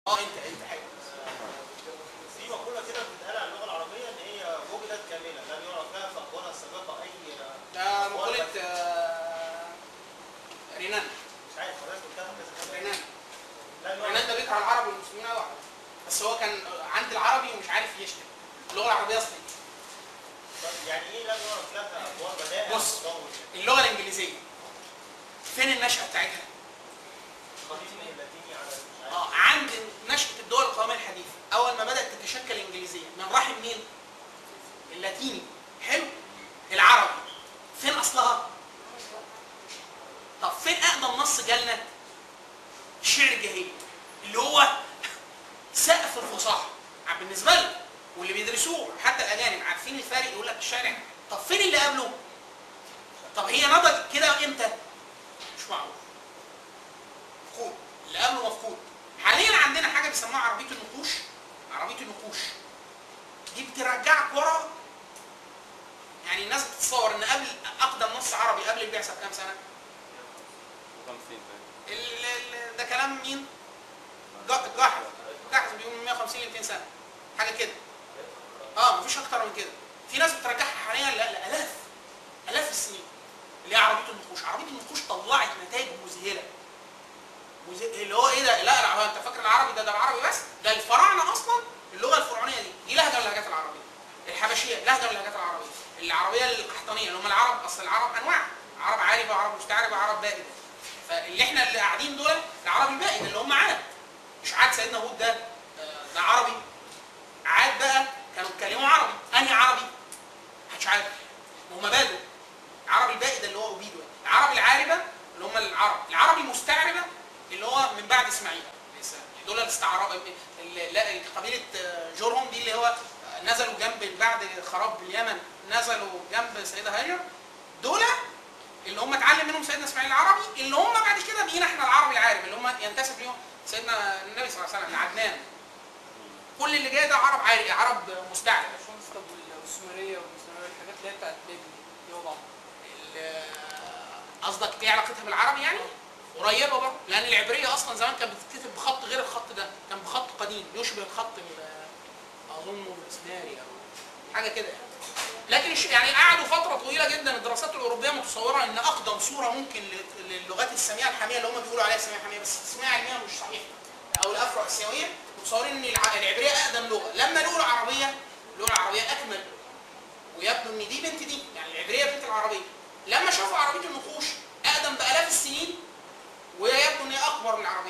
اه انت انت حاجه في مقولة كده بتتقال عن اللغة العربية إن هي وجدت كاملة لم يرى فيها في أقوالها السابقة أي ده مقولة آه، رينان مش عارف حضرتك قلتها كذا كذا رينان لم يرى رينان ده بيكره العرب والمسلمين قوي بس هو كان عند العربي ومش عارف يشتم اللغه العربيه اصلا طب يعني إيه لم يرى فيها أقوال بدائع بص. وتطور اللغه الانجليزيه فين النشأة بتاعتها؟ قديم اللاتيني على مش عارف اه عند نشأة الدول القومية الحديثة أول ما بدأت تتشكل الإنجليزية من رحم مين؟ اللاتيني حلو العربي فين أصلها؟ طب فين أقدم نص جالنا؟ الشعر الجاهلي اللي هو سقف الفصاحة بالنسبة لنا واللي بيدرسوه حتى الأجانب عارفين الفارق يقول لك الشارع طب فين اللي قبله؟ طب هي نضجت كده امتى؟ مش معروف مفقود اللي قبله مفقود حاليا عندنا حاجه بيسموها عربيه النقوش عربيه النقوش دي بترجعك ورا يعني الناس بتتصور ان قبل اقدم نص عربي قبل البعثه بكام سنه؟ 50 ال- ال- ده كلام مين؟ جا- جحظ جحظ بيقول من 150 ل 200 سنه حاجه كده اه مفيش اكتر من كده في ناس بترجعها حاليا لا- لالاف الاف السنين اللي هي عربيه النقوش عربيه النقوش طلعت نتائج مذهله مذه- اللي هو ايه ده لا لا هو انت فاكر العربي ده ده العربي بس ده الفراعنه اصلا اللغه الفرعونيه دي دي لهجه من اللهجات العربيه الحبشيه لهجه من اللهجات العربيه العربيه القحطانيه اللي هم العرب اصل العرب انواع عرب عاربه عرب مستعربه عرب بائده فاللي احنا اللي قاعدين دول العربي البائد اللي هم عاد مش عاد سيدنا هود ده آه، ده عربي عاد بقى كانوا بيتكلموا عربي انهي عربي؟ محدش عارف هم بادوا العربي البائد اللي هو اوبيدو يعني. العرب العاربه اللي هم العرب العربي المستعربه اللي هو من بعد اسماعيل عليه السلام. دول الاستعراء ال- لا قبيله آه، جرهم دي اللي هو آه، نزلوا جنب بعد خراب اليمن نزلوا جنب سيدة هاجر دول اللي هم اتعلم منهم سيدنا اسماعيل العربي اللي هم بعد كده بقينا احنا العربي العارب اللي هم ينتسب ليهم سيدنا النبي صلى الله عليه وسلم عدنان كل اللي جاي ده عرب عاري عرب مستعرب باشمهندس طب والسومريه والمسلميه الحاجات اللي هي بتاعت بابل دي ايه وضعها؟ ال- قصدك ايه علاقتها بالعربي يعني؟ قريبه برضه لان العبريه اصلا زمان كانت بتتكتب بخط غير الخط ده كان بخط قديم يشبه الخط ال- اظنه الاسناري او حاجه كده يعني لكن الش- يعني قعدوا فتره طويله جدا الدراسات الاوروبيه متصوره ان اقدم صوره ممكن ل- للغات الساميه الحاميه اللي هم بيقولوا عليها الساميه الحاميه بس التسميه علميا مش صحيحه او الافرو اسيويه متصورين ان الع- العبريه اقدم لغه لما لقوا العربيه اللغه العربيه اكمل ويبدو ان دي بنت دي يعني العبريه بنت العربيه لما شافوا عربيه النقوش اقدم بالاف السنين ويبدو ان هي اكبر من العربيه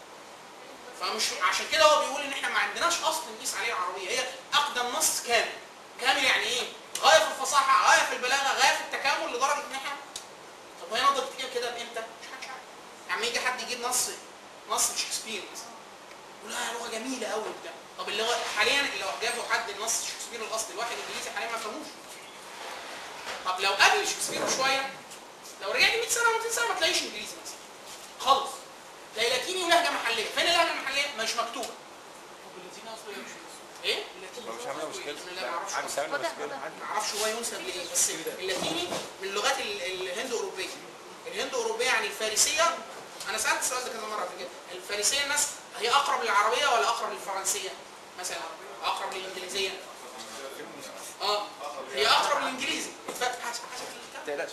فمش عشان كده هو بيقول ان احنا ما عندناش اصل نقيس عليه العربيه هي اقدم نص كامل كامل يعني ايه غايه في الفصاحه غايه في البلاغه غايه في التكامل لدرجه ان احنا طب وهي نضجت كده كده بامتى مش حدش عارف يعني يجي حد يجيب نص نص شكسبير مثلا يقول لا لغه جميله قوي وبتاع طب اللي هو حاليا لو جابوا حد النص شكسبير الاصلي الواحد انجليزي حاليا ما فهموش طب لو قبل شكسبير بشويه لو رجعت 100 سنه 200 سنه ما تلاقيش انجليزي مثلا خالص تلاقي لاتيني ولهجه محليه فين اللهجه المحليه مش مكتوبه طب اللاتيني اصلا ايه مش ايه اللاتيني مش عامله مشكله لا، ما أعرفش. عامل سامي واضح، مشكله واضح. ما اعرفش هو ينسب لايه بس اللاتيني من اللغات ال- الهند اوروبيه الهند اوروبيه يعني الفارسيه انا سالت السؤال ده كذا مره قبل كده الفارسيه الناس هي اقرب للعربيه ولا اقرب للفرنسيه مثلا اقرب للانجليزيه اه هي اقرب للانجليزي ف- حسب حسب الكلام. ما تقلقش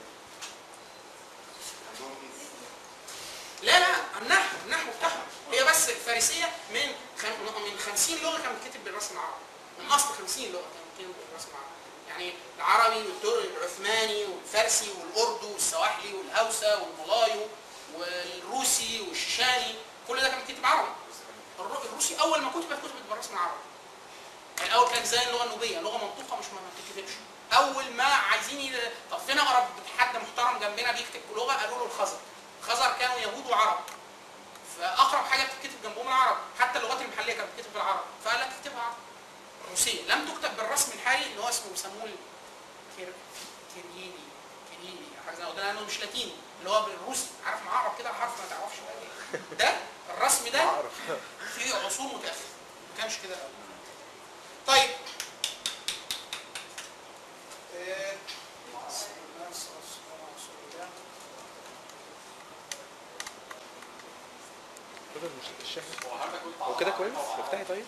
لا لا النحو النحو بتاعها هي بس الفارسيه من خم... من 50 لغه كانت بتكتب بالرسم العربي من اصل 50 لغه كانت بتكتب بالرسم العربي يعني العربي والتر- والعثماني والفارسي والاردو والسواحلي والهوسه والملايو والروسي والشيشاني كل ده كان بيتكتب عربي الر- الروسي اول ما كتبت كتبت بالرسم العربي يعني الاول كانت زي اللغه النوبيه لغه منطوقه مش ما ما بتتكتبش اول ما عايزين ي- طب فين اقرب حد محترم جنبنا بيكتب لغه قالوا له الخزر الخزر كانوا يهود وعرب فاقرب حاجه بتتكتب جنبهم العرب حتى اللغات المحليه كانت بتتكتب بالعربي فقال لك اكتبها عربي روسيه لم تكتب بالرسم الحالي اللي هو اسمه بيسموه الكير كيريلي كيريلي أو حاجه زي كده لانه مش لاتيني اللي هو بالروسي عارف معقرب كده حرف ما تعرفش بقى ايه ده الرسم ده في عصور متاخره ما كانش كده الاول طيب آه، برضه مش الشاحن هو كده كويس افتحي طيب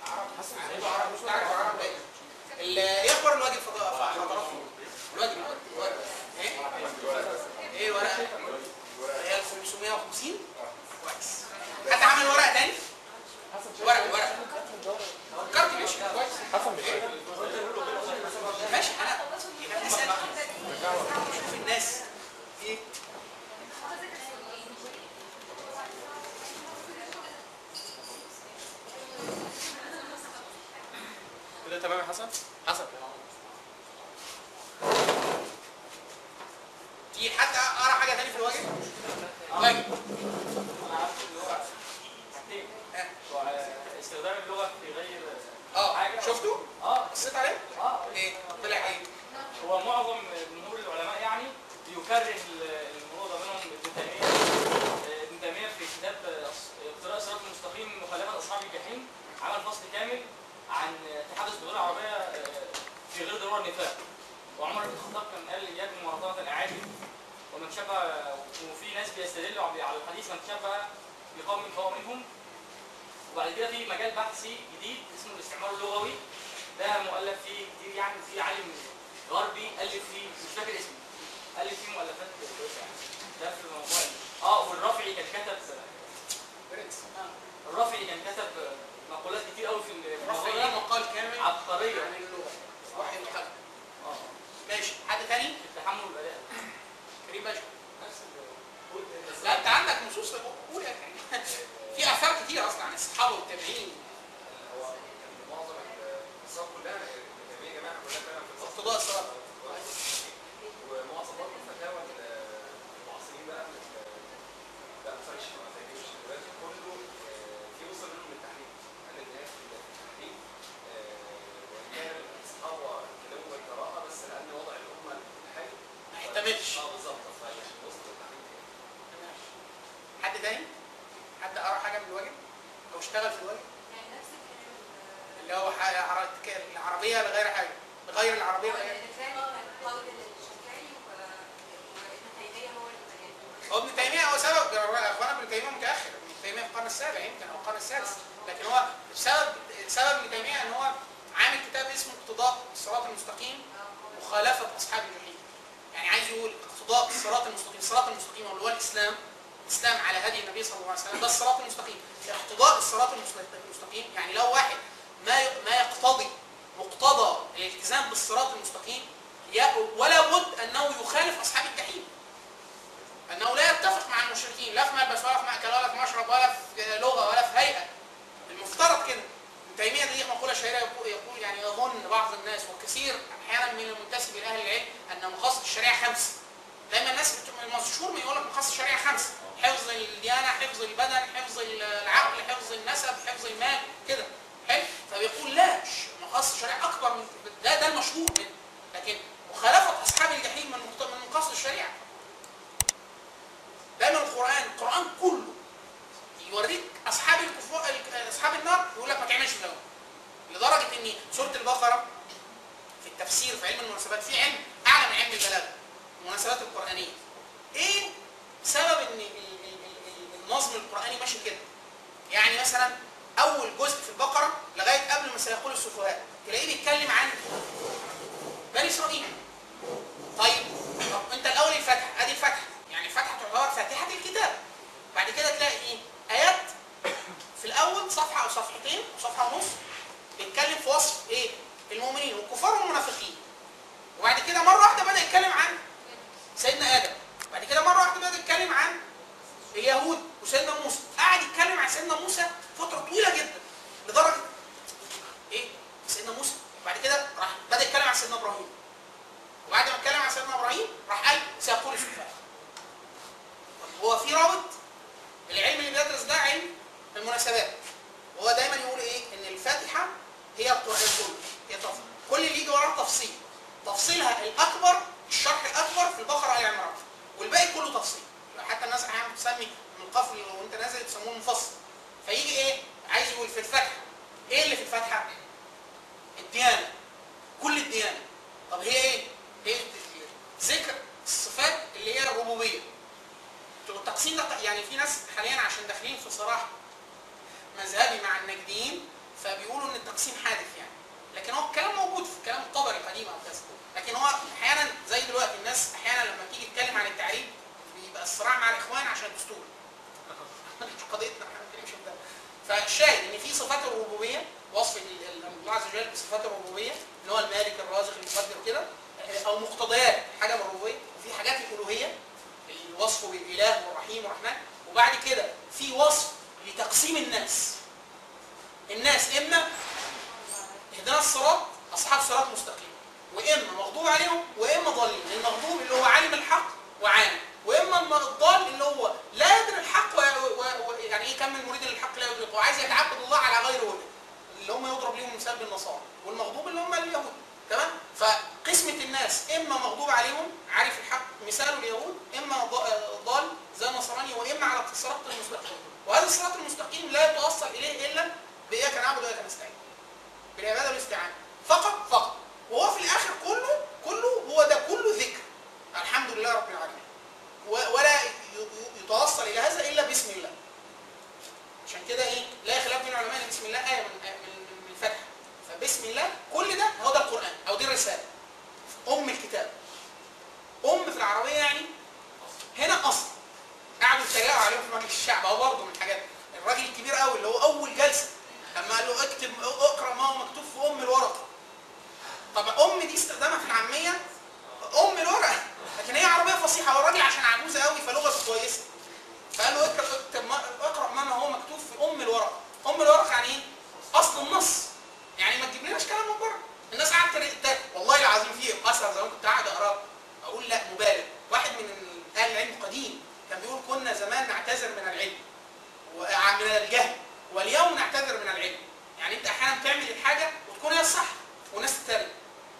ال- ايه اخبار الواجب في في حضراتكم؟ الواجب الواجب ايه؟ ايه الورقه؟ هي 1550 كويس حد عمل ورقه تاني؟ ورقه ورقه فكرت ماشي كويس حسن مش ماشي انا يبقى بنسال شوف الناس ايه كده تمام يا حسن حسن في حد قرا حاجه تاني في الواجب؟ واجب استخدام اللغه في غير اه حاجه شفتوا؟ اه بصيت عليه؟ اه ايه؟ طلع ايه؟ هو معظم جمهور العلماء يعني يكرر الموضوع ده منهم ابن تيميه آه، ابن تيميه في كتاب آه، اقتراء الصراط المستقيم مخالفه اصحاب الجحيم عمل فصل كامل عن التحدث باللغه العربيه آه، في غير ضروره النفاق وعمر بن الخطاب كان قال اياكم مواطنه الاعاجم ومن شبه وفي ناس بيستدلوا على الحديث من شبه بقوم فهو منهم وبعد كده في مجال بحثي جديد اسمه الاستعمار اللغوي ده مؤلف فيه كتير يعني في عالم غربي الف فيه مش فاكر اسمه الف فيه مؤلفات كويسه يعني ده في موضوع ال- اه والرافعي كان كتب الرافعي كان كتب مقولات كتير قوي في رفع الموضوع ايه ده مقال كامل عبقريه عن اللغه وحي القلم اه ماشي حد تاني؟ في التحمل والاداء كريم باشا لا انت عندك نصوص قول يا كريم. في اثار كتير اصلا عن الصحابه والتابعين هو كان معظم الصور كلها الجميع جماعه كلها فعلا في الفصل اقتضاء الصراط ومعظم برضه الفتاوى المعاصرين بقى من لا مش الشيخ عثيمين مش دلوقتي كله آه، في وصل منهم للتحريم قال ان هي في التحريم آه، وان كان الصحابه اتكلموا بالقراءه بس لان وضع الامه الحالي ما يحتملش اه بالظبط فعشان وصل للتحريم حد تاني؟ حد قرا حاجه من الواجب؟ او اشتغل في الواجب؟ يعني نفس الكلام اللي هو ح- عر- العربيه لغير حاجه لغير العربيه لغير قول الشافعي وابن تيميه هو اللي هو ابن تيميه هو سبب يا اخوانا ابن تيميه متاخر ابن تيميه في القرن السابع يمكن او القرن السادس لكن هو سبب سبب ابن تيميه ان هو عامل كتاب اسمه اقتضاء الصراط المستقيم مخالفه اصحاب الجحيم يعني عايز يقول اقتضاء الصراط المستقيم الصراط المستقيم اللي هو الاسلام الاسلام على هدي النبي صلى الله عليه وسلم ده الصراط المستقيم اقتضاء الصراط المستقيم يعني لو واحد ما ما يقتضي مقتضى الالتزام بالصراط المستقيم ي- ولا بد انه يخالف اصحاب الجحيم انه لا يتفق مع المشركين لا في ملبس ولا في مأكل ولا في مشرب ولا في لغه ولا في هيئه المفترض كده ابن تيميه دي مقوله شهيره يقول, يقول يعني يظن بعض الناس وكثير احيانا من المنتسب الى اهل العلم ان مقاصد الشريعه خمسه دايما الناس بت- المشهور ما يقول لك مقاصد الشريعه خمسه حفظ الديانه حفظ البدن حفظ العقل حفظ النسب حفظ المال كده حلو فبيقول لا ش- مقاصد الشريعه اكبر من ده ده المشهور منه لكن مخالفه اصحاب الجحيم من مقت- من مقاصد الشريعه دايما القران القران كله يوريك اصحاب الكفار اصحاب النار يقول لك ما تعملش ده لدرجه ان سوره البقره في التفسير في علم المناسبات في علم اعلى من علم البلاغه المناسبات القرانيه ايه سبب ان ال- ال- ال- النظم القراني ماشي كده يعني مثلا اول جزء في البقره لغايه قبل ما سيقول السفهاء تلاقيه بيتكلم عن بني اسرائيل طيب طب انت الاول الفتحه ادي الفتحه يعني الفتحه تعتبر فاتحه الكتاب بعد كده تلاقي ايه ايات في الاول صفحه او صفحتين او صفحه ونص بيتكلم في وصف ايه المؤمنين والكفار والمنافقين وبعد كده مره واحده بدا يتكلم عن سيدنا ادم بعد كده مره واحده بدا يتكلم عن اليهود وسيدنا موسى قعد يتكلم عن سيدنا موسى فتره طويله جدا لدرجه ايه سيدنا موسى بعد كده راح بدا يتكلم عن سيدنا ابراهيم وبعد ما اتكلم عن سيدنا ابراهيم راح قال سيقول السفهاء طب هو في رابط العلم اللي بيدرس ده علم المناسبات وهو دايما يقول ايه ان الفاتحه هي القران كله هي تفصيل كل اللي يجي وراه تفصيل تفصيلها الاكبر الشرح الاكبر في البقره ال عمران والباقي كله تفصيل حتى الناس احيانا بتسمي من القفل وانت نازل تسموه منفصل فيجي ايه عايز يقول في الفاتحه ايه اللي في الفاتحه الديانه كل الديانه طب هي ايه هي ذكر الصفات اللي هي الربوبيه التقسيم ده يعني في ناس حاليا عشان داخلين في صراع النجديين فبيقولوا ان التقسيم حادث يعني لكن هو الكلام موجود في كلام الطبري قديم او كذا لكن هو احيانا زي دلوقتي الناس احيانا لما تيجي تتكلم عن التعريب بيبقى الصراع مع الاخوان عشان الدستور مش قضيتنا احنا ما بنتكلمش في ده فالشاهد ان في صفات الربوبيه وصف ال- ال- الله عز وجل بصفات الربوبيه اللي هو المالك الرازق المقدر كده او مقتضيات حاجه من الربوبيه وفي حاجات الالوهيه الوصف بالاله والرحيم والرحمن وبعد كده في وصف لتقسيم الناس الناس اما اهدنا الصراط اصحاب صراط مستقيم واما مغضوب عليهم واما ضالين المغضوب اللي هو عالم الحق وعالم واما الم- الضال اللي هو لا يدري الحق و... و... و... يعني ايه كم من مريد للحق لا يدركه وعايز يتعبد الله على غير وجه اللي هم يضرب لهم مثال بالنصارى والمغضوب اللي هم اليهود تمام فقسمه الناس اما مغضوب عليهم عارف الحق مثال اليهود اما ض- ضال زي النصراني واما على الصراط المستقيم وهذا الصراط المستقيم لا يتوصل اليه الا باياك نعبد واياك نستعين بالعباده والاستعانه فقط فقط وهو في الاخر كله كله هو ده كله ذكر الحمد لله رب العالمين و- ولا ي- ي- يتوصل الى هذا الا باسم الله عشان كده ايه لا خلاف بين العلماء ان بسم الله ايه من من من الفتح فبسم الله كل ده هو ده القران او دي الرساله ام الكتاب ام في العربيه يعني هنا اصل قعدوا يتريقوا عليهم في مجلس الشعب او برضه من الحاجات الراجل الكبير قوي اللي هو اول جلسه لما قال له اكتب اقرا ما هو مكتوب في ام الورقه طب ام دي استخدامها في العاميه ام الورقه لكن هي عربيه فصيحه هو الراجل عشان عجوزه قوي فلغته كويسه فقال له اقرا اكتب ما اقرا ما هو مكتوب في ام الورقه ام الورقه يعني ايه اصل النص يعني ما تجيبلناش كلام من بره الناس قعدت تريق- والله العظيم في اثر زمان كنت قاعد اقراه اقول لا مبالغ واحد من اهل العلم قديم كان بيقول كنا زمان نعتذر من العلم ومن الجهل واليوم نعتذر من العلم يعني انت احيانا تعمل الحاجه وتكون هي الصح والناس تتريق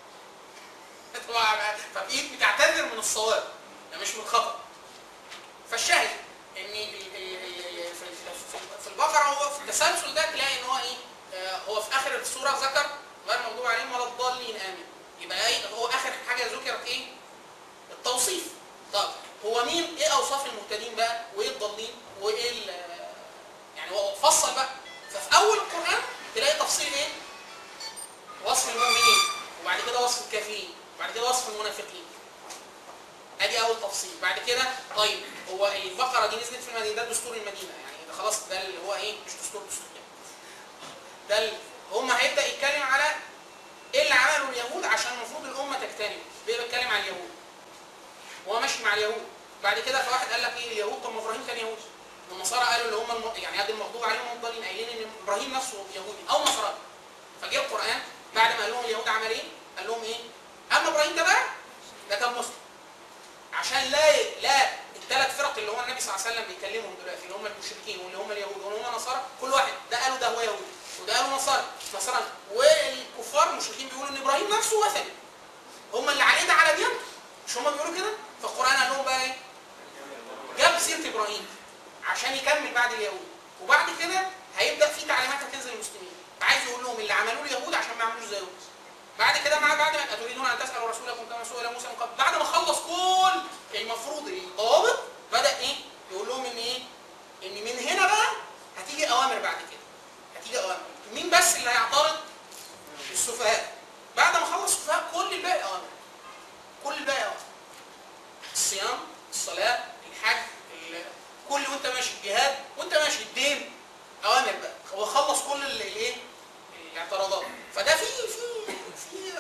طبعاً فبقيت بتعتذر من الصواب يعني مش من الخطا فالشاهد ان ال- ال- ال- في في- في البقره هو في التسلسل ده تلاقي ان هو ايه آه، هو في اخر السوره ذكر غير المغضوب عليهم ولا الضالين امين يبقى ايه هو اخر حاجه ذكرت ايه التوصيف طب هو مين ايه اوصاف المهتدين بقى وايه الضالين وايه ال- يعني هو فصل بقى ففي اول القران تلاقي تفصيل ايه وصف المؤمنين وبعد كده وصف الكافرين وبعد كده وصف المنافقين ادي اول تفصيل بعد كده طيب هو البقره دي نزلت في المدينه ده دستور المدينه يعني ده خلاص ده اللي هو ايه مش دستور دستور يعني. ده ال- هم هيبدا يتكلم على ايه اللي عمله اليهود عشان المفروض الامه تجتنب بيبقى بيتكلم على اليهود وهو ماشي مع اليهود بعد كده فواحد قال لك ايه اليهود طب ما ابراهيم كان يهودي والنصارى قالوا اللي هم الم... يعني هذا المغضوب عليهم هم الضالين قايلين ان ابراهيم نفسه يهودي او نصراني فجاء القران بعد ما قال لهم اليهود عمل ايه؟ قال لهم ايه؟ اما ابراهيم ده بقى ده كان مسلم عشان لا لا الثلاث فرق اللي هو النبي صلى الله عليه وسلم بيكلمهم دلوقتي اللي هم المشركين واللي هم اليهود واللي هم النصارى كل واحد ده قالوا ده هو يهودي وده قالوا نصارى نصراني والكفار المشركين بيقولوا ان ابراهيم نفسه وثني هم اللي عليه ده على ديانته مش هم بيقولوا كده فالقران قال لهم بقى ايه؟ جاب سيره ابراهيم عشان يكمل بعد اليهود وبعد كده هيبدا في تعليمات هتنزل للمسلمين عايز يقول لهم اللي عملوه اليهود عشان ما يعملوش زيهم بعد كده مع بعد ما اتريدون ان تسالوا رسولكم كما سئل موسى من قبل بعد ما خلص كل المفروض الضوابط بدا ايه يقول لهم ان ايه ان من هنا بقى هتيجي اوامر بعد كده هتيجي اوامر مين بس اللي هيعترض السفهاء بعد ما خلص السفهاء كل الباقي اوامر كل الباقي اوامر الصيام الصلاه الحج ال- كل وانت ماشي الجهاد وانت ماشي الدين اوامر بقى هو خلص كل ال- الايه الاعتراضات فده في في في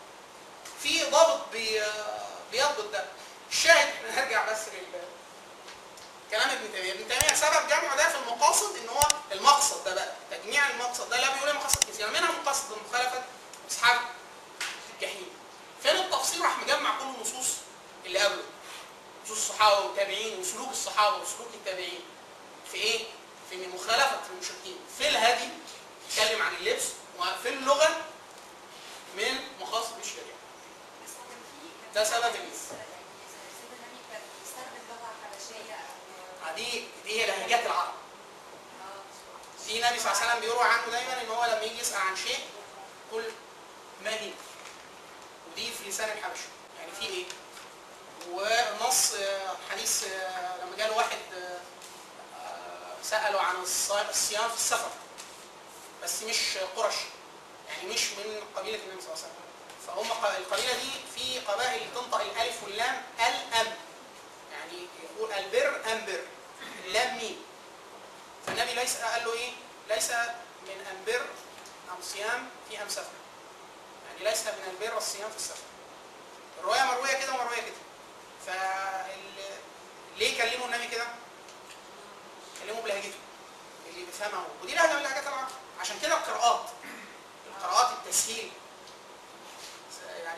في ضابط بي بيضبط ده الشاهد احنا هرجع بس لل كلام ابن تيميه ابن تيميه سبب جمعه ده في المقاصد ان هو المقصد ده بقى تجميع المقصد ده لا بيقول إيه مقاصد كثيره منها مقاصد مخالفه اصحاب الجحيم فين التفصيل راح مجمع كل النصوص اللي قبله نصوص الصحابه والتابعين وسلوك الصحابه وسلوك التابعين في ايه؟ في ان مخالفه المشركين في الهدي اتكلم عن اللبس وفي اللغه من مقاصد الشريعه بس هو كان في ده سبب ال- يعني سيدنا النبي كان بيستخدم لغه حبشيه او دي دي هي لهجات العرب اه في نبي صلى الله عليه وسلم بيروى عنه دايما ان هو لما يجي يسال عن شيء كل ما هي ودي في لسان الحبشه يعني في ايه ونص آه، حديث آه، لما جاله واحد آه، آه، ساله عن الص- الصيام في السفر بس مش قرش يعني مش من قبيله النبي صلى الله عليه وسلم فهم ق- القبيله دي في قبائل تنطق الالف واللام الام يعني يقول البر امبر اللام ميم فالنبي ليس قال له ايه ليس من انبر ام صيام في ام سفر يعني ليس من البر الصيام في السفر الروايه مرويه كده ومرويه كده ف ليه كلموا النبي كده؟ كلموا بلهجته اللي بيفهمها هو. ودي لهجه من لهجات العرب عشان كده القراءات القراءات التسهيل يعني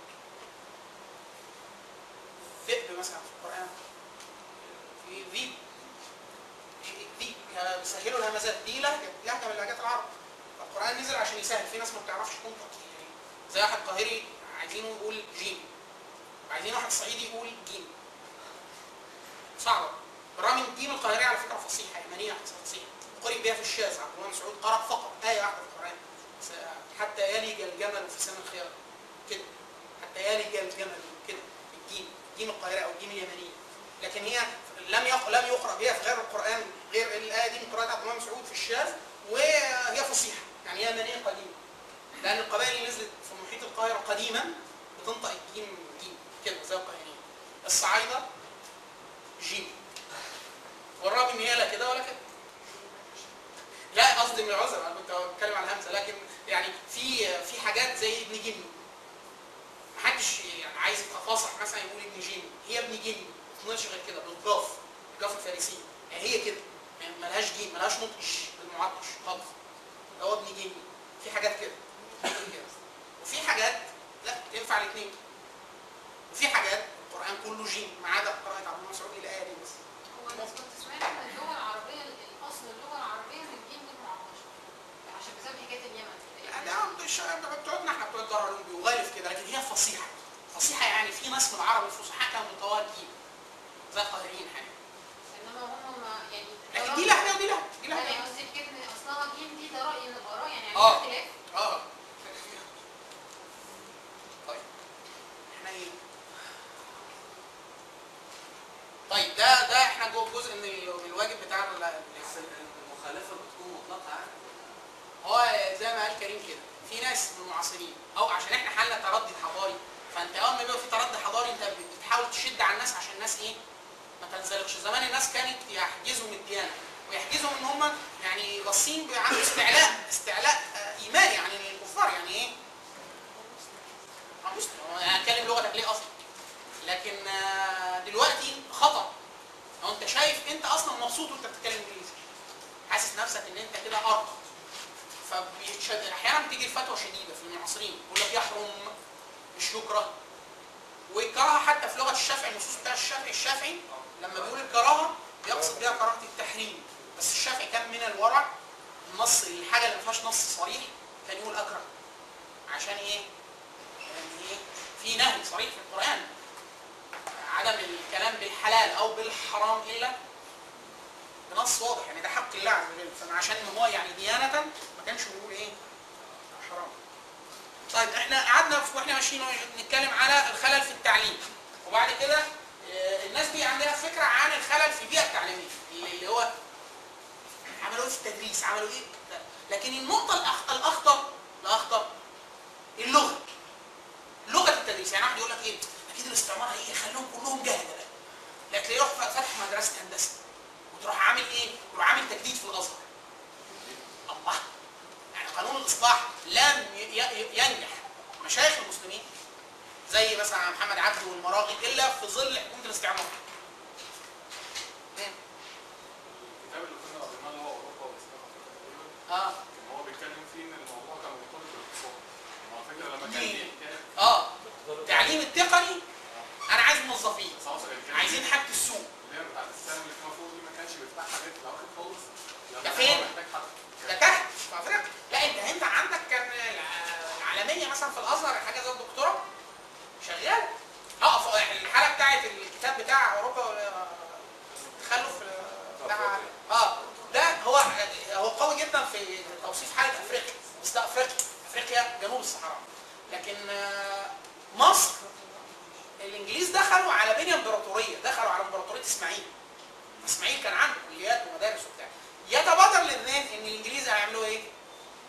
ذئب مثلا في القران في ذيب ذيب بيسهلوا الهمزات دي لهجه لهجه من لهجات العرب فالقران نزل عشان يسهل في ناس ما بتعرفش تنطق يعني زي واحد قاهري عايزينه يقول جيم عايزين واحد صعيدي يقول جيم صعبه بالرغم ان الجيم القاهريه على فكره فصيحه يمنيه فصيحه قرئ بها في الشاذ عبد الله بن مسعود قرأ فقط آية واحدة في القرآن س- حتى يلج الجمل في سن الخيار كده حتى يلج الجمل كده الجيم الجيم القاهرة أو الجيم اليمنية لكن هي لم يق... لم يقرأ بها في غير القرآن غير الآية دي من قراءة عبد الله بن مسعود في الشاذ وهي فصيحة يعني يمنية قديمة لأن القبائل اللي نزلت في محيط القاهرة قديما بتنطق الجيم جيم كده زي القاهريين الصعايدة جيم والرغم ان هي لا كده ولا كده لا قصدي من العذر انا كنت بتكلم على الهمزه لكن يعني في في حاجات زي ابن جني محدش يعني عايز يبقى فاصح مثلا يقول ابن جني هي ابن جني ما تنطقش غير كده بالقاف القاف الفارسيه يعني هي كده يعني ملهاش جيم ملهاش نطق ش بالمعطش خالص هو ابن جني في حاجات كده كده وفي حاجات لا تنفع الاثنين وفي حاجات القران كله جيم ما عدا قراءه عبد الله بن مسعود الايه دي بس هو انا كنت سمعت ان اللغه العربيه الاصل اللغه العربيه من الجيم غير معطشه عشان بسبب حكايه اليمن لا ده مش بتوعنا احنا بتوع الدار العلوم بيغالف كده لكن هي فصيحه فصيحه يعني في ناس من العرب الفصحاء كانوا بينطقوها جيم زي القاهريين حاليا انما هم ما يعني لكن دي لهجه ودي لهجه دي لا لهجه يعني قصدي حكايه ان اصلها جيم دي ده راي من الاراء يعني آه. عليه اختلاف اه طيب احنا ايه طيب ده ده احنا جوه جزء من ال- من الواجب بتاع ال- بس المخالفه بتكون مطلقه يعني هو زي ما قال كريم كده في ناس من المعاصرين او عشان احنا حالنا تردي حضاري فانت اول ما بيبقى في تردي حضاري انت بتحاول تشد على الناس عشان الناس ايه ما تنزلقش زمان الناس كانت يحجزهم الديانه ويحجزهم ان هم يعني باصين عنده استعلاء استعلاء آه، ايماني عن الكفار يعني ايه؟ آه، مسلم هو يعني هتكلم لغتك ليه اصلا؟ لكن آه، دلوقتي خطر لو انت شايف انت اصلا مبسوط وانت بتتكلم انجليزي حاسس نفسك ان انت كده ارقى فبيشد احيانا بتيجي الفتوى شديده في المعاصرين يقول لك يحرم مش يكره والكراهه حتى في لغه الشافعي النصوص بتاع الشافعي الشافعي لما بيقول الكراهه بيقصد بيها كراهه التحريم بس الشافعي كان من الورع النص الحاجه اللي ما فيهاش نص صريح كان يقول اكره عشان ايه؟ يعني ايه؟ في نهي صريح في القران عدم الكلام بالحلال او بالحرام الا بنص واضح يعني ده حق الله عز وجل فعشان هو يعني ديانه ما كانش بيقول ايه؟ حرام طيب احنا قعدنا في- واحنا ماشيين نتكلم على الخلل في التعليم وبعد كده آه، الناس دي عندها فكره عن الخلل في البيئه التعليميه اللي اللي هو عملوا ايه في التدريس عملوا ايه لكن النقطه الأخ- الاخطر الاخطر اللغه لغه التدريس يعني واحد يقول لك ايه اكيد الاستعمار هيخليهم كلهم جهله بقى لكن يروح فاتح مدرسه هندسه وتروح عامل ايه؟ تروح عامل تجديد في الازهر الله يعني قانون الاصلاح لم ي- ي- ينجح مشايخ المسلمين زي مثلا محمد عبده والمراغي الا في ظل حكومه الاستعمار مم. الكتاب اللي كنا قريناه اللي هو اوروبا والاسلام تقريبا اه كان هو بيتكلم فيه ان الموضوع كان مرتبط بالاقتصاد ما هو الفكره لما كان ليه؟ بيتكلم اه التعليم التقني انا عايز موظفين بس هو كان بيتكلم عايزين حاجه السوق اللي هي بتاعت السنه اللي كان فوق دي ما كانش بيفتحها غير في الاخر خالص لما ده كان فين؟ هو محتاج حد ده تحت في افريقيا لا انت انت عندك كان الع- العالميه مثلا في الازهر حاجه زي الدكتوراه شغال اه ف- الحاله بتاعت الكتاب بتاع اوروبا ولا- التخلف بتاع اه ده هو هو قوي جدا في توصيف حاله افريقيا بس ده افريقيا افريقيا جنوب الصحراء لكن آه، مصر الانجليز دخلوا على بنيه امبراطوريه دخلوا على امبراطوريه اسماعيل اسماعيل كان عنده كليات ومدارس وبتاع يتبادر للذهن ان الانجليز هيعملوا ايه؟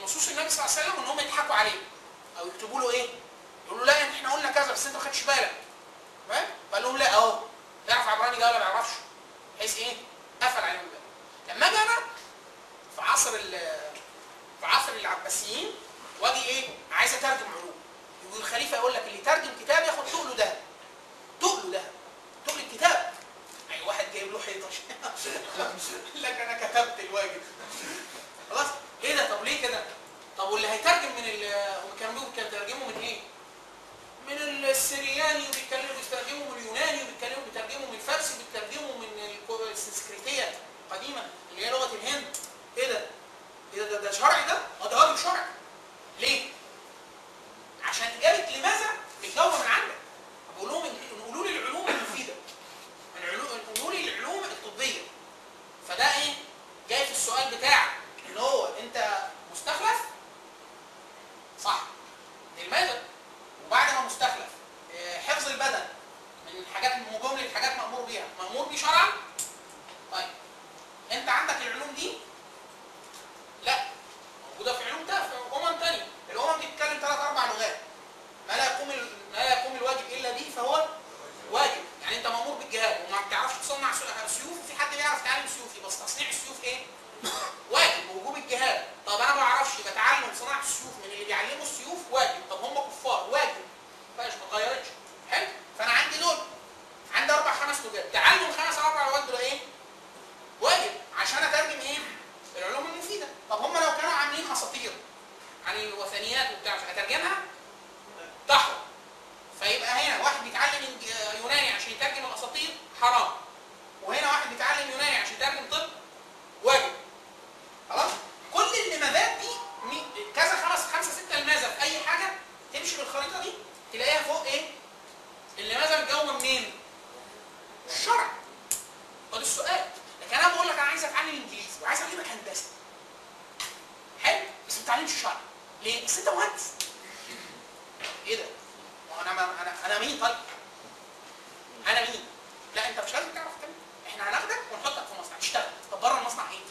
نصوص النبي صلى الله عليه وسلم ان هم يضحكوا عليه او يكتبوا له ايه؟ يقولوا لا احنا قلنا كذا بس انت ما خدتش بالك فاهم؟ فقال لهم لا اهو يعرف عبراني ده ولا ما يعرفش بحيث ايه؟ قفل عليهم الباب لما اجي انا في عصر ال- في عصر العباسيين واجي ايه؟ عايز اترجم علوم يقول الخليفه يقول لك اللي يترجم كتاب ياخد تقله ده تقله ده تقل الكتاب يعني واحد جايب له حيطه يقول لك انا كتبت الواجب خلاص ايه ده طب ليه كده طب واللي هيترجم من ال هم كانوا بيقولوا كانوا بيترجموا من ايه من السرياني وبيتكلموا بيترجموا من اليوناني وبيتكلموا بيترجموا من الفارسي وبيترجموا من الكو- السنسكريتيه القديمه اللي هي لغه الهند ايه ده ايه ده ده, ده شرعي ده اه ده واجب شرعي ليه عشان اجابه لماذا بتجاوب من عندك بقول لهم إن- قولوا لي العلوم المفيده العلوم قولوا لي العلوم الطبيه فده ايه جاي في السؤال بتاعك ان هو انت مستخلف صح لماذا وبعد ما مستخلف آه، حفظ البدن من الحاجات من جمله الحاجات مامور بيها مامور بيه شرعا طيب انت عندك العلوم دي لا موجوده في علوم تا- في امم ثانيه الامم دي بتتكلم ثلاث اربع لغات ما لا يقوم ال- ما لا يقوم الواجب الا به فهو واجب يعني انت مامور بالجهاد وما بتعرفش تصنع سو- سيوف وفي حد بيعرف يتعلم سيوف بس تصنيع السيوف ايه واجب ووجوب الجهاد طب انا ما بعرفش بتعلم صناعه السيوف من اللي بيعلموا السيوف واجب طب هم كفار واجب مفيش ما اتغيرتش حلو فانا عندي دول عندي اربع خمس لغات تعلم خمس اربع لغات دول ايه واجب عشان اترجم ايه العلوم المفيده طب هم لو كانوا عاملين اساطير عن الوثنيات وبتاع مش هترجمها تحرم فيبقى هنا واحد بيتعلم إنج- يوناني عشان يترجم الاساطير حرام وهنا واحد بيتعلم يوناني عشان يترجم طب واجب خلاص كل اللمادات دي مي- كذا خمس خمسه سته لماذا في اي حاجه تمشي بالخريطه دي تلاقيها فوق ايه اللماذا متجاوبه منين الشرع خد السؤال لكن انا بقول لك انا عايز اتعلم انجليزي وعايز اعلمك هندسه حلو بس ما تتعلمش الشرع ليه؟ بس انت مهندس ايه ده؟ ما انا ما انا انا مين طيب؟ انا مين؟ لا انت مش لازم تعرف تعمل احنا هناخدك ونحطك في مصنع تشتغل طب بره المصنع ايه؟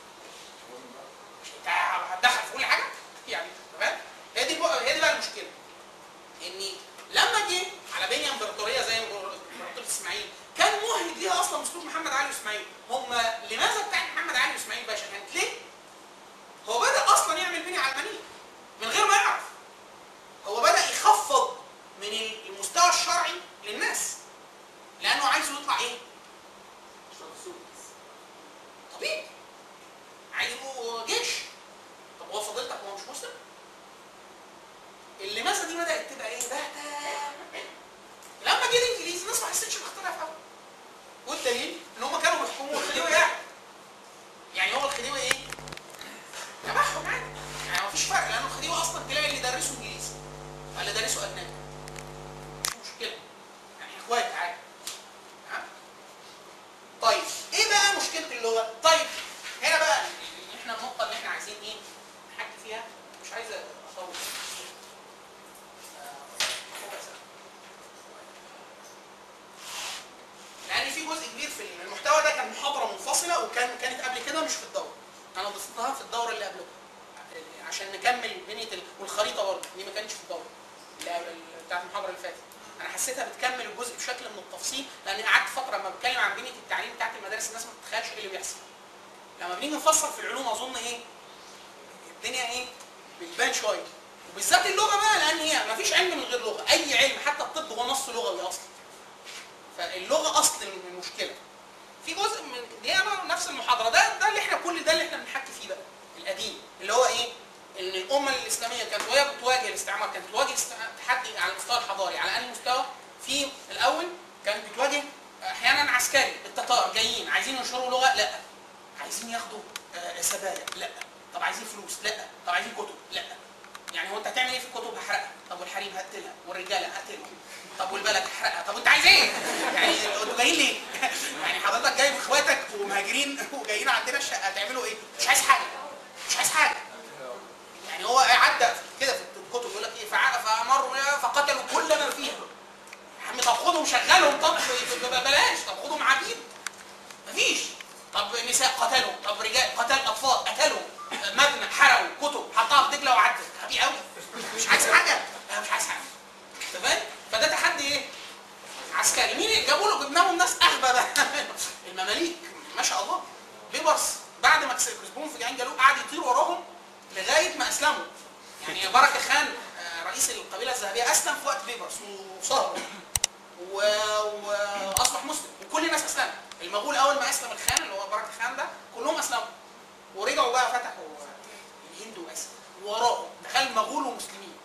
مش انت هتدخل في كل حاجه؟ يعني تمام؟ هي دي بقى هي دي بقى المشكله ان لما جه على بنيه امبراطوريه زي امبراطوريه اسماعيل كان مهلك ليها اصلا اسلوب محمد علي واسماعيل هم لماذا بتاع محمد علي واسماعيل باشا كانت ليه؟ هو بدا اصلا يعمل بنيه علمانيه من غير ما يعرف هو بدا يخفض من المستوى الشرعي للناس لانه عايزه يطلع ايه؟ طبيب عايزه جيش طب هو فضيلتك هو مش مسلم؟ اللمسه دي بدات تبقى ايه؟ بهتة لما جه الانجليزي الناس ما حسيتش باختلاف قوي والدليل ان هم كانوا بيحكموا الخديوي قاعد يعني هو الخديوي ايه؟ تبعهم عادي يعني ما فيش فرق لان الخديوي اصلا تلاقي اللي درسوا انجليزي اللي درسوا اجنبي مش مشكله يعني اخوات عادي ها؟ طيب ايه بقى مشكله اللغه؟ طيب هنا بقى احنا النقطه اللي احنا عايزين ايه؟ نحكي فيها مش عايز اطول لان في جزء كبير في المحتوى ده كان محاضره منفصله وكان كانت قبل كده مش في الدوره انا ضفتها في الدوره اللي قبلها عشان نكمل بنيه ال... والخريطه برضه دي ما كانتش في الدوره اللي قبل بتاعت المحاضره اللي فاتت انا حسيتها بتكمل الجزء بشكل من التفصيل لان قعدت فتره لما بتكلم عن بنيه التعليم بتاعت المدارس الناس ما تتخيلش ايه اللي بيحصل لما بنيجي نفسر في العلوم اظن ايه الدنيا ايه بتبان شويه وبالذات اللغه بقى لان هي ما فيش علم من غير لغه اي علم حتى الطب هو نص لغوي اصلا فاللغه اصل من المشكله في جزء من دي انا نفس المحاضره ده ده اللي احنا كل ده اللي احنا بنحكي فيه بقى القديم اللي هو ايه ان الامه الاسلاميه كانت وهي بتواجه الاستعمار كانت بتواجه است- تحدي على المستوى الحضاري على انهي مستوى في الاول كانت بتواجه احيانا عسكري التتار جايين عايزين ينشروا لغه لا عايزين ياخدوا آه، سبايا لا طب عايزين فلوس لا طب عايزين كتب لا يعني هو انت هتعمل ايه في الكتب هحرقها طب والحريم هقتلها والرجاله هقتلهم طب والبلد هحرقها طب انت عايز ايه؟ يعني انتوا جايين ليه؟ يعني حضرتك جايب اخواتك ومهاجرين وجايين عندنا الشقه هتعملوا ايه؟ مش عايز حاجه مش عايز حاجه يعني هو عدى كده في الكتب يقول لك ايه فع- فمروا فقتلوا كل ما فيها يا عم طب خدهم شغلهم طب بلاش طب خدهم عبيد مفيش طب نساء قتلوا طب رجال قتل اطفال قتلوا مبنى حرقوا كتب حطها في وصهر و- واصبح مسلم وكل الناس اسلمت المغول اول ما اسلم الخان اللي هو بركه خان ده كلهم اسلموا ورجعوا بقى فتحوا الهند واسيا وراهم تخيل المغول ومسلمين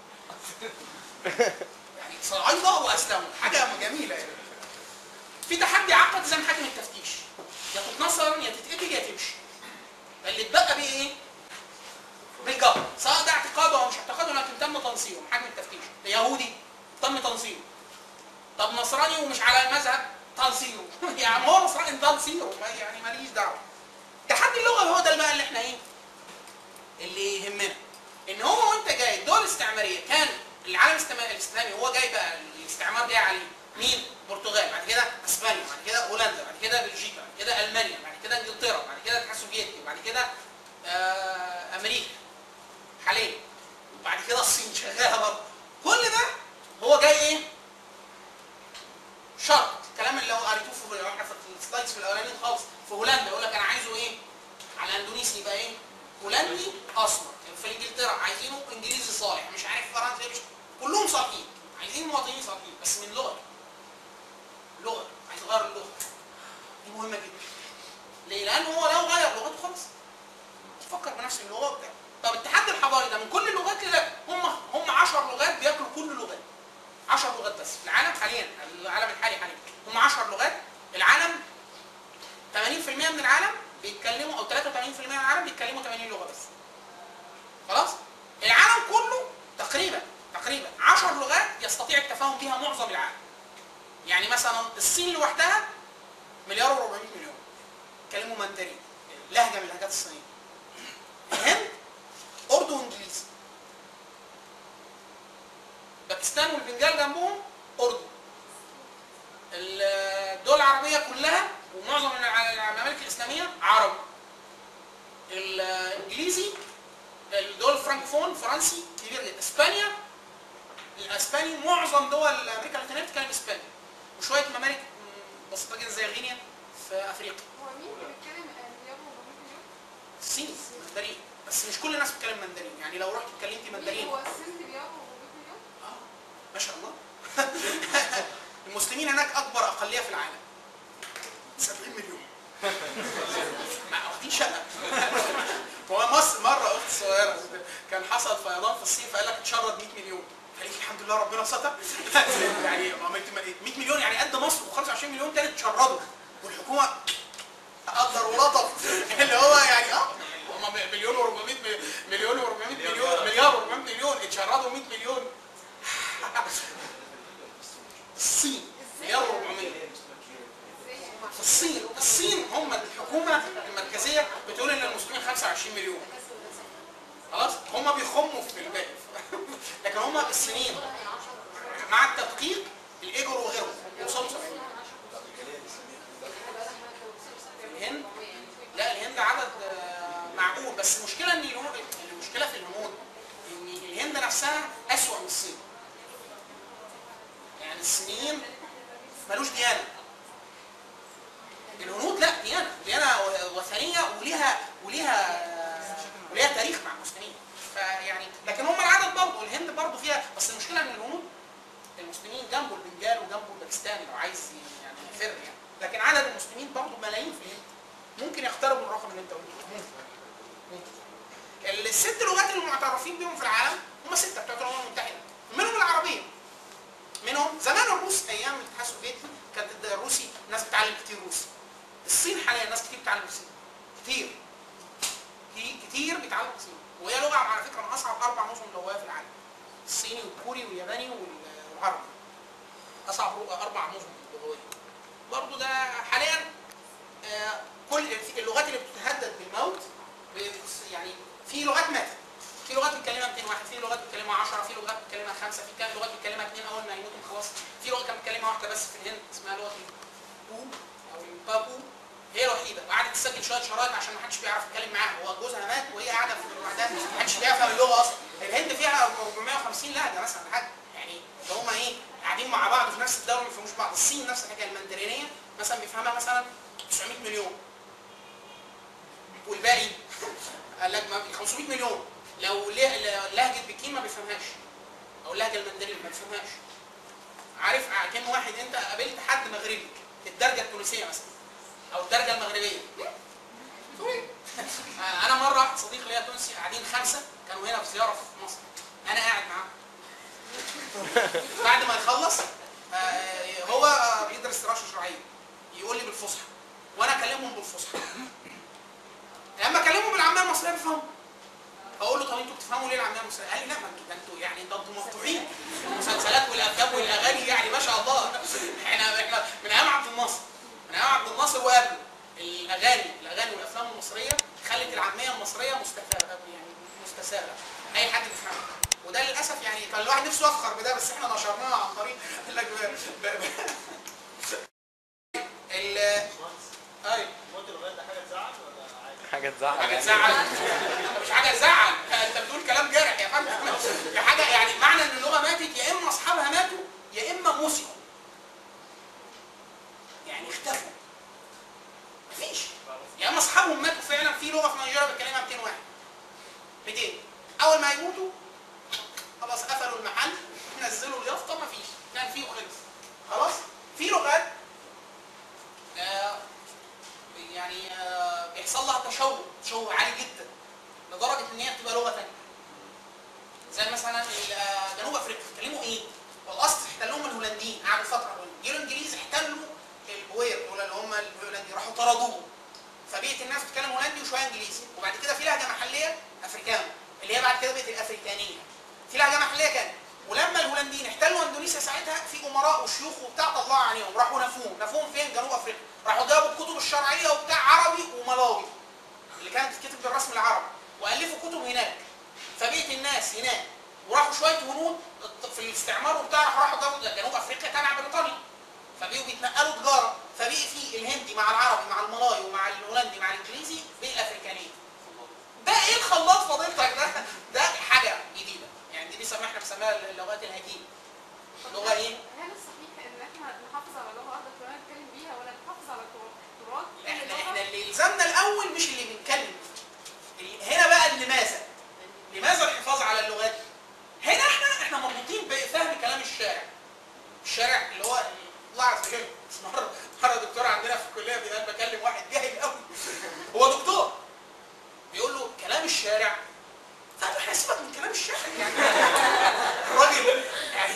يعني صعيده واسلموا حاجه جميله يعني في تحدي عقد زي محاكم التفتيش يا تتنصر يا تتقتل يا تمشي اللي اتبقى بيه ايه؟ بالجبر سواء ده اعتقاده او مش اعتقاده لكن تم تنصيره محاكم التفتيش ده يهودي تم تنصيره طب نصراني ومش على المذهب تنصيره يعني هو نصراني تنصيره ما- يعني ماليش دعوه تحدي اللغه هو ده بقى اللي احنا ايه اللي يهمنا ان هو وانت جاي الدول الاستعماريه كان العالم الاستما- الاسلامي هو جاي بقى الاستعمار جاي عليه مين؟ البرتغال بعد كده اسبانيا بعد كده هولندا بعد كده بلجيكا بعد كده المانيا بعد كده انجلترا بعد كده الاتحاد السوفيتي بعد كده آه امريكا حاليا وبعد كده الصين شغاله برضه كل ده هو جاي ايه؟ شرط الكلام اللي هو قريتوه في احنا في السلايدز في الاولاني خالص في هولندا يقول لك انا عايزه ايه؟ على اندونيسي يبقى ايه؟ هولندي اسمر في انجلترا عايزينه انجليزي صالح مش عارف فرنسا مش كلهم صالحين عايزين مواطنين صالحين بس من لغه لغه عايز يغير اللغه دي مهمه جدا ليه؟ لان هو لو غير لغته خلاص فكر بنفس اللغه بتاعه طب التحدي الحضاري ده من كل اللغات كده هم هم 10 لغات بياكلوا كل اللغات 10 لغات بس في العالم حاليا العالم الحالي حاليا هم 10 لغات العالم 80% من العالم بيتكلموا او 83% من العالم بيتكلموا 80 لغه بس خلاص العالم كله تقريبا تقريبا 10 لغات يستطيع التفاهم بها معظم العالم يعني مثلا الصين لوحدها مليار و400 مليون يتكلموا مندرين لهجه من اللهجات الصينيه الهند اردو وانجليزي باكستان والبنجال جنبهم اردو الدول العربيه كلها ومعظم الع- الممالك الاسلاميه عربي الانجليزي الدول الفرنكفون فرنسي كبير جدا اسبانيا الاسباني معظم دول امريكا اللاتينيه بتتكلم اسباني وشويه ممالك م، بسيطه جدا زي غينيا في افريقيا هو مين اللي بيتكلم مليار و400 مليون؟ الصين مندرين بس مش كل الناس بتتكلم مندرين يعني لو رحت اتكلمتي مين مندرين هو الصين مليار و400 مليون؟ آه، ما شاء الله المسلمين هناك اكبر اقليه في العالم 70 مليون مع واخدين شقه هو مصر مره اخت صغيره كان حصل فيضان في الصين فقال لك اتشرد 100 مليون قالت الحمد لله ربنا ستر يعني 100 مليون يعني قد مصر و25 مليون تاني اتشردوا والحكومه قدر ولطف اللي هو يعني اه هم مليون و400 مليون و400 مليون مليار و400 مليون اتشردوا 100 مليون الصين مليار و400 في الصين الصين هم الحكومه المركزيه بتقول ان المسلمين 25 مليون خلاص هم بيخموا في الباقي لكن هم الصينيين مع التدقيق الايجور وغيرهم يوصلوا 70 الهند لا الهند عدد آه، معقول بس المشكله ان الهنود المشكله في الهنود ان الهند نفسها اسوأ من الصين يعني الصينيين ملوش ديانه الهنود لا ديانه ديانه وثنيه وليها وليها وليها تاريخ مع المسلمين فيعني لكن هم العدد برضه الهند برضه فيها بس المشكله ان الهنود المسلمين جنبه البنجال وجنبه باكستان لو عايز يعني يفر يعني لكن عدد المسلمين برضه ملايين في الهند ممكن يقتربوا من الرقم اللي انت قلته ممكن ممكن الست لغات المعترفين بهم في العالم هم سته بتوع الامم المتحده منهم العربيه منهم زمان الروس ايام الاتحاد السوفيتي كانت الروسي الناس بتتعلم كتير روسي الصين حاليا ناس كتير بتتعلم صيني كتير كتير- كتير بيتعلم صيني وهي لغه على فكره من اصعب اربع نظم لغويه في العالم الصيني والكوري والياباني وال- والعربي اصعب رو- اربع نظم لغويه برضو ده حاليا آه، كل اللغات اللي بتتهدد بالموت ب- يعني في لغات ماتت في لغات بيتكلمها 200 واحد في لغات بيتكلمها 10 في لغات بيتكلمها 5 في كان لغات بيتكلمها 2 اول ما يموتوا خلاص في لغه كان بيتكلمها واحده بس في الهند اسمها لغه البو او البابو هي الوحيده وقعدت تسجل شويه شرايط عشان ما حدش بيعرف يتكلم معاها هو جوزها مات وهي قاعده في لوحدها ما حدش بيفهم اللغه اصلا الهند فيها 450 لهجه مثلا حاجه يعني اللي هم ايه قاعدين مع بعض في نفس الدوله ما بيفهموش بعض الصين نفس الحكايه المندرينيه مثلا بيفهمها مثلا 900 مليون والباقي قال لك ما 500 مليون لو له- لهجه بكين ما بيفهمهاش او اللهجه المندرين ما بيفهمهاش عارف كان واحد انت قابلت حد مغربي الدرجه التونسيه مثلا او الدرجه المغربيه انا مره واحد صديق ليا تونسي قاعدين خمسه كانوا هنا في زياره في مصر انا قاعد معاهم بعد ما يخلص آه، هو بيدرس دراسه شرعيه يقول لي بالفصحى وانا اكلمهم بالفصحى لما اكلمهم بالعاميه المصريه بيفهموا اقول له طب انتوا بتفهموا ليه العاميه المصريه؟ قال لي لا ما انتوا ده انتوا يعني ده انتوا مفتوحين المسلسلات والافلام والاغاني يعني ما شاء الله احنا احنا من ايام عبد الناصر من ايام عبد الناصر وقبله الاغاني الاغاني والافلام المصريه خلت العاميه المصريه مستفاده يعني مستساغه اي حد بيفهمها وده للاسف يعني كان الواحد نفسه يفخر بده بس احنا نشرناها عن طريق قال لك ب- ب- ب- ال ايوه قلت لغايه ده حاجه تزعل ولا عادي؟ حاجه تزعل حاجه يعني. تزعل مش حاجه تزعل انت بتقول كلام جارح يا فندم دي حاجه يعني معنى ان اللغه ماتت يا اما اصحابها ماتوا يا اما مسكوا يعني اختفوا مفيش يا اما اصحابهم ماتوا فعلا في لغه في نيجيريا بيتكلمها 200 واحد 200 اول ما يموتوا خلاص قفلوا المحل نزلوا اليافطه مفيش كان فيه وخلص خلاص في لغات آه يعني آه، بيحصل لها تشوه تشوه عالي جدا لدرجه ان هي بتبقى لغه ثانيه زي مثلا ال- آه، جنوب افريقيا بيتكلموا ايه؟ والاصل احتلوهم الهولنديين قعدوا فتره هولندا جيروا الانجليز احتلوا البوير دول اللي هم الهولنديين راحوا طردوهم فبقت الناس بتتكلم هولندي وشويه انجليزي وبعد كده في لهجه محليه افريكانو اللي هي بعد كده بقت الافريكانيه في لهجه محليه كانت ولما الهولنديين احتلوا اندونيسيا ساعتها في امراء وشيوخ وبتاع طلعوا عليهم راحوا نفوهم نفوهم فين جنوب افريقيا راحوا جابوا الكتب الشرعيه وبتاع عربي وملاوي اللي كانت بتتكتب بالرسم العربي والفوا كتب هناك فبقت الناس هناك وراحوا شويه هنود في الاستعمار وبتاع راحوا راحوا جابوا جنوب افريقيا تبع بريطانيا فبقوا بيتنقلوا تجاره فبقي في الهندي مع العربي مع الملاي ومع الهولندي مع الانجليزي بقي الافريكانيه ده ايه الخلاط فضيلتك ده ده حاجه جديده يعني دي بيسموها احنا بنسميها اللغات الهجين لغه ايه هل الصحيح ان احنا نحافظ على لغه ارض القران نتكلم بيها ولا نحافظ على التراث؟ احنا احنا اللي يلزمنا الاول مش اللي بنتكلم اللي- هنا بقى لماذا لماذا الحفاظ على اللغات هنا احنا احنا مربوطين بفهم كلام الشارع الشارع اللي هو الله عز وجل بس مره مره دكتور عندنا في الكليه بيقول بكلم واحد جاهل قوي هو دكتور بيقول له كلام الشارع فقال له احنا سيبك من كلام الشارع يعني الراجل يعني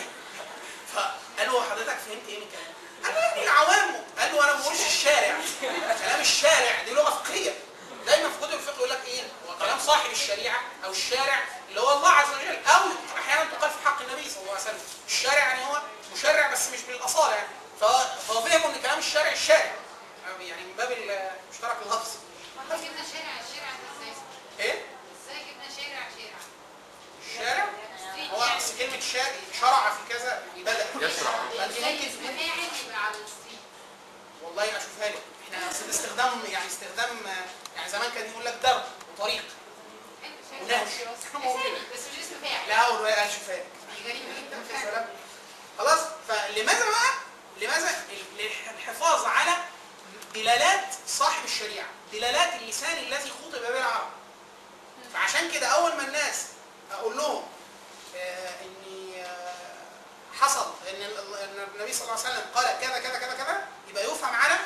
فقال له حضرتك فهمت ايه من الكلام؟ قال له يعني العوام قال له انا ما بقولش الشارع كلام الشارع دي لغه فقهيه دايما في كتب الفقه يقول لك ايه هو كلام صاحب الشريعه او الشارع اللي هو الله عز وجل او احيانا تقال في حق النبي صلى الله عليه وسلم الشارع يعني هو مشرع بس مش بالاصاله يعني فهو فهو فهموا ان كلام الشارع الشارع يعني من باب المشترك اللفظي احنا جبنا شارع الشارع ده ازاي؟ ايه ازاي جبنا شارع شارع؟ الشارع ستريت هو يعني. بس كلمه شارع شرع في كذا يعني بدا يشرع. فانت ازاي ممكن الفاعل يبقى على الستريت؟ والله اشوفها لك احنا اصل استخدام يعني استخدام يعني زمان كان يقول لك درب وطريق حلو، ونهج. شارع أسامي، بس مش اسم فاعل لا هو اشوفها لك دي غريبه جدا يا فعلا سلام. خلاص فلماذا بقى لماذا الحفاظ على دلالات صاحب الشريعه دلالات اللسان الذي خطب به العرب فعشان كده اول ما الناس اقول لهم آه اني آه حصل ان ال- ان النبي صلى الله عليه وسلم قال كذا كذا كذا كذا يبقى يفهم على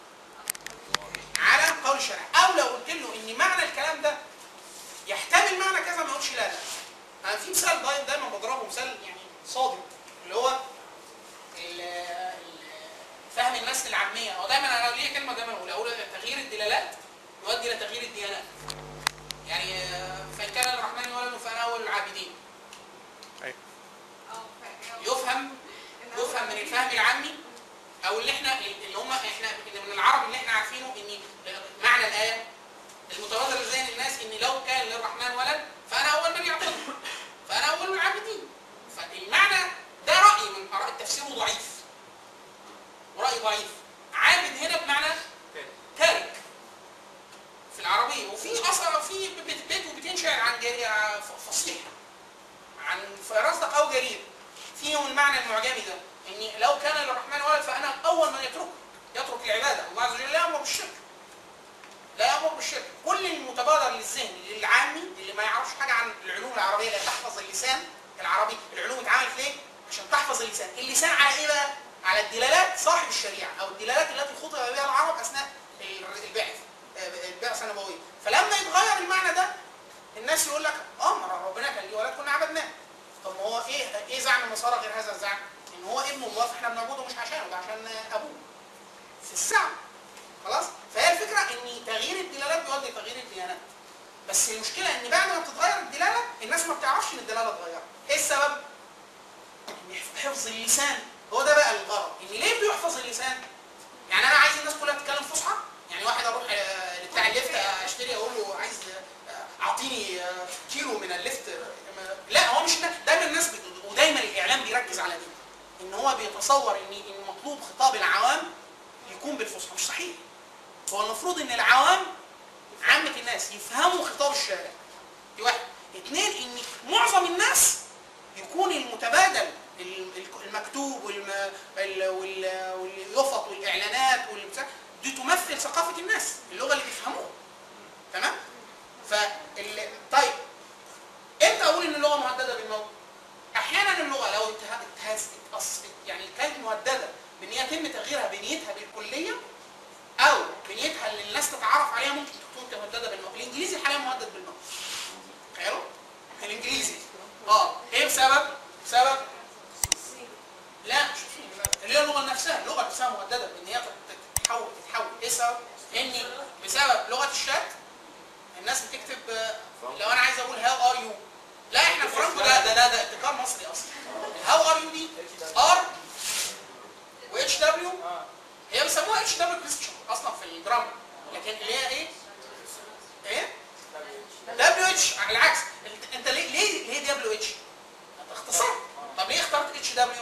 على قول الشرع او لو قلت له ان معنى الكلام ده يحتمل معنى كذا ما يقولش لا لا انا في مثال دايما دايما بضربه مثال يعني صادق اللي هو ال- ال- فهم الناس للعاميه هو دايما انا ليا كلمه دايما اقول اقول تغيير الدلالات يؤدي الى تغيير الديانات يعني آه، فان كان للرحمن ولد فانا اول العابدين اه فاهم. يفهم يفهم من الفهم العامي او اللي احنا اللي هم احنا من العرب اللي احنا عارفينه ان معنى الايه المتبادر لذهن الناس ان لو كان للرحمن ولد فانا اول من يعبده فانا اول العابدين فالمعنى ده راي من اراء التفسير ضعيف وراي ضعيف عابد هنا بمعنى تارك في العربيه وفي اصلا في بيت بيت وبيتين شعر عن جري- ف- فصيح عن فرزدق او جرير فيهم المعنى المعجمي ده ان لو كان للرحمن ولد فانا اول من يتركه يترك العباده الله عز وجل لا يامر بالشرك لا يامر بالشرك كل المتبادر للذهن للعامي اللي ما يعرفش حاجه عن العلوم العربيه اللي تحفظ اللسان العربي العلوم اتعملت ليه عشان تحفظ اللسان اللسان على ايه بقى على الدلالات صاحب الشريعه او الدلالات التي خطب بها العرب اثناء البعث البعثه النبويه فلما يتغير المعنى ده الناس يقول لك اه ما ربنا كان ليه ولد كنا عبدناه طب ما هو ايه ايه زعم النصارى غير هذا الزعم ان هو ابن الله فاحنا بنعبده مش عشانه ده عشان ابوه في الزعم خلاص فهي الفكره ان تغيير الدلالات بيؤدي لتغيير الديانات بس المشكله ان بعد ما بتتغير الدلاله الناس ما بتعرفش ان الدلاله اتغيرت ايه السبب ان حفظ اللسان هو ده بقى الغرض ان ليه بيحفظ اللسان يعني انا عايز الناس كلها تتكلم فصحى يعني واحد اروح آه، لبتاع الليفت آه، اشتري اقول له عايز آه، اعطيني آه، كيلو من الليفت آه، لا هو مش ده دايما الناس بت... ودايما الاعلام بيركز على دي ان هو بيتصور ان ان مطلوب خطاب العوام يكون بالفصحى مش صحيح هو المفروض ان العوام عامة الناس يفهموا خطاب الشارع دي واحد اثنين ان معظم الناس يكون المتبادل ال- ال- المكتوب والم... ال- وال- واليفط والاعلانات والبتاع دي تمثل ثقافة الناس اللغة اللي بيفهموها تمام فال... طيب امتى اقول ان اللغة مهددة بالموت احيانا اللغة لو اتها- اتهز... اتأص- يعني كانت مهددة بان هي يتم تغييرها بنيتها بالكلية او بنيتها اللي الناس تتعرف عليها ممكن تكون مهدده بالموت الانجليزي حاليا مهدد بالموت تخيلوا الانجليزي اه ايه بسبب بسبب لا مش اللي هي اللغه نفسها اللغه نفسها مهدده بان هي تتحول تتحول ايه السبب ان بسبب لغه الشات الناس بتكتب آه، لو انا عايز اقول هاو ار يو لا احنا فرانكو ده ده ده, ده ابتكار مصري اصلا الهاو ار يو دي ار و اتش دبليو هي بيسموها اتش دبليو كريستيان اصلا في الجرامر لكن اللي هي ايه؟ ايه؟ دبليو اتش على العكس انت, انت ليه ليه ليه دبليو اتش؟ انت اختصرت طب ليه اخترت اتش دبليو؟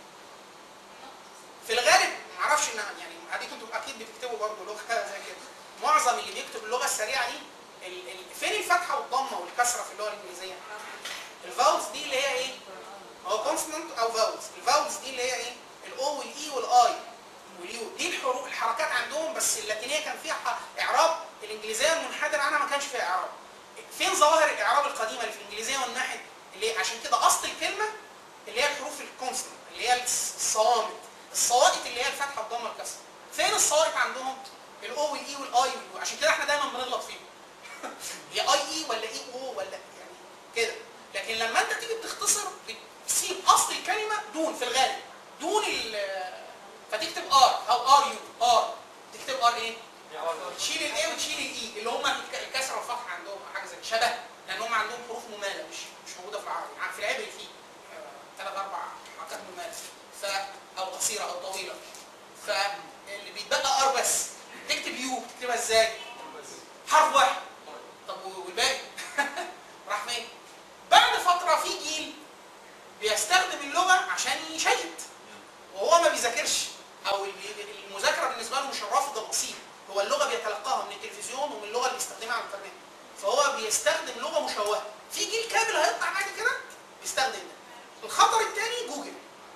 في الغالب معرفش ان يعني اديك انتوا اكيد بتكتبوا برضه لغه زي كده معظم اللي بيكتب اللغه السريعه دي ال ال فين الفتحه والضمه والكسره في اللغه الانجليزيه؟ الفاولز دي اللي هي ايه؟ هو كونسونانت او فاولز الفاولز دي اللي هي ايه؟ الاو والاي والاي واليو دي الحروف الحركات عندهم بس اللاتينيه كان فيها ح- اعراب الانجليزيه المنحدر عنها ما كانش فيها اعراب فين ظواهر الاعراب القديمه اللي في الانجليزيه والناحيه اللي عشان كده اصل الكلمه اللي هي الحروف الكونسونانت اللي هي الص- الصوامت الصوائط اللي هي الفتحه الضمه الكسره فين الصوائط عندهم الاو والاي والاي واليو عشان كده احنا دايما بنغلط فيهم هي اي اي ولا اي او ولا يعني كده لكن لما انت تيجي بتختصر بتسيب اصل الكلمه دون في الغالب دون ال فتكتب ار او ار يو ار تكتب ار ايه؟ تشيل الاي وتشيل الاي اللي هم الكسره والفتحه عندهم أو حاجه زي كده. شبه لان هم عندهم حروف مماله مش مش موجوده في العربي في العبري فيه ثلاث اربع حركات مماله ف او قصيره او طويله فاللي بيتبقى ار بس تكتب يو تكتبها ازاي؟ حرف واحد طب والباقي راح فين؟ بعد فتره في جيل بيستخدم اللغه عشان يشيد وهو ما بيذاكرش او ال- المذاكره بالنسبه له مش الرافض الاصيل هو اللغه بيتلقاها من التلفزيون ومن اللغه اللي بيستخدمها على الانترنت فهو بيستخدم لغه مشوهه في جيل كامل هيطلع بعد كده بيستخدم ده الخطر الثاني جوجل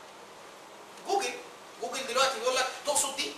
جوجل جوجل دلوقتي بيقول لك تقصد دي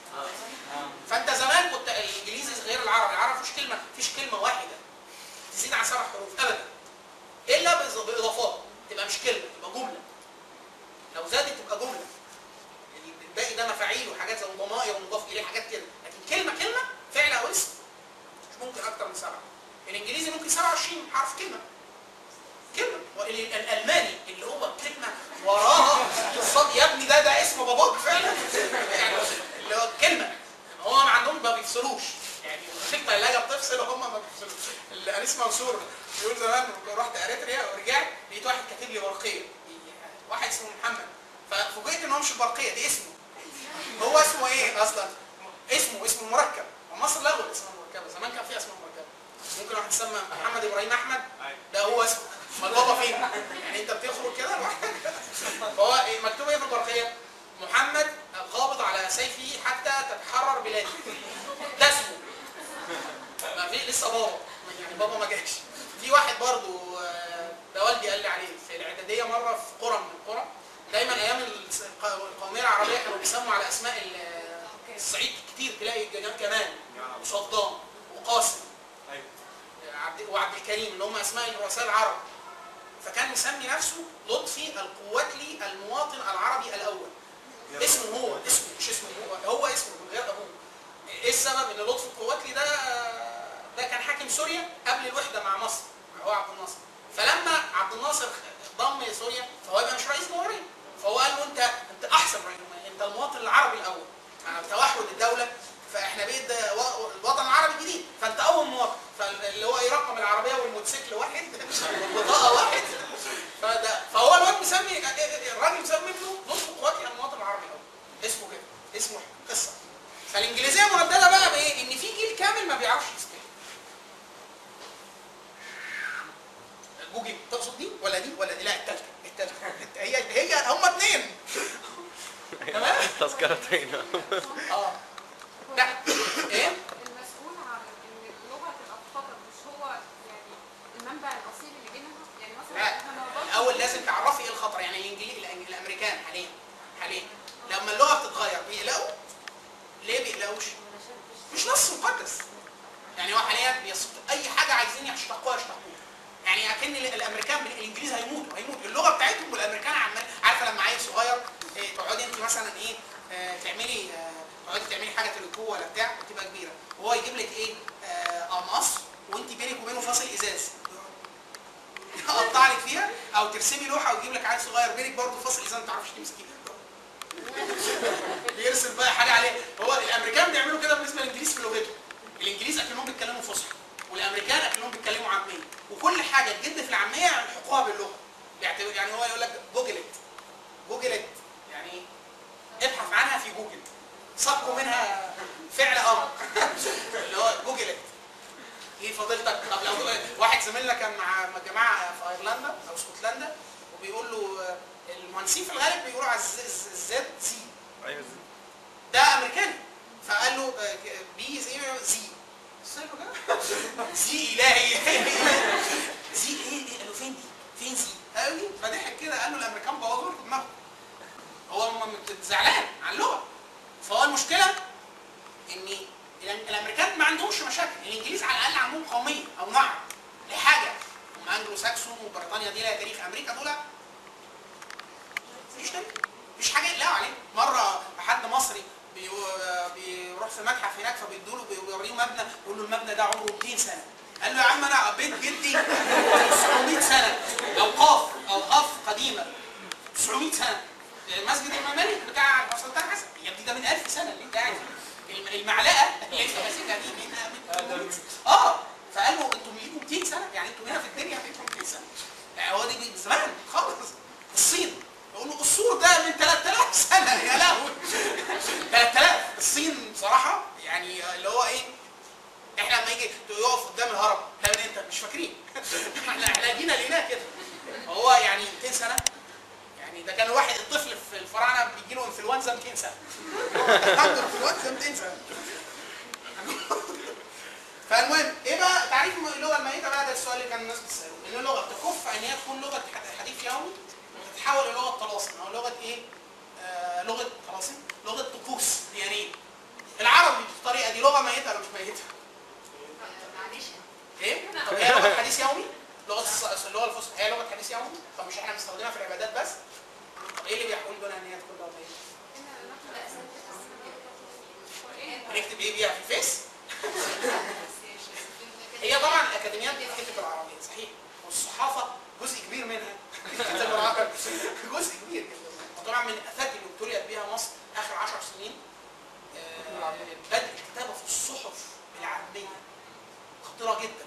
فانت زمان كنت الانجليزي غير العربي العربي مفيش كلمه مفيش كلمه واحده تزيد عن سبع حروف ابدا الا بإض- باضافات تبقى مش كلمه تبقى جمله لو زادت تبقى جمله الباقي ده مفاعيل وحاجات زي ضمائر ومضاف اليه حاجات كده لكن كلمه كلمه فعل او اسم مش ممكن اكتر من سبعه الانجليزي ممكن 27 حرف كلمه كلمه وال- الالماني اللي هو كلمه وراها الصاد يا ابني ده ده اسم باباك فعلا يعني اللي هو كلمه هم ما عندهم ما بيفصلوش يعني في الثلاجه بتفصل وهم ما بيفصلوش الانيس منصور بيقول زمان رحت اريتريا ورجعت لقيت واحد كاتب لي برقيه واحد اسمه محمد ففوجئت ان هو مش البرقيه دي اسمه هو اسمه ايه اصلا؟ اسمه اسمه مركب ومصر لغوا الاسم المركبه زمان كان في اسماء مركبه ممكن واحد يسمى محمد ابراهيم احمد ده هو اسمه امال بابا فين؟ يعني انت بتخرج كده لوحدك فهو إيه مكتوب ايه في البرقيه؟ محمد القابض على سيفه حتى تتحرر بلاده ده اسمه ما في لسه بابا يعني بابا ما جاش في واحد برضو آه، ده والدي قال لي عليه في الاعداديه مره في قرى من القرى دايما ايام الس- الق- القوميه العربيه كانوا بيسموا على اسماء ال- الصعيد كتير تلاقي جمال كمال وصدام وقاسم آه، عبد وعبد الكريم اللي هم اسماء الرؤساء العرب فجه واحد من القريه قال له فكان مسمي نفسه لطفي القواتلي المواطن العربي الاول اسمه هو اسمه مش اسمه هو هو اسمه من غير ابوه ايه السبب ان لطفي القواتلي ده ده كان حاكم سوريا قبل الوحده مع مصر هو عبد الناصر فلما عبد الناصر ضم سوريا فهو يبقى مش رئيس جمهوريه فهو قال له انت انت احسن رئيس جمهوريه انت المواطن العربي الاول مع توحد الدوله فاحنا بقيت ده و- الوطن العربي الجديد فانت اول مواطن فاللي هو يرقم العربيه والموتوسيكل واحد والبطاقه واحد فده فهو الواد مسمي الراجل مسمي ابنه نصف قواتي المواطن العربي الاول اسمه كده اسمه قصه فالانجليزيه مردده بقى بايه؟ ان في جيل كامل ما بيعرفش يسكت جوجل تقصد دي ولا دي ولا دي لا التالتة التالتة هي هي هم اثنين تمام تذكرتين اه لا ايه المسؤول عن ان لغه الخطر مش هو يعني المنبع الاصيل اللي جه منها يعني مثلا لا احنا ما نقدرش الاول لازم تعرفي ايه الخطر يعني الانجليزي الأنج- الامريكان حاليا حاليا لما اللغه بتتغير بيقلقوا ليه بيقلقوش مش نص مقدس يعني هو حاليا بيص... اي حاجه عايزين يشتقوها يشتقوها يعني اكن ال- الامريكان بال- الانجليز هيموتوا هيموتوا اللغه بتاعتهم والامريكان عمال عارفه لما عيل صغير إيه تقعدي انت مثلا ايه آه تعملي آه تقعدي تعملي حاجه تريكو ولا بتاع وتبقى كبيره وهو يجيب لك ايه آه قماص وانت بينك وبينه فاصل ازاز يقطع لك فيها او ترسمي لوحه ويجيب لك عيل صغير بينك برضه فاصل ازاز ما تعرفش تمسكيه بيرسم بقى حاجه عليه هو الامريكان بيعملوا كده بالنسبه للانجليز في لغتهم الانجليز اكنهم بيتكلموا فصحى والامريكان اكنهم بيتكلموا عاميه وكل حاجه تجد في العاميه يلحقوها باللغه يعتبر يعني هو يقول لك جوجلت جوجلت يعني ابحث عنها في جوجل سبقوا منها فعل امر اللي هو جوجلت ايه فضيلتك طب لو واحد زميلنا كان مع مع جماعه في ايرلندا او اسكتلندا وبيقول له آه، المهندسين في الغالب بيقولوا على الز- الز- الزد زي ايوه ده امريكاني فقال له آه، بي زي زي بص له كده زي الهي زي ايه ايه قال له فين دي؟ فين زي؟ قال لي فضحك كده قال له الامريكان بوظوا له دماغه هو م- م- زعلان على اللغه فهو المشكله ان الأم- الامريكان ما عندهمش مشاكل الانجليز على الاقل عندهم قوميه او نعم لحاجه هم انجلو ساكسون وبريطانيا دي لها تاريخ امريكا دول مفيش تاريخ مفيش حاجه يقلقوا عليه مره حد مصري بي- بيروح في متحف هناك فبيدوا له بيوريه مبنى يقول له المبنى ده عمره 200 سنه قال له يا عم انا بيت جدي 900 سنه اوقاف اوقاف قديمه 900 سنه مسجد الممالك بتاع السلطان حسن يا ابني ده من 1000 سنه اللي انت قاعد فيه. الم- المعلقه اللي انت ماسكها دي من من- اه فقال له انتوا ليكم 200 سنه يعني انتوا هنا في الدنيا ليكم 200 سنه يعني هو دي من زمان خالص الصين يقول له السور ده من 3000 سنه يا لهوي 3000 الصين بصراحه يعني اللي هو ايه احنا لما يجي يقف قدام الهرم لا من انت مش فاكرين احنا احنا جينا لقيناه كده هو يعني 200 سنه يعني ده كان الواحد الطفل في الفراعنه بيجي له انفلونزا 200 سنه عنده انفلونزا 200 سنه فالمهم ايه بقى تعريف اللغه الميته بقى ده السؤال اللي كان الناس بتساله ان اللغه تكف ان هي تكون لغه ح- حديث يومي وتتحول الى لغه طلاسم او لغه ايه؟ آه لغه طلاسم لغه طقوس ديانيه العربي بالطريقه دي لغه ميته ولا مش ميته؟ معلش ايه؟ طب هي لغه حديث يومي؟ لغه الص- اللغه الفصحى هي لغه حديث يومي؟ طب مش احنا بنستخدمها في العبادات بس؟ طب ايه اللي بيحول بنا ان هي تكون لغه ميته؟ هنكتب ايه بيها في الفيس؟ هي طبعا الاكاديميات دي بتكتب بالعربيه صحيح والصحافه جزء كبير منها بتكتب بالعربيه جزء كبير جدا وطبعا من الافات اللي ابتليت بها مصر اخر 10 سنين آه، بدء الكتابه في الصحف بالعاميه خطيره جدا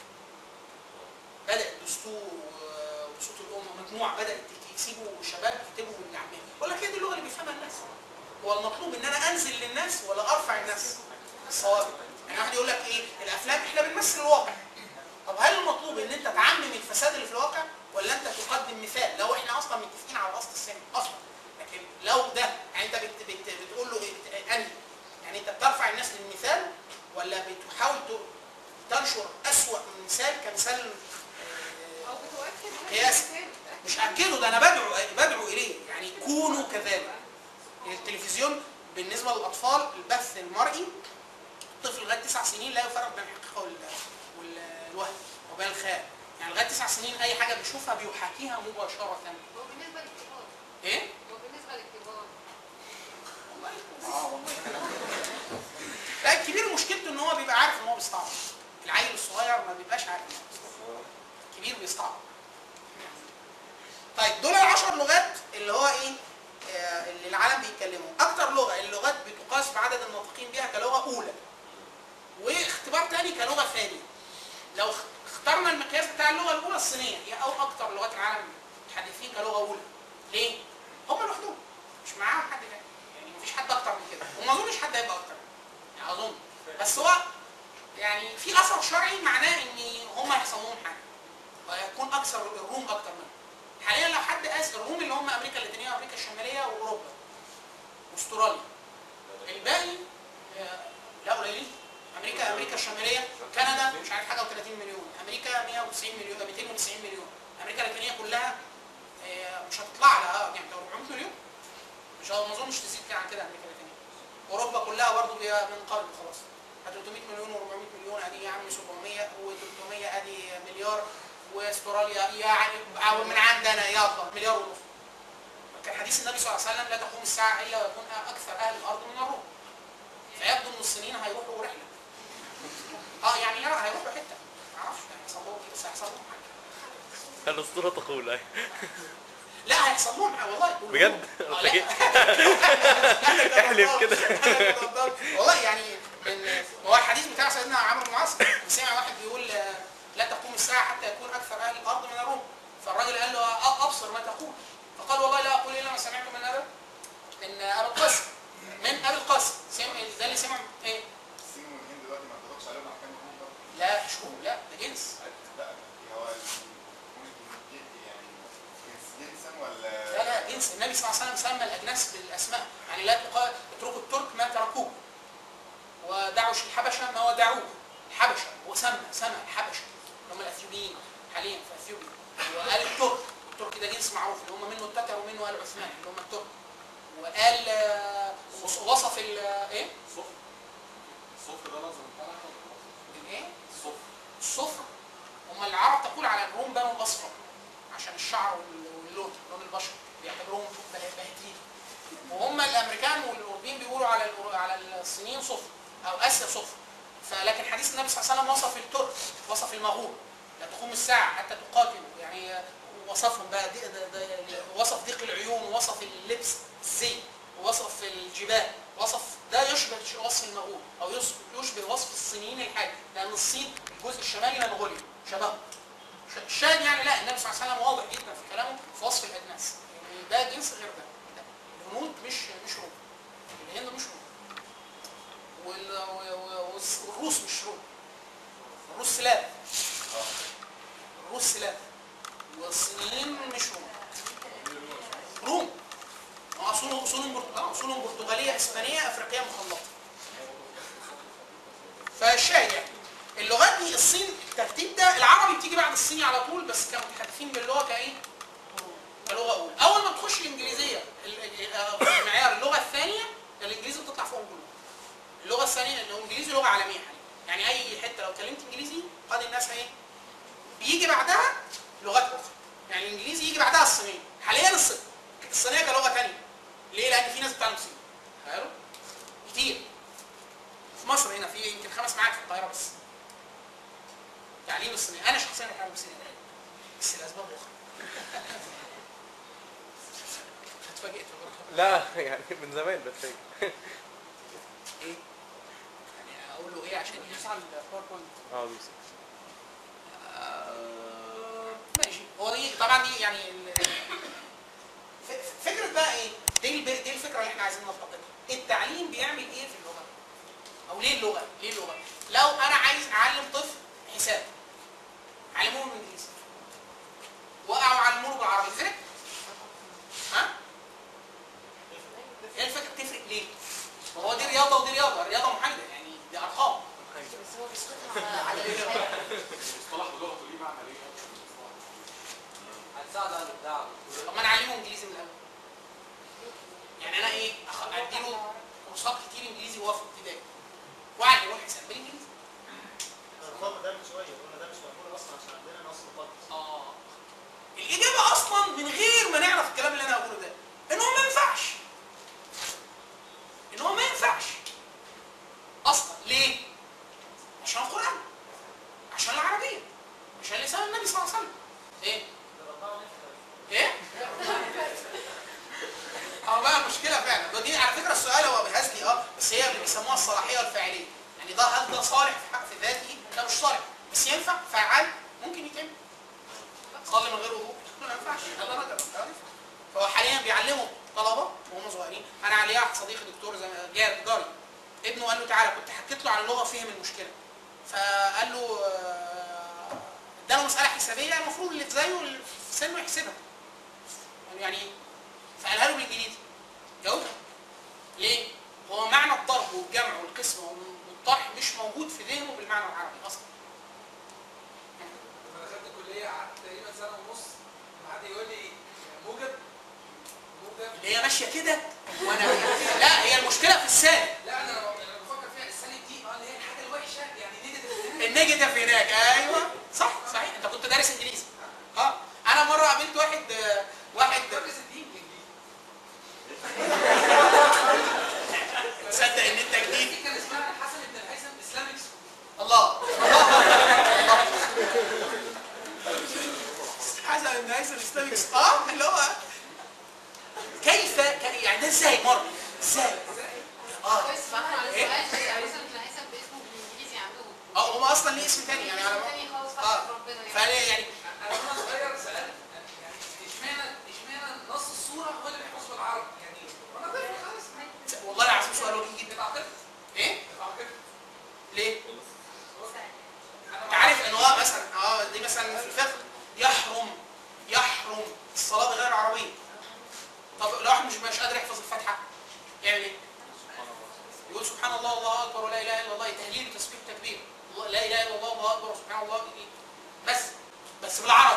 بدا الدستور و- وصوت الامه مجموعه بدات يسيبوا شباب يكتبوا بالعاميه بقول لك هي دي اللغه اللي بيفهمها الناس هو المطلوب ان انا انزل للناس ولا ارفع الناس الصواب يعني واحد يقول لك ايه الافلام احنا بنمثل الواقع طب هل المطلوب ان انت تعمم الفساد اللي في الواقع ولا انت تقدم مثال لو احنا اصلا متفقين على اصل السينما اصلا لكن لو ده يعني انت بت بت بتقول له إيه بت- انهي يعني انت بترفع الناس للمثال ولا بتحاول ت- تنشر اسوأ من مثال كمثال آه، او بتؤكد قياس. مش اكده ده انا بدعو بدعو اليه يعني كونوا كذلك التلفزيون بالنسبه للاطفال البث المرئي الطفل لغايه تسع سنين لا يفرق بين الحقيقه وال- وال- والوهم وبين الخيال يعني لغايه تسع سنين اي حاجه بيشوفها بيحاكيها مباشره هو بالنسبه للكبار ايه؟ هو بالنسبه للكبار لا الكبير مشكلته ان هو بيبقى عارف ان هو بيستعبط العيل الصغير ما بيبقاش عارف ان هو بيستعبط الكبير بيستعبط طيب دول العشر لغات اللي هو ايه آه، اللي العالم بيتكلموا اكتر لغه اللغات بتقاس بعدد الناطقين بها كلغه اولى واختبار تاني كلغه ثانيه لو اخ- اخترنا المقياس بتاع اللغه الاولى الصينيه هي او اكتر لغات العالم متحدثين كلغه اولى ليه هم لوحدهم مش معاهم حد تاني يعني مفيش حد اكتر من كده وما اظنش حد هيبقى اكتر يعني اظن بس هو يعني في اثر شرعي معناه ان هم هيحصل لهم حاجه وهيكون اكثر الروم اكتر منهم حاليا لو حد قاس الروم اللي هم امريكا اللاتينيه وامريكا الشماليه واوروبا واستراليا الباقي آه، لا قليلين امريكا امريكا الشماليه كندا مش عارف حاجه و30 مليون امريكا 190 مليون 290 مليون امريكا اللاتينيه كلها آه، مش هتطلع لها يعني 400 مليون مش ما اظنش تزيد كده عن كده امريكا اللاتينيه اوروبا كلها برضه من قرن خلاص 300 مليون و400 مليون ادي يا عم 700 و300 ادي مليار واستراليا يعني أو من عندنا يلا مليار ونص كان حديث النبي صلى الله عليه وسلم لا تقوم الساعه الا ويكون اكثر اهل الارض من الروم فيبدو ان الصينيين هيروحوا رحله اه يعني لا هيروحوا حته ما اعرفش هيحصل لهم ايه بس هيحصل لهم حاجه الاسطوره تقول أيوة. لا هيحصل لهم حاجه والله يقولوا بجد؟ آه، أنت لا. احلف كده. والله يعني إن هو الحديث بتاع سيدنا عمرو بن العاص سمع واحد بيقول آه، لا تقوم الساعه حتى يكون اكثر اهل الارض من الروم فالراجل قال له أ- ابصر ما تقول فقال والله لا اقول الا ما سمعت من ابي من ابي القاسم من ابي القاسم سمع ده اللي سمع ايه الصين والهند دلوقتي ما اتفقش عليهم احكام الروم برضه لا مش هو لا ده جنس لا هو ممكن يعني جنس جنسا ولا لا لا جنس النبي صلى الله عليه وسلم سمى الاجناس بالاسماء يعني لا تقال اتركوا الترك ما تركوه ودعوا الحبشه ما ودعوه الحبشه هو سمى سمى الحبشه اللي هم الاثيوبيين حاليا في اثيوبيا وقال الترك الترك ده جنس معروف اللي هم منه التتر ومنه ال عثمان اللي هم الترك وقال آه، وص- وصف ال ايه؟ الصفر الصفر ده لازم بتاعنا الايه؟ الصفر الصفر هم العرب تقول على الروم بنو الاصفر عشان الشعر وال- واللون لون البشر بيعتبروهم به- باهتين وهم الامريكان والاوروبيين بيقولوا على الأور- على الصينيين صفر او اسيا صفر فلكن حديث النبي صلى الله عليه وسلم وصف الترك وصف المغول لا تقوم الساعه حتى تقاتلوا يعني وصفهم بقى دي ده ده وصف ضيق العيون وصف اللبس الزي وصف الجبال وصف ده يشبه وصف المغول او يص- يشبه وصف الصينيين الحاجه لان الصين الجزء الشمالي منغوليا شبهه ش- الشاهد يعني لا النبي صلى الله عليه وسلم واضح جدا في كلامه في وصف الاجناس يعني ده جنس غير ده لا. الهنود مش مش روم الهند مش روم وال- و- و- والس- والروس مش روم الروس سلاف الروس سلاف والصينيين مش روم روم اصولهم اصولهم برت- آه، اصولهم برتغاليه اسبانيه افريقيه مخلطه فالشاهد يعني اللغات دي الصين الترتيب ده العربي بتيجي بعد الصيني على طول بس كانوا متحدثين باللغه كايه؟ كلغه اولى اول ما تخش الانجليزيه ال- ال- آه، المعيار اللغه الثانيه الانجليزي بتطلع فوق كله اللغه الثانيه الانجليزي لغه عالميه حاليا يعني اي حته لو اتكلمت انجليزي قد الناس ايه؟ بيجي بعدها لغات اخرى يعني الانجليزي يجي بعدها الصينيه حاليا الصين الصينيه كلغه ثانيه ليه؟ لان في ناس بتتعلم صيني تخيلوا؟ كتير في مصر هنا في يمكن خمس معاهد في القاهره بس تعليم الصينيه انا شخصيا بتعلم صيني الان بس لاسباب اخرى اتفاجئت بروح لا يعني من زمان بتفاجئ ايه؟ يعني اقول له ايه عشان دوس على الباوربوينت اه دوس آه، ماشي هو دي طبعا دي يعني ال- ف- فكره بقى ايه؟ دي الب- دي الفكره اللي احنا عايزين نلتقطها التعليم بيعمل ايه في اللغه؟ او ليه اللغه؟ ليه اللغه؟ لو انا عايز اعلم طفل حساب علموه بالانجليزي وقعوا علموه بالعربي تفرق؟ ها؟ ايه الفكره بتفرق ليه؟ ما هو دي رياضه ودي رياضه، الرياضه محايده يعني دي ارقام بس هو بيسقطها على الإنسان. المصطلح بلغته ليه معنى ليه؟ هتساعد على الابداع طب ما انا اعلمه انجليزي من الاول يعني انا ايه أخ- اديله كورسات كتير انجليزي وهو في ابتدائي واعلمه الحساب بالانجليزي الارقام ده من شويه قلنا ده مش مقبول اصلا عشان عندنا نص مقدس اه الاجابه اصلا من غير ما نعرف الكلام اللي انا هقوله ده ان هو ما ينفعش ان هو ما ينفعش اصلا ليه عشان القران عشان العربيه عشان لسان النبي صلى الله عليه وسلم ايه ايه اه بقى المشكله فعلا ده دي على فكره السؤال هو بهزلي اه بس هي اللي بيسموها الصلاحيه الفعليه يعني ده هل ده صالح في حق في ذاته ده مش صالح بس ينفع فعال ممكن يتم صلي من غير وضوء ما ينفعش هذا رجل لا ينفع. فهو حاليا بيعلموا طلبه وهم صغيرين انا عليا واحد صديقي دكتور زي ما- جار جاري ابنه قال له تعالى كنت حكيت له عن اللغه فهم المشكله فقال له آه، اداله مساله حسابيه المفروض اللي زيه اللي في سنه يحسبها قال له يعني ايه؟ فقالها له بالانجليزي جاوبها ليه؟ هو معنى الضرب والجمع والقسمه والطرح مش موجود في ذهنه بالمعنى العربي اصلا لما دخلت الكليه قعدت تقريبا سنه ونص حد يقول لي موجب موجب اللي هي ماشيه كده وانا لا هي المشكله في السالب لا انا لما لما بفكر فيها السالب دي اه اللي هي الحاجه الوحشه يعني نيجاتيف النيجاتيف هناك ايوه صح صحيح انت كنت دارس انجليزي اه انا مره قابلت واحد آه، واحد درس الدين تصدق ان انت جديد دي كان اسمها حسن بن الهيثم اسلامك الله حسن بن هيثم الاسلامي اه اللي هو كيف ك- يعني ده ازاي مر ازاي اه كويس فاهمة على إيه؟ السؤال يعني مثلا تلاقي حسب باسمه بالانجليزي عندهم اه هم اصلا ليه اسم تاني يعني على ما تاني خالص اه فاهم ربنا يعني فليه يعني انا وانا صغير سالت يعني اشمعنى اشمعنى نص الصوره هو اللي بيحفظ بالعربي يعني وانا طفل خالص والله العظيم سؤال وجيه جدا اتعقدت ايه اتعقدت ليه انت عارف ان هو مثلا اه دي مثلا في الفقه يحرم يحرم الصلاه بغير عربيه طب لو واحد مش مش قادر يحفظ الفاتحه يعمل ايه؟ يقول سبحان الله الله اكبر ولا اله الا الله تهليل وتسبيح وتكبير الله- لا اله الا الله الله اكبر وسبحان الله إيه؟ بس بس بالعربي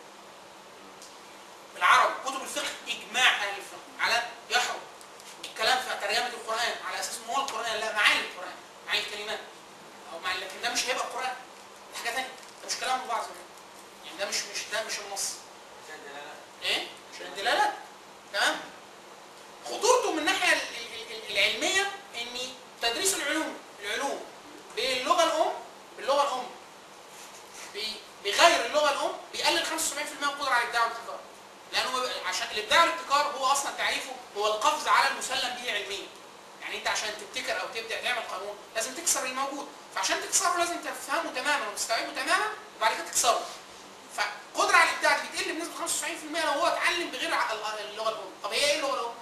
بالعربي كتب الفقه اجماع اهل الفقه على يحرم الكلام في ترجمه القران على اساس ان هو القران لا معاني القران معاني الكلمات او مع لكن ده مش هيبقى القران ده حاجه ثانيه ده مش كلام بعض يعني ده مش مش ده مش النص ايه مش الدلاله تمام خطورته من الناحيه ال- ال- ال- العلميه ان تدريس العلوم العلوم باللغه الام باللغه الام ب- بغير اللغه الام بيقلل 75% من القدره على الابداع والابتكار لانه ما بيبقى- عشان الابداع والابتكار هو اصلا تعريفه هو القفز على المسلم به علميا يعني انت عشان تبتكر او تبدا تعمل قانون لازم تكسر الموجود فعشان تكسره لازم تفهمه تماما وتستوعبه تماما وبعد كده تكسره فقدره على الابداع دي بتقل بنسبه 95% لو هو اتعلم بغير ع- ال- اللغه الام طب هي ايه اللغه الام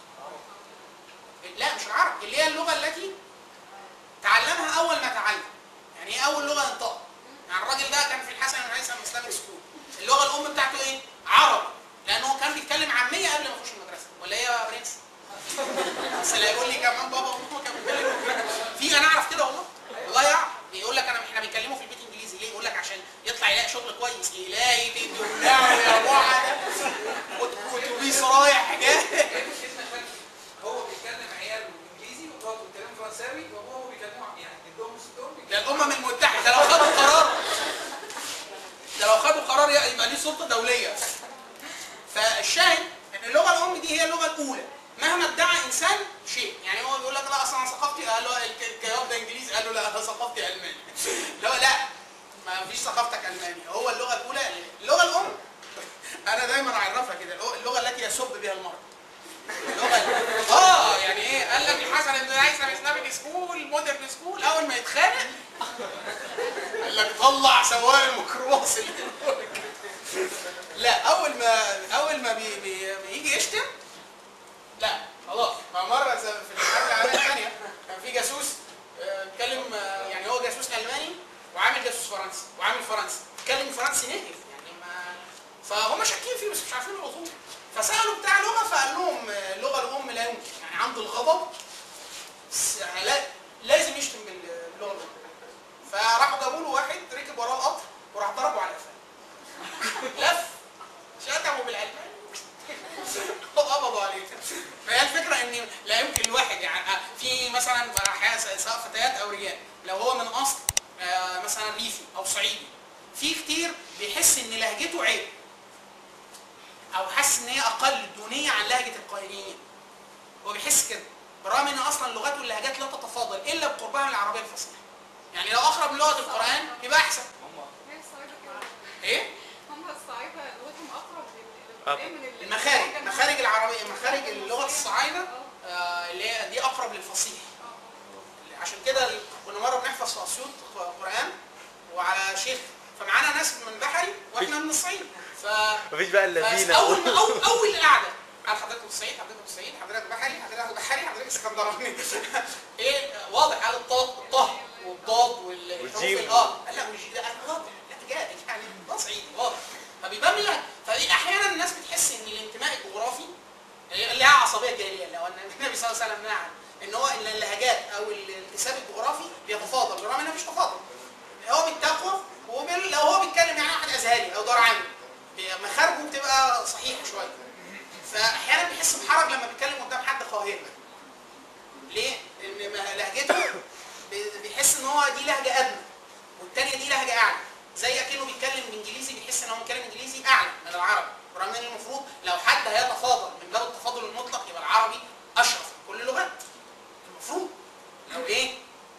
لا مش العربي اللي هي اللغه التي تعلمها اول ما تعلم يعني ايه اول لغه ينطقها يعني الراجل ده كان في الحسن بن هيثم اسلامي سكول اللغه الام بتاعته ايه عربي لانه كان بيتكلم عاميه قبل ما يخش المدرسه ولا ايه يا برنس بس اللي هيقول لي كمان بابا وماما كانوا بيتكلموا في انا اعرف كده والله والله يعرف يقول لك انا احنا بنكلمه في البيت انجليزي ليه يقول لك عشان يطلع يلاقي شغل كويس الهي بيتي وبتاع يا بعد واتوبيس رايح جاي هو بيتكلم عياله انجليزي ومراته بتتكلم فرنساوي وابوه بيكلموا يعني جدهم وستهم ده الامم المتحده لو خدوا قرار ده لو خدوا قرار يبقى ليه سلطه دوليه فالشاهد ان اللغه الام دي هي اللغه الاولى مهما ادعى انسان شيء يعني هو بيقول لك لا اصلا انا ثقافتي قال له الك- الجواب ده انجليزي قال له لا انا ثقافتي الماني لا لا ما فيش ثقافتك الماني هو اللغه الاولى اللغه الام انا دايما اعرفها كده اللغه التي يسب بها المرء اللغه اه يعني ايه قال لك الحسن بن هيثم اسلامك سكول مودرن سكول اول ما يتخانق قال لك طلع سواق الميكروباص اللي جنبك. لا اول ما اول ما بي بي بيجي يشتم لا خلاص فمره زي في الحرب العالميه الثانيه كان في جاسوس آه، اتكلم آه، يعني هو جاسوس الماني وعامل جاسوس فرنسي وعامل فرنسي اتكلم فرنسي نيتف يعني ما فهم شاكين فيه بس مش عارفين الاصول فسالوا بتاع لغه فقال لهم آه، اللغه الام لا يمكن يعني عنده الغضب س- يعني لا لازم يشتم باللغه الام فراحوا جابوا له واحد ركب وراه القطر وراح ضربه على قفاه لف شتمه بالالماني وقبضوا عليه فهي الفكره ان لا يمكن الواحد يعني آه، في مثلا احيانا سواء فتيات او رجال لو هو من اصل آه، مثلا ريفي او صعيدي في كتير بيحس ان لهجته عيب او حاسس ان هي اقل دونيه عن لهجه القاهريين هو بيحس كده برغم ان اصلا اللغات واللهجات لا تتفاضل الا بقربها من العربيه الفصيحه يعني لو اقرب من لغه القران يبقى احسن هي الصعيدة كده ايه هم الصعيدة لغتهم أقرب لل- آه. للقرآن من ال- المخارج اللهجة مخارج العربيه مخارج اللغه الفصيحة. الصعايده آه. آه، اللي هي دي اقرب للفصيح آه. عشان كده كنا مره بنحفظ في اسيوط قران وعلى شيخ فمعانا ناس من بحري واحنا من الصعيد ف مفيش بقى الا بس فينا اول اول اول قعده قال حضرتك من الصعيد حضرتك من الصعيد حضرتك بحري حضرتك بحري حضرتك اسكندراني ايه واضح قال الطاء الطه والضاد والحروف والجيم. ال- اه قال لا والجيم لا واضح لا جاء يعني ده صعيدي واضح فبيبان لك فدي احيانا الناس بتحس ان الانتماء الجغرافي اللي لها عصبيه جاهليه لو ان النبي صلى الله عليه وسلم نهى عنه ان هو ان اللهجات او الانتساب الجغرافي بيتفاضل بالرغم انها مش تفاضل هو بالتقوى وبال... لو هو بيتكلم يعني واحد ازهري او دار عام مخارجه بتبقى صحيحه شويه فاحيانا بيحس بحرج لما بيتكلم قدام حد قاهري ليه؟ لان ما- لهجته بي- بيحس ان هو دي لهجه ادنى والتانيه دي لهجه اعلى زي اكنه بيتكلم انجليزي بيحس ان هو بيتكلم انجليزي اعلى من العربي برغم ان المفروض لو حد هيتفاضل من باب التفاضل المطلق يبقى العربي اشرف من كل اللغات المفروض لو ايه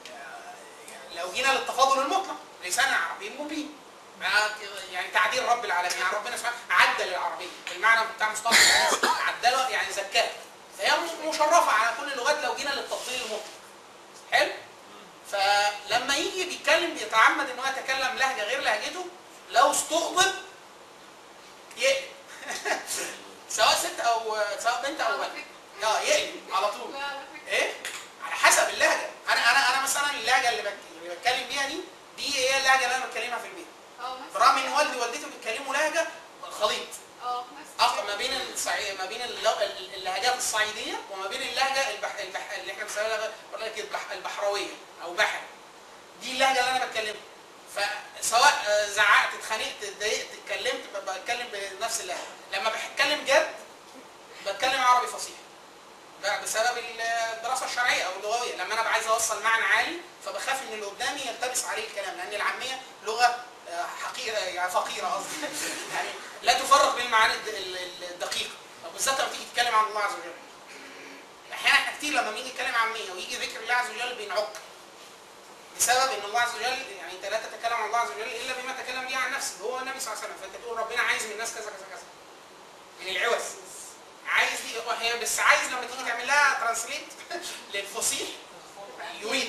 آه، لو جينا للتفاضل المطلق لسان عربي مبين بقى يعني تعديل رب العالمين يعني ربنا سبحانه عدل العربيه بالمعنى بتاع مصطلح الحديث عدله يعني زكاها فهي مشرفه على كل اللغات لو جينا للتفضيل المطلق حلو فلما يجي بيتكلم بيتعمد ان هو يتكلم لهجه غير لهجته لو استغضب يقلب سواء ست او سواء بنت او على ولد فكرة. اه يقلب على طول لا على فكرة ايه على حسب اللهجه انا انا انا مثلا اللهجه اللي, بك... اللي بتكلم بيها دي دي هي اللهجه اللي انا بتكلمها في البيت اه نفس برغم ان الكلام. والدي ووالدتي بيتكلموا لهجه خليط اه نفس أقرب الكلام. ما بين الصعي... ما بين الل- اللهجات الصعيديه وما بين اللهجه البح... البح... اللي احنا بنسميها بقول لك البح... البحراويه او بحري دي اللهجه اللي انا بتكلمها فسواء آه، زعقت اتخانقت اتضايقت اتكلمت ب- بتكلم بنفس اللهجه لما بتكلم جد بتكلم عربي فصيح ب- بسبب الدراسه الشرعيه او اللغويه لما انا عايز اوصل معنى عالي فبخاف ان اللي قدامي يلتبس عليه الكلام لان العاميه لغه آه، حقيره يعني فقيره قصدي يعني لا تفرق بين المعاني الد- ال- ال- الدقيقه وبالذات لما تيجي تتكلم عن الله عز وجل احيانا احنا كتير لما بنيجي نتكلم عاميه ويجي ذكر الله عز وجل بنعك بسبب ان الله عز وجل يعني انت لا تتكلم عن الله عز وجل الا بما تكلم به عن نفسه هو النبي صلى الله عليه وسلم فانت تقول ربنا عايز من الناس كذا كذا كذا من العوز عايز دي هي بس عايز لما تيجي تعمل لها ترانسليت للفصيح يريد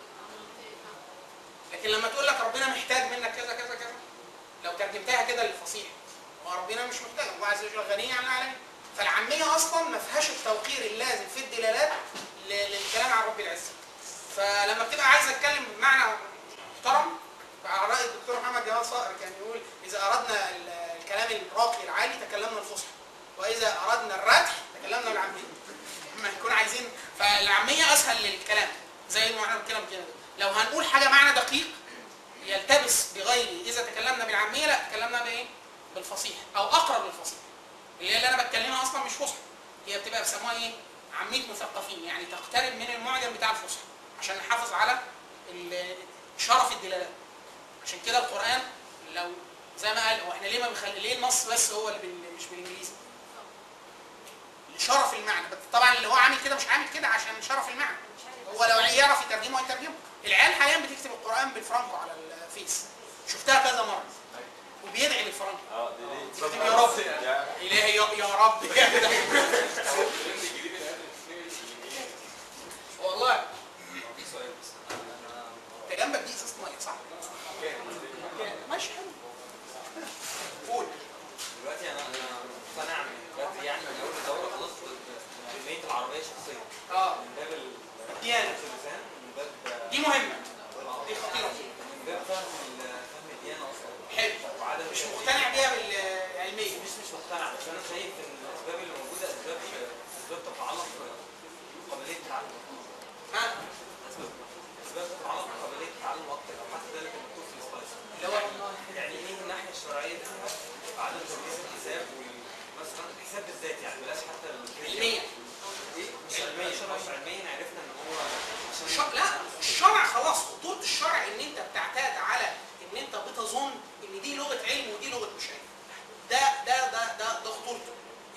لكن لما تقول لك ربنا محتاج منك كذا كذا كذا لو ترجمتها كده للفصيح هو ربنا مش محتاج الله عز وجل غني عن العالمين فالعاميه اصلا ما فيهاش التوقير اللازم في الدلالات ل- للكلام عن رب العزه فلما بتبقى عايز اتكلم بمعنى محترم على راي الدكتور محمد جمال صقر كان يقول اذا اردنا ال- الكلام الراقي العالي تكلمنا الفصحى واذا اردنا الردح تكلمنا بالعاميه لما نكون عايزين فالعاميه اسهل للكلام زي ما احنا بنتكلم كده لو هنقول حاجه معنى دقيق يلتبس بغير اذا تكلمنا بالعاميه لا تكلمنا بايه؟ بالفصيح او اقرب للفصيح اللي هي اللي انا بتكلمها اصلا مش فصحى هي بتبقى بيسموها ايه؟ عاميه مثقفين يعني تقترب من المعجم بتاع الفصحى عشان نحافظ على ال- شرف الدلالات عشان كده القران لو زي ما قال هو احنا ليه ما بنخلي ليه النص بس هو اللي بال- مش بالانجليزي؟ شرف المعنى بس طبعا اللي هو عامل كده مش عامل كده عشان شرف المعنى هو لو يعرف يترجمه هيترجمه العيال حاليا بتكتب القران بالفرنكو على الفيس شفتها كذا مره وبيدعي بالفرنكو اه دي ليه؟ يكتب يا رب الهي يا, يا رب والله انت جنبك دي ازازه ميه صح؟ ماشي حلو قول دلوقتي انا انا مقتنع من بدري يعني من اول الدوره خلاص بكميه العربيه شخصيا اه من باب ال- ديانه اللسان من باب دي مهمه دي خطيره من باب فهم ال- فهم الديانه اصلا حلو وعدم مش التفكير. مقتنع بيها بالعلميه مش مش مقتنع بس انا شايف ان الاسباب اللي موجوده اسباب اسباب تتعلق بقابليه التعلم ها اسباب اسباب تتعلق بقابليه التعلم اكتر او حتى ذلك المكتوب في السلايد اللي هو يعني ايه الناحيه الشرعيه فيها عدم تدريس الحساب وال- مثلا الحساب بالذات يعني بلاش حتى ال- علميا ايه مش علميا مش علميا عرفنا ان هو عشان الشرع لا الشرع خلاص خطوره الشرع ان انت بتعتمد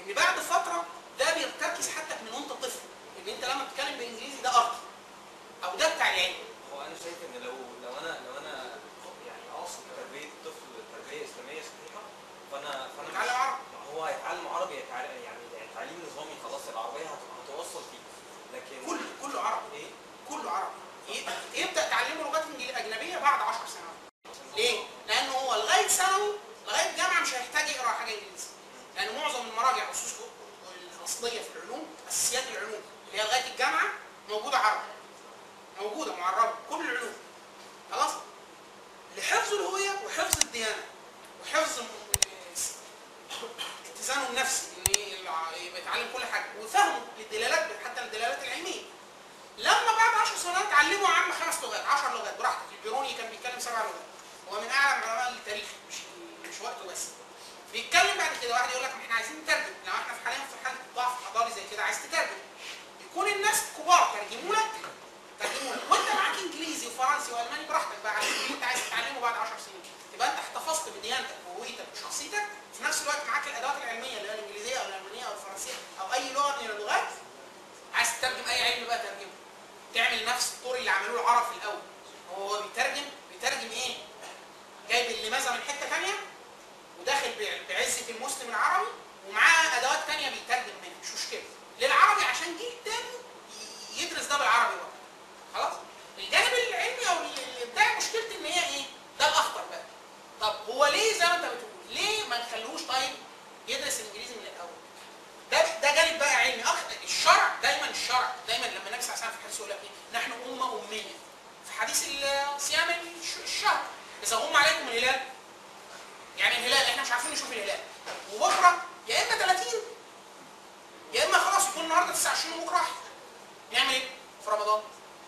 ان بعد فتره ده بيرتكز حتى من وانت طفل ان انت لما بتتكلم بالانجليزي ده ارضي او ده بتاع العلم هو انا شايف ان لو لو انا لو انا يعني اقصد تربيه الطفل تربيه اسلاميه صحيحه فانا فانا مش- يتعلم عربي. ما هو هيتعلم عربي يتعلم يعني يعني تعليم نظامي خلاص العربيه هت- هتوصل فيه لكن كله كله عربي ايه كله عربي ي- يبدا تعلمه لغات إنجلي- اجنبيه بعد 10 سنوات ليه؟ لانه هو لغايه ثانوي لغايه جامعه مش هيحتاج يقرا حاجه انجليزي لان معظم المراجع الاسس الاصليه في العلوم اساسيات العلوم اللي هي لغايه الجامعه موجوده عربي موجوده معربه كل العلوم خلاص لحفظ الهويه وحفظ الديانه وحفظ م- اتزانه النفسي ان الع- يبقى يتعلم كل حاجه وفهمه للدلالات حتى الدلالات العلميه لما بعد 10 سنوات علموا يا عم خمس لغات 10 لغات براحتك البيروني كان بيتكلم سبع لغات هو من اعلم علماء التاريخ مش مش وقته بس بيتكلم بعد كده واحد يقول لك ما احنا عايزين نترجم لو احنا في حاليا في حاله ضعف حضاري زي كده عايز تترجم يكون الناس كبار ترجموا لك ترجموا لك وانت معاك انجليزي وفرنسي والماني براحتك بقى على اللي انت عايز تتعلمه بعد 10 سنين يبقى انت احتفظت بديانتك وهويتك وشخصيتك في نفس الوقت معاك الادوات العلميه اللي هي الانجليزيه او الالمانيه او الفرنسيه او اي لغه من اللغات عايز تترجم اي علم بقى ترجمه تعمل نفس الطور اللي عملوه العرب في الاول هو بيترجم بيترجم ايه؟ جايب اللمازه من حته ثانيه وداخل ب- بعزه المسلم العربي ومعاه ادوات ثانيه بيترجم منها مش مشكله للعربي عشان جيل تاني ي- يدرس ده بالعربي برضه خلاص الجانب العلمي او ال- الابداعي مشكلتي ان هي ايه؟ ده الاخطر بقى طب هو ليه زي ما انت بتقول ليه ما نخلوش طيب يدرس الانجليزي من الاول؟ ده ده جانب بقى علمي اكتر الشرع دايما الشرع دايما لما النبي صلى الله عليه وسلم في الحديث يقول لك ايه؟ نحن امه اميه في حديث ال- صيام الش- الشهر اذا غم عليكم الهلال يعني الهلال احنا مش عارفين نشوف الهلال وبكره يا اما 30 يا اما خلاص يكون النهارده 29 وبكره واحد نعمل ايه في رمضان؟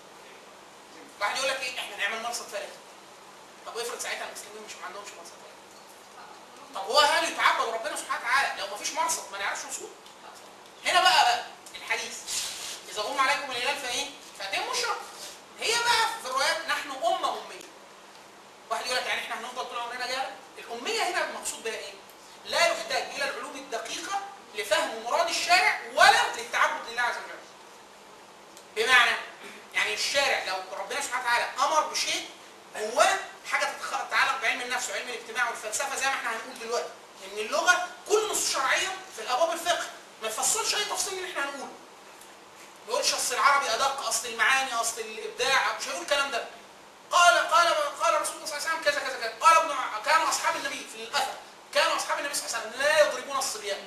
واحد يقول لك ايه احنا نعمل مرصد فلكي طب افرض ساعتها المسلمين مش ما عندهمش مرصد فلكي طب هو هل يتعبد ربنا سبحانه وتعالى لو ما فيش مرصد ما نعرفش نصوم هنا بقى بقى الحديث اذا غم عليكم الهلال فايه فاتموا الشهر هي بقى في الروايات نحن امه اميه واحد يقول لك يعني احنا هنفضل طول عمرنا جهله الاميه هنا المقصود بها ايه لا يحتاج الى العلوم الدقيقه لفهم مراد الشارع ولا للتعبد لله عز وجل بمعنى يعني الشارع لو ربنا سبحانه وتعالى امر بشيء هو حاجه تتخ- تتعلق بعلم النفس وعلم الاجتماع والفلسفه زي ما احنا هنقول دلوقتي ان اللغه كل نصوص شرعيه في الابواب الفقه ما يفصلش اي تفصيل من اللي احنا هنقوله ما يقولش اصل العربي ادق اصل المعاني اصل الابداع مش هيقول الكلام ده قال قال قال رسول الله صلى الله عليه وسلم كذا كذا كذا قال ابن ع- كان اصحاب النبي في الاثر كان اصحاب النبي صلى الله عليه وسلم لا يضربون الصبيان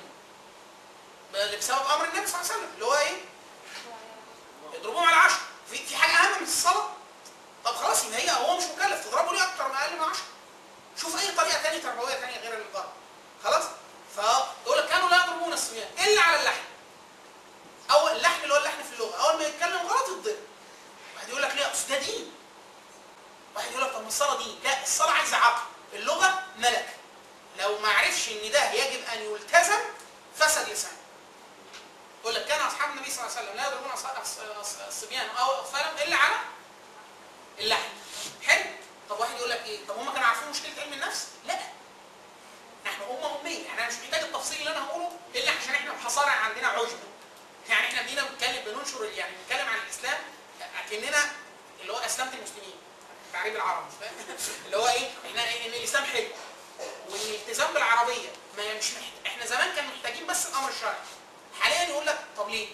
بل بسبب امر النبي صلى الله عليه وسلم اللي هو ايه؟ يضربوهم على عشر في في حاجه اهم من الصلاه طب خلاص يبقى هي هو مش مكلف تضربه ليه اكتر من اقل من 10 شوف اي طريقه ثانيه تربويه ثانيه غير الضرب خلاص فيقول لك كانوا لا يضربون الصبيان الا على اللحم اول اللحم اللي هو اللحم في اللغه اول ما يتكلم غلط يتضرب واحد يقول لك ليه اصل ده دين واحد يقول لك طب ما الصلاه دين لا الصلاه عايزه عقل اللغه ملك لو ما عرفش ان ده يجب ان يلتزم فسد لسانه يقول لك كان اصحاب النبي صلى الله عليه وسلم لا يضربون أص- أص- أص- الصبيان او اطفالهم الا على اللحم حلو طب واحد يقول لك ايه طب هم كانوا عارفين مشكله علم النفس لا نحن امه اميه يعني انا مش محتاج التفصيل اللي انا هقوله الا عشان احنا محصره عندنا عجب يعني احنا بينا بنتكلم بننشر يعني بنتكلم عن الاسلام اكننا اللي هو اسلمت المسلمين تعريب العرب مش فاهم اللي هو ايه احنا ان الاسلام حلو وان الالتزام بالعربيه ما مش محت... احنا زمان كان محتاجين بس الامر الشرعي حاليا يقول لك طب ليه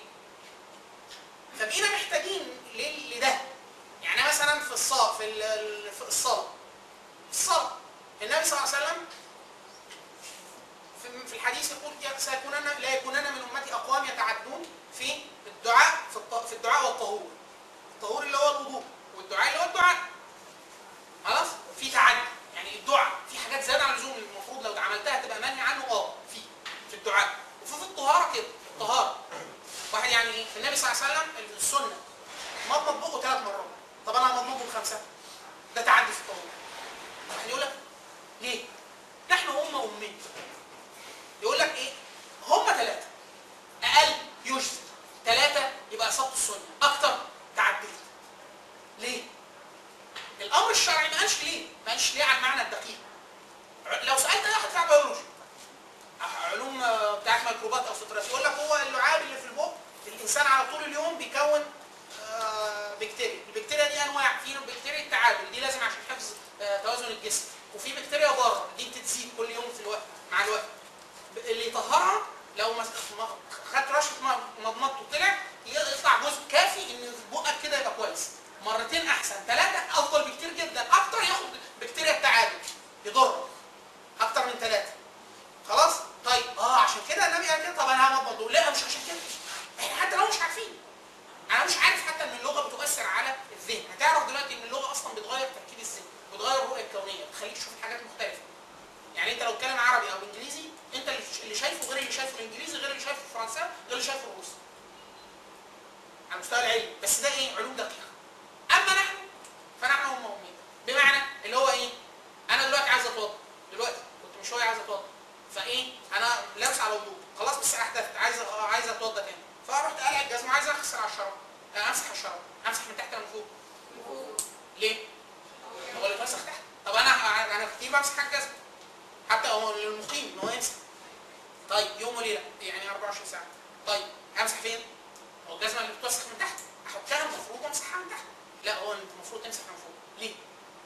فبقينا محتاجين ليه- لده يعني مثلا في الصلاه في ال- في الصلاه الصلاه النبي صلى الله عليه وسلم في- في الحديث يقول يا- سيكونن لا يكونن من امتي اقوام يتعدون في الدعاء في الط- في الدعاء والطهور الطهور اللي هو الوضوء والدعاء اللي هو الدعاء خلاص في تعدي يعني الدعاء في حاجات زياده عن اللزوم المفروض لو عملتها تبقى منهي عنه اه في في الدعاء وفي في الطهاره كده الطهاره واحد يعني ايه النبي صلى الله عليه وسلم السنه مضمض بقه ثلاث مرات طب انا مضمضه بخمسه ده تعدي في الطهور واحد يقول لك ليه؟ نحن امه اميه يقول لك ايه؟ هم ثلاثه اقل يجزي ثلاثه يبقى اصابت السنه اكتر تعديت ليه؟ الامر الشرعي ما قالش ليه؟ ما قالش ليه على المعنى الدقيق ع- لو سالت اي واحد بتاع بيولوجي ع- علوم آه، بتاعت ميكروبات او فطريات يقول لك هو اللعاب اللي في البق الانسان على طول اليوم بيكون آه، بكتيريا البكتيريا دي انواع في بكتيريا التعادل دي لازم عشان حفظ آه، توازن الجسم وفي بكتيريا ضاره دي بتزيد كل يوم في الوقت مع الوقت ب- اللي يطهرها لو مس- م- خدت رشه م- مضمضته وطلع يطلع جزء كافي ان بقك كده يبقى كويس مرتين احسن ثلاثه افضل بكتير جدا اكتر ياخد بكتيريا التعادل يضر اكتر من ثلاثه خلاص طيب اه عشان كده النبي قال كده طب انا همضمض لا مش عشان كده احنا حتى لو مش عارفين انا مش عارف حتى ان اللغه بتؤثر على الذهن هتعرف دلوقتي ان اللغه اصلا بتغير تركيب الذهن بتغير الرؤيه الكونيه بتخليك تشوف الحاجات مختلفه يعني انت لو بتتكلم عربي او انجليزي انت اللي اللي شايفه غير اللي شايفه الانجليزي غير اللي شايفه الفرنساوي غير اللي شايفه الروسي على المستوى العلمي بس ده ايه علوم دقيقه اما نحن فنحن هم امين بمعنى اللي هو ايه انا دلوقتي عايز اتوضا دلوقتي كنت من شويه عايز اتوضا فايه انا لابس على وضوء خلاص بس احدثت عايز أ- عايز اتوضا تاني فرحت قالع الجزمه عايز اغسل على الشراب آه، امسح الشراب امسح من تحت ولا من فوق ليه هو اللي اتمسح تحت طب انا انا كتير بمسح على الجزمه حتى هو للمقيم ان هو يمسح طيب يوم وليله يعني 24 ساعه طيب امسح فين هو الجزمه اللي بتوسخ من تحت احطها المفروض امسحها من تحت لا هو انت المفروض تمسح من فوق ليه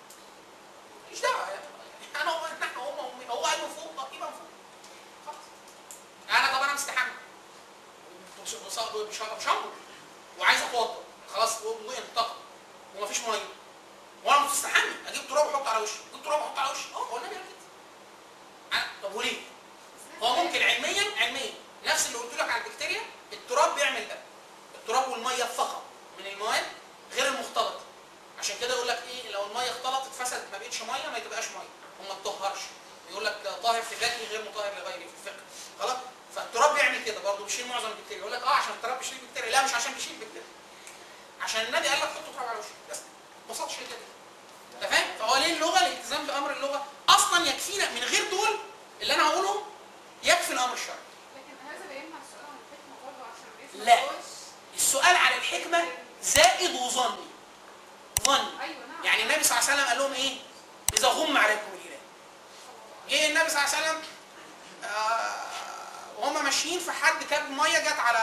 مش دعوه يعني انا هو نحن هم هم هو قال من فوق طب يبقى من فوق خلاص انا طب انا مستحمل مش مش مش مش هنظر وعايز اتوضا خلاص وضوئي انتقد ومفيش ميه وانا مستحمل اجيب تراب واحطه على وشي اجيب تراب واحطه على وشي اه هو النبي قال كده أنا- طب وليه؟ هو ممكن علميا علميا نفس اللي قلت لك على البكتيريا التراب بيعمل ده التراب والميه فقط من المواد غير المختلطه عشان كده يقول لك ايه لو الميه اختلطت فسدت ما بقتش ميه ما تبقاش ميه وما تطهرش يقول لك طاهر في ذاته غير مطهر لغيره في الفقه خلاص فالتراب بيعمل كده برضه بيشيل معظم البكتيريا يقول لك اه عشان التراب بيشيل البكتيريا لا مش عشان بيشيل البكتيريا عشان النبي قال لك حط تراب على وشك بس ببساطه شديده كده انت فاهم فهو ليه اللغه الالتزام بامر اللغه اصلا يكفينا من غير دول اللي انا هقولهم يكفي الامر الشرعي لكن هذا بيمنع السؤال عن الحكمه برضه عشان الناس ما لا. تقولش السؤال على الحكمه زائد وظني ظني ايوه نعم يعني النبي صلى الله عليه وسلم قال لهم ايه اذا غم عليكم الهلال جه النبي صلى الله عليه وسلم آه وهم ماشيين فحد كاب ميه جت على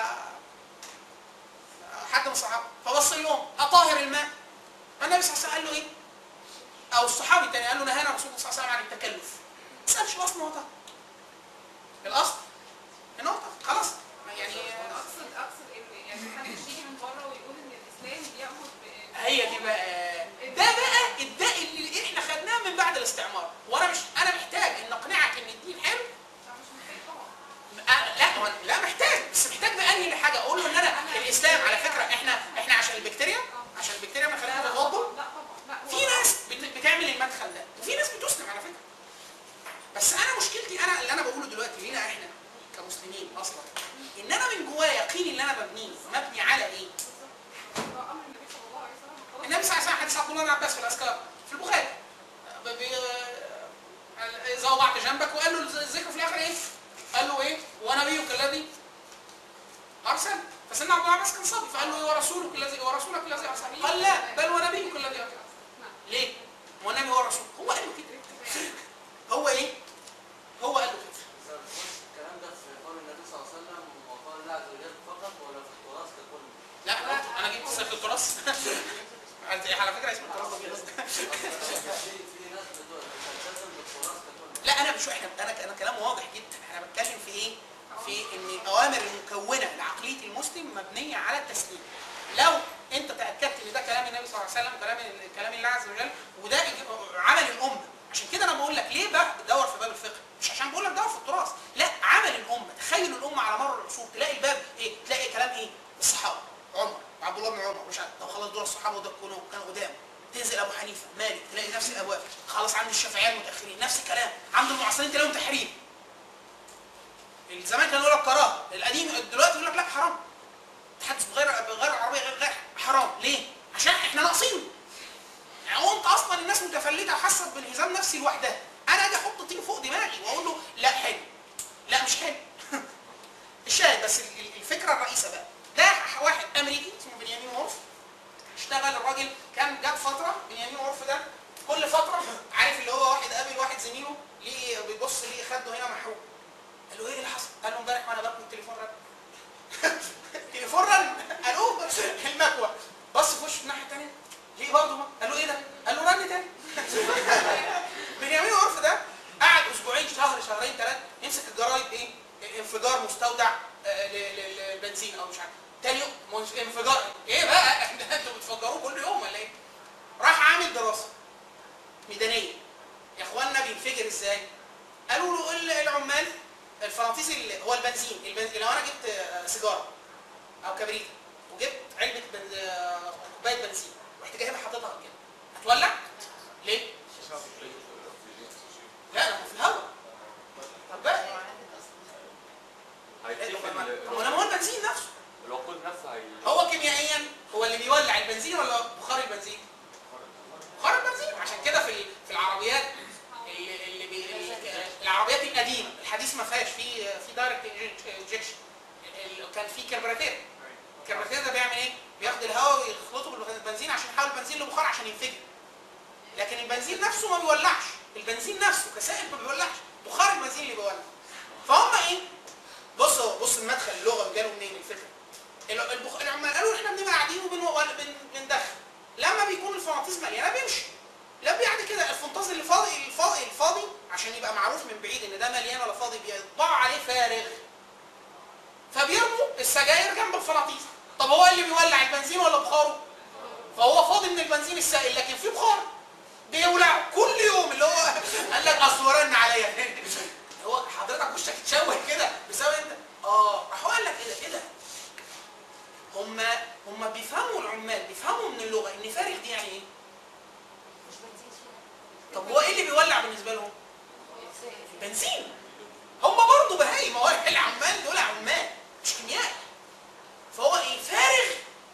حد من الصحابه فبص لهم اطاهر الماء فالنبي صلى الله عليه وسلم قال له ايه او الصحابي الثاني قال له نهانا رسول الله صلى الله عليه وسلم عن التكلف ما تسالش الاصل هو طاهر الاصل ان هو طاهر خلاص يعني اقصد اقصد ان يعني محدش يجي من بره ويقول ان الاسلام بيأمر ب هي دي بقى ده بقى الداء اللي احنا خدناه من بعد الاستعمار وانا مش انا محتاج ان اقنعك ان الدين حلو أنا مش محتاج طبعا أنا- لا هو لا محتاج بس محتاج بقى انهي حاجه اقول له ان انا الاسلام على فكره احنا احنا عشان البكتيريا عشان البكتيريا لا بنخليها لا تتوضا طبعا لا طبعا لا هو في ناس بت- بتعمل المدخل ده وفي ناس بتسلم على فكره بس انا مشكلتي انا اللي انا بقوله دلوقتي لينا احنا كمسلمين اصلا ان انا من جوايا يقيني اللي انا ببنيه مبني على ايه؟ هو امر النبي صلى الله عليه وسلم خلاص النبي صلى الله عليه وسلم حديث عبد الله بن عباس في الاذكار في البخاري ب- ب- اذا وضعت جنبك وقال له الذكر في الاخر ايه؟ قال له ايه؟ ونبيك الذي ارسل فسيدنا عبد الله بن عباس كان صبي فقال له ايه ورسولك الذي ورسولك الذي ارسل قال لا بل ونبيك الذي ارسل ليه؟ هو النبي هو الرسول هو قال له كده هو ايه؟ هو قال له كده الكلام ده في قول النبي صلى الله عليه وسلم وقال الله عز وجل فقط ولا في التراث ككل لا أنا قلت- انا جبت سيره التراث على فكره اسم التراث ده كده في في ناس بتو- بتلتزم بالتراث ككل لا انا مش احنا انا انا كلام واضح جدا انا بتكلم في ايه في ان الاوامر المكونه لعقليه المسلم مبنيه على التسليم لو انت تاكدت ان ده كلام النبي صلى الله عليه وسلم كلام كلام الله عز وجل وده إج- عمل الامه عشان كده انا بقول لك ليه بقى بتدور في باب الفقه مش عشان بقول لك دور في التراث لا عمل الامه تخيل الامه على مر العصور تلاقي الباب ايه تلاقي كلام ايه الصحابه عمر وعبد الله بن عمر مش عارف طب خلاص دول الصحابه ودول كانوا كانوا قدام تنزل ابو حنيفه مالك تلاقي نفس الابواب خلاص عند الشافعيه المتاخرين نفس الكلام عند المعاصرين تلاقيهم تحريم زمان كانوا يقول لك كراهه القديم دلوقتي يقول لك لا حرام تحدث بغير بغير العربيه غير غير حرام ليه؟ عشان احنا ناقصين يعني هو انت اصلا الناس متفلته وحاسه بانهزام نفسي لوحدها انا اجي احط طين فوق دماغي واقول له لا حلو لا مش حلو الشاهد بس ال- ال- الفكره الرئيسه بقى ده واحد امريكي اسمه بنيامين وورف اشتغل الراجل كان جاب فتره بنيامين وورف ده كل فتره عارف اللي هو واحد قابل واحد زميله ليه بيبص ليه خده هنا محروق قال له ايه اللي حصل؟ قال له امبارح وانا باكل انفجار مستودع آه، ل- ل- للبنزين او مش عارف تاني يوم منف- انفجار ايه بقى انتوا بتفجروه كل يوم ولا ايه راح عامل دراسه ميدانيه يا اخوانا بينفجر ازاي قالوا له ال- العمال الفراطيس اللي هو البنزين البنزين لو انا جبت آه، سيجاره او كبريت وجبت علبه بن- آه، كوبايه بنزين رحت جايبها حاططها كده هتولع ليه لا انا في الهواء طب بقى هيتسيب طب ما انا هو البنزين نفسه الوقود نفسه هي هو كيميائيا هو اللي بيولع البنزين ولا بخار البنزين؟ بخار البنزين عشان كده في ال- في العربيات اللي, اللي بي ال- العربيات القديمه الحديث ما فيهاش في في دايركت انجكشن كان في كربراتير الكربراتير ده بيعمل ايه؟ بياخد الهواء ويخلطه بالبنزين عشان يحول البنزين لبخار عشان ينفجر لكن البنزين نفسه ما بيولعش البنزين نفسه كسائل ما بيولعش بخار البنزين اللي بيولع فهم ايه؟ بصوا بص المدخل اللغوي جاله منين الفكره ال- البخ... العمال قالوا احنا بنبقى قاعدين وبندخل لما بيكون الفناطيس مليانه بيمشي لا بعد كده الفنطاز اللي فاضي الفاضي الفاضي عشان يبقى معروف من بعيد ان ده مليان ولا فاضي بيطبعوا عليه فارغ فبيرموا السجاير جنب الفناطيس طب هو اللي بيولع البنزين ولا بخاره فهو فاضي من البنزين السائل لكن في بخار بيولعوا كل يوم اللي هو قال لك اصل ورن عليا هو حضرتك وشك اتشوه كده بسبب انت اه راح قال لك ايه ده ايه ده هم هم بيفهموا العمال بيفهموا من اللغه ان فارغ دي يعني ايه طب هو ايه اللي بيولع بالنسبه لهم بنزين هم برضه بهايم هو العمال دول عمال مش كيميائي فهو ايه فارغ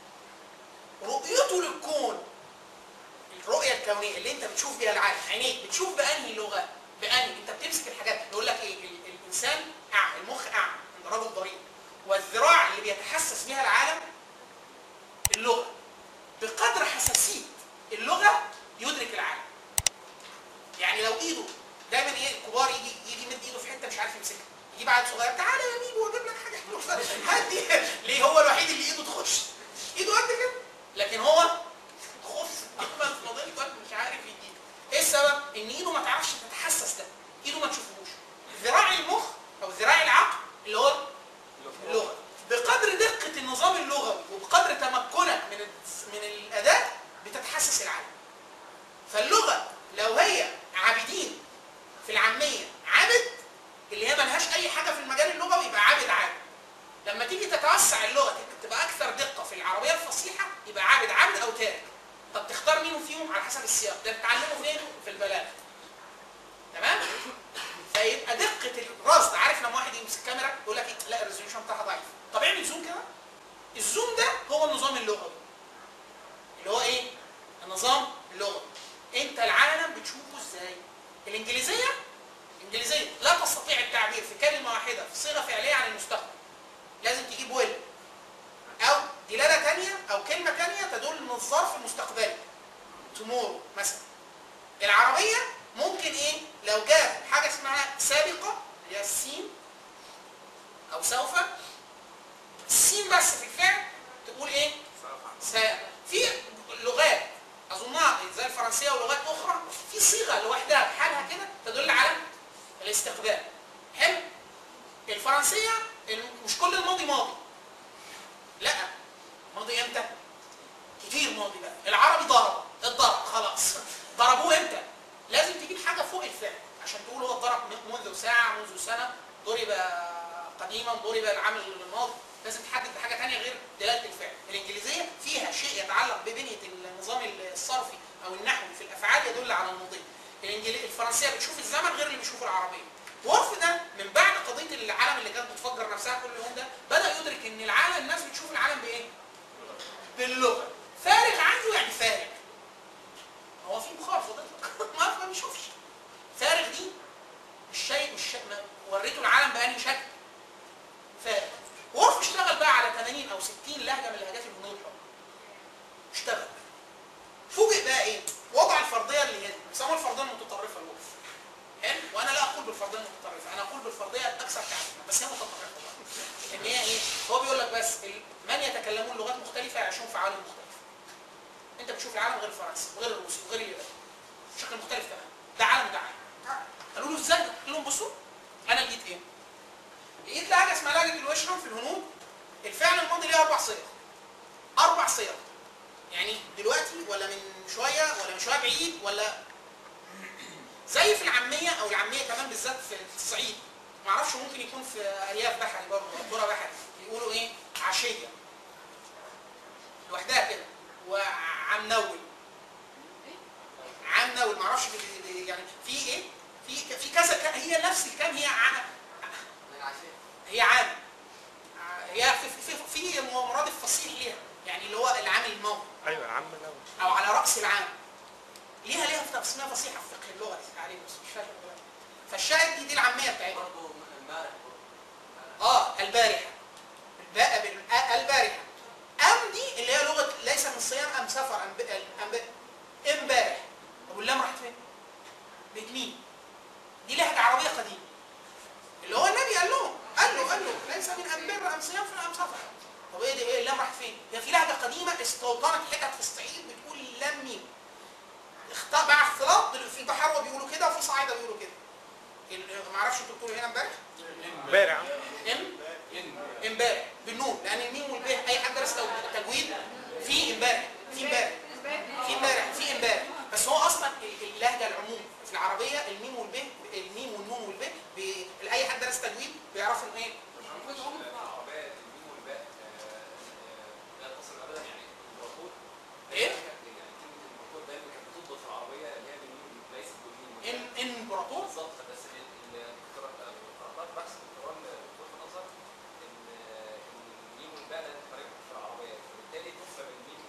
رؤيته للكون الرؤيه الكونيه اللي انت بتشوف بيها العالم عينيك بتشوف بانهي لغه بانهي انت بتمسك الحاجات يقول لك ايه ال- الانسان اعمى المخ اعمى عند رجل ضرير والذراع اللي بيتحسس بها العالم اللغه بقدر حساسيه اللغه يدرك العالم يعني لو ايده دايما ايه الكبار يجي يجي يمد ايده في حته مش عارف يمسكها يجيب عيل صغير تعالى يا بيبو واجيب لك حاجه حلوه هدي ليه هو الوحيد اللي ايده تخش ايده قد كده لكن هو خف اما فضلت مش عارف يجيب ايه السبب ان ايده ما تعرفش تتحسس ده ايده ما تشوفهوش ذراع المخ او ذراع العقل اللي هو اللغه بقدر دقه النظام اللغوي وبقدر تمكنك من الس- من الاداه بتتحسس العالم فاللغه لو هي عابدين في العاميه عابد اللي هي ملهاش اي حاجه في المجال اللغوي يبقى عابد عابد لما تيجي تتوسع اللغه تبقى اكثر دقه في العربيه الفصيحه يبقى عابد عابد او تارك طب تختار مين فيهم على حسب السياق ده بتتعلمه فين في البلاغه تمام فيبقى دقه الرصد عارف لما واحد يمسك كاميرا يقول لك إيه؟ لا الريزوليوشن بتاعها ضعيف طب اعمل زوم كده الزوم ده هو النظام اللغوي اللي هو ايه النظام اللغوي انت العالم بتشوفه ازاي الانجليزيه الانجليزيه لا تستطيع التعبير في كلمه واحده في صيغه فعليه عن المستقبل لازم تجيب ويل او دلاله ثانيه او كلمه ثانيه تدل ان الظرف المستقبلي تومورو مثلا العربيه ممكن ايه لو جاب حاجه اسمها سابقه اللي هي السين او سوف السين بس في الفعل تقول ايه سا في لغات اظنها زي الفرنسيه ولغات اخرى في صيغه لوحدها بحالها كده تدل على الاستقبال حلو الفرنسيه الم- مش كل الماضي ماضي لا ماضي امتى كتير ماضي بقى العربي ضرب اتضرب خلاص ضربوه امتى لازم تجيب حاجه فوق الفعل عشان تقول هو اتضرب من- منذ ساعه منذ سنه ضرب قديما ضرب العام الماضي لازم تحدد بحاجه ثانيه غير دلاله الفعل الانجليزيه فيها شيء يتعلق ببنيه النظام الصرفي او النحوي في الافعال يدل على الماضي الإنجلي- الفرنسيه بتشوف الزمن غير اللي بيشوفه العربيه وقف ده من بعد قضيه العالم اللي كانت بتفجر نفسها كل يوم ده بدا يدرك ان العالم الناس بتشوف العالم بايه باللغه فارغ عنده يعني فارغ هو في بخار فضلت ما ما بيشوفش فارغ دي مش شيء مش شيء ما وريته العالم بأنهي شكل فارغ وقف اشتغل بقى على 80 او 60 لهجه من لهجات الهنود الحر اشتغل فوجئ بقى ايه وضع الفرضيه اللي هي بيسموها الفرضيه المتطرفه الوقف حلو وانا لا اقول بالفرضيه المتطرفه انا اقول بالفرضيه الاكثر تعريفا بس هي متطرفه بقى. ان هي ايه هو بيقول لك بس ال- من يتكلمون لغات مختلفه يعيشون في عالم مختلف انت بتشوف العالم غير الفرنسي وغير الروسي وغير الياباني بشكل مختلف تماما ده عالم وده عالم قالوا له ازاي ده؟ قال لهم بصوا انا لقيت ايه لقيت لهجه اسمها لهجه الوشرم في الهنود الفعل الماضي ليه اربع صيغ اربع صيغ يعني دلوقتي ولا من شويه ولا من شويه بعيد ولا زي في العاميه او العاميه كمان بالذات في الصعيد ما اعرفش ممكن يكون في ارياف بحري برضه أو قرى بحري يقولوا ايه عشيه لوحدها كده وعنول عنول ما اعرفش بي- بي- يعني في ايه في في كذا ك- هي نفس الكلام هي ع- من عشان هي عام هي في في في مرادف فصيح ليها يعني اللي هو العام الماضي ايوه العم الاول او على راس العام ليها ليها تقسيمه فصيحه في فقه اللغه عليه بس مش فاكر دلوقتي فالشاهد دي دي العاميه بتاعتها برضه امبارح اه البارحه الباء بال- آ- البارحه ام دي اللي هي لغه ليس من صيام ام سفر ام ب- ام ب- امبارح طب واللام راحت فين؟ بيت مين؟ دي لهجه عربيه قديمه اللي هو النبي قال لهم قال له قال له ليس من ام بر ام صيام ام سفر طب ايه دي ايه اللام راحت فين؟ هي في لهجه قديمه استوطنت حتت في الصعيد بتقول لام ميم اخت- مع اختلاط في البحر بيقولوا كده وفي صعيده بيقولوا كده ال- ما اعرفش انتوا بتقولوا هنا امبارح بارع ام امبارح بالنون لان الميم والب اي حد درس تو- تجويد في امبارح في امبارح في امبارح في امبارح بس هو اصلا ال- اللهجه العموم في العربيه الميم والب الميم والنون والب بي- اي حد درس تجويد بيعرفوا ان ايه العربية الميم والباء آه، آه، لا تصل ابدا يعني الامبراطور ايه؟ يعني كلمة الامبراطور دايما كانت بتطلق في العربية اللي هي بالميم ليست بالميم ان امبراطور بالظبط بس ال- ال- القراءات بحث القرآن دكتور الازهر ان ان الميم والباء لا تتفرق في العربية فبالتالي تفهم الميم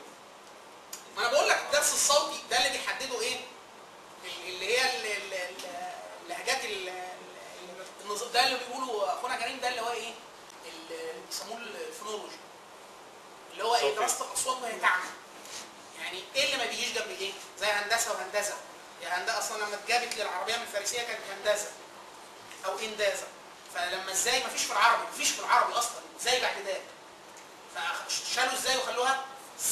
ما انا بقول لك الدرس الصوتي ده اللي بيحدده ايه ال- اللي هي ال- ال- ال- اللهجات ال- ال- النظ- ده اللي بيقولوا اخونا كريم ده اللي هو ايه اللي بيسموه الفونولوجي اللي هو ايه صوتي. دراسه الاصوات وهي تعمى يعني ايه اللي ما بيجيش جنب ايه زي هندسه وهندسه يعني هندسه اصلا لما اتجابت للعربيه من الفارسيه كانت هندسه او اندازه فلما ازاي ما فيش في العربي ما فيش في العربي اصلا ازاي بعد ده فشالوا ازاي وخلوها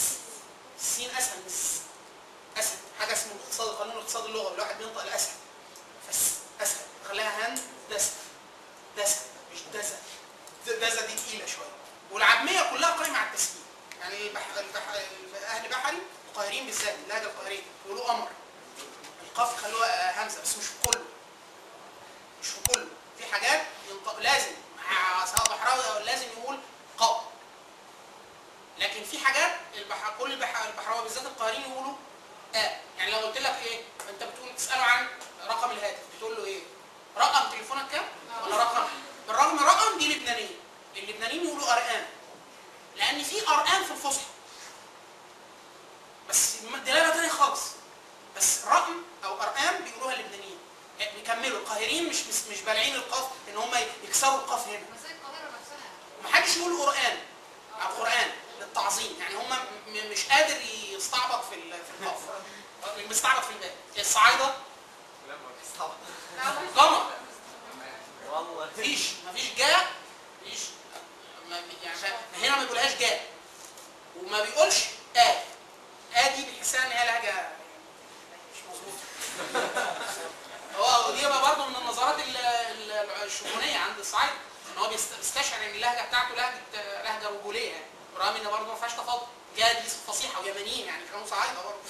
السين اسهل من الس اسهل حاجه اسمه الاقتصاد قانون الاقتصاد اللغوي الواحد بينطق الاسهل بس اسهل خليها هند دسة دسة مش دزة د- دزة دي تقيلة شوية والعامية كلها قايمة على التسهيل يعني بح... البح... اهل بحري القاهرين بالذات اللهجة القاهرية يقولوا قمر القاف يخلوها همزة بس مش في كله مش في كله في حاجات ينطق لازم مع سواء بحراوي او لازم يقول قاف لكن في حاجات البح... كل البح... البحراوي بالذات القاهرين يقولوا اه يعني لو قلت لك ايه انت بتقول تساله عن رقم الهاتف بتقول له ايه رقم تليفونك كام ولا رقم بالرغم من رقم دي لبنانيه اللبنانيين يقولوا ارقام لان في ارقام في الفصحى بس دلاله تانية خالص بس رقم او ارقام بيقولوها اللبنانيين يعني بيكملوا القاهرين مش مش, مش بالعين القاف ان هم يكسروا القاف هنا مساء القاهرة نفسها ومحدش يقول قرآن أو قرآن للتعظيم يعني هم م- مش قادر يستعبط في ال- في القاف مستعبط في الباء الصعايدة قمر والله مفيش مفيش جاء مفيش ما بي- يعني هنا ما بيقولهاش جاء وما بيقولش آه آه دي بيحسها ان هي لهجة مش مظبوطة هو ودي بقى برضه من النظرات ال- ال- الشمونية عند الصعايدة ان هو بيست- بيستشعر ان اللهجة بتاعته لهجة لهجة رجولية يعني برغم ان برضه ما فيهاش تفاضل جاء دي فصيحة ويمنيين يعني كانوا صعايدة برضه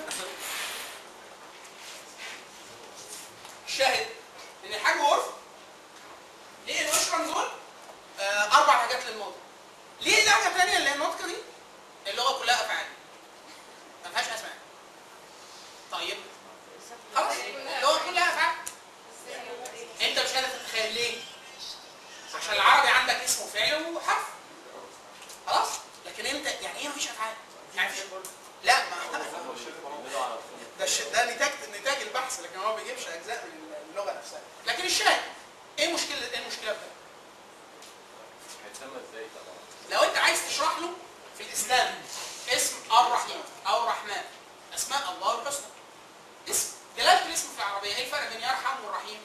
الشاهد ان الحاج عرف ليه الاشرم دول آه اربع حاجات للماضي ليه لهجه ثانيه اللي هي النطق دي اللغه كلها افعال ما فيهاش اسماء طيب خلاص اللغه كلها افعال انت مش قادر تتخيل ليه عشان العربي عندك اسم وفعل وحرف خلاص لكن انت يعني ايه مفيش افعال يعني مفيش لا ما ده الش- ده نتاج نتاج البحث لكن هو ما بيجيبش اجزاء من اللغه نفسها لكن الشاهد ايه مشكله ايه المشكله في ده؟ هيتسمى ازاي طبعا لو انت عايز تشرح له في الاسلام اسم الرحيم او الرحمن اسماء الله الحسنى اسم دلاله الاسم في العربيه ايه الفرق بين يرحم والرحيم؟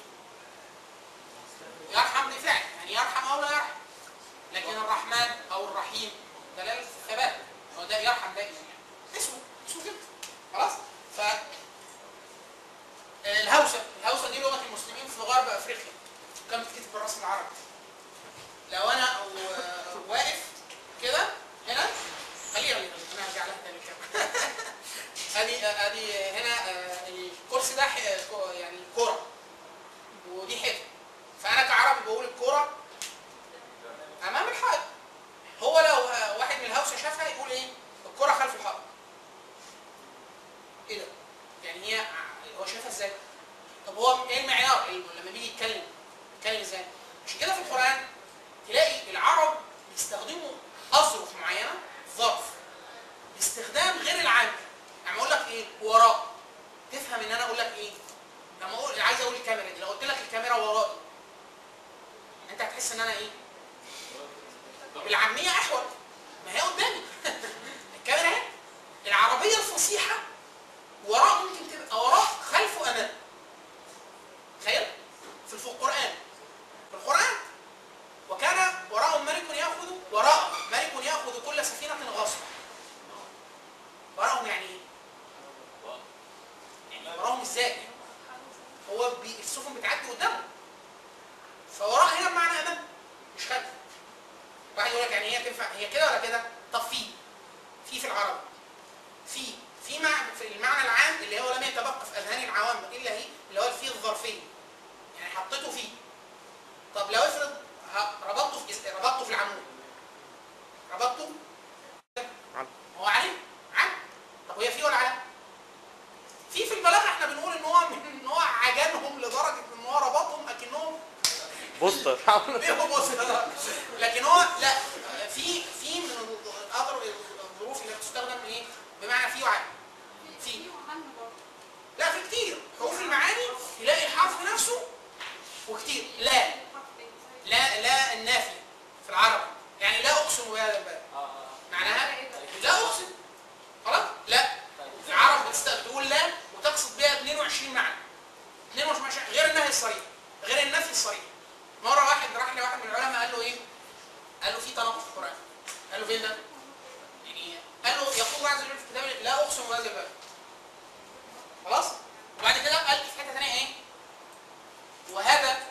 يرحم دي فعل يعني يرحم او لا يرحم لكن الرحمن او الرحيم دلاله الثبات هو ده يرحم دائما يعني اسمه اسمه كده خلاص ف الهوسه الهوسه دي لغه المسلمين في غرب افريقيا كانت بتتكتب بالرسم العربي العاميه احول ما هي قدامي الكاميرا اهي العربيه الفصيحه وراء ممكن تبقى وراء خلف وامام تخيل في في القران في القران وكان وراءهم ملك ياخذ وراء ملك ياخذ كل سفينه غصبا وراءهم يعني ايه؟ يعني وراءهم ازاي؟ هو بي السفن بتعدي قدامه فوراء هنا بمعنى امام مش خلف واحد يقول لك يعني هي تنفع هي كده ولا كده؟ طب في في في العربي في في مع في المعنى العام اللي هو لم يتبقى في اذهان العوام الا هي اللي هو الفي الظرفيه يعني حطيته فيه طب لو افرض ه- ربطته في ربطته في العمود ربطته هو عليه عم طب وهي في ولا على في في البلاغه احنا بنقول ان هو ان هو عجنهم لدرجه ان هو ربطهم اكنهم بوستر بيبقوا بص لكن هو لا في في من اضرب الظروف اللي بتستخدم ايه بمعنى في وعلى في لا في كتير حروف المعاني تلاقي الحرف نفسه وكتير لا لا لا النافي في العربي يعني لا اقسم بهذا البلد معناها لا اقسم خلاص لا العرب بتست- تقول لا وتقصد بها 22 معنى 22 معنى غير النهي الصريح غير النفي الصريح مره واحد راح لواحد من العلماء قال له ايه قال له في تناقض في القران قال له فين ده يعني قال له يقول الله عز وجل في كتابه لا اقسم بهذا البلد خلاص وبعد كده قال في حته ثانيه ايه وهذا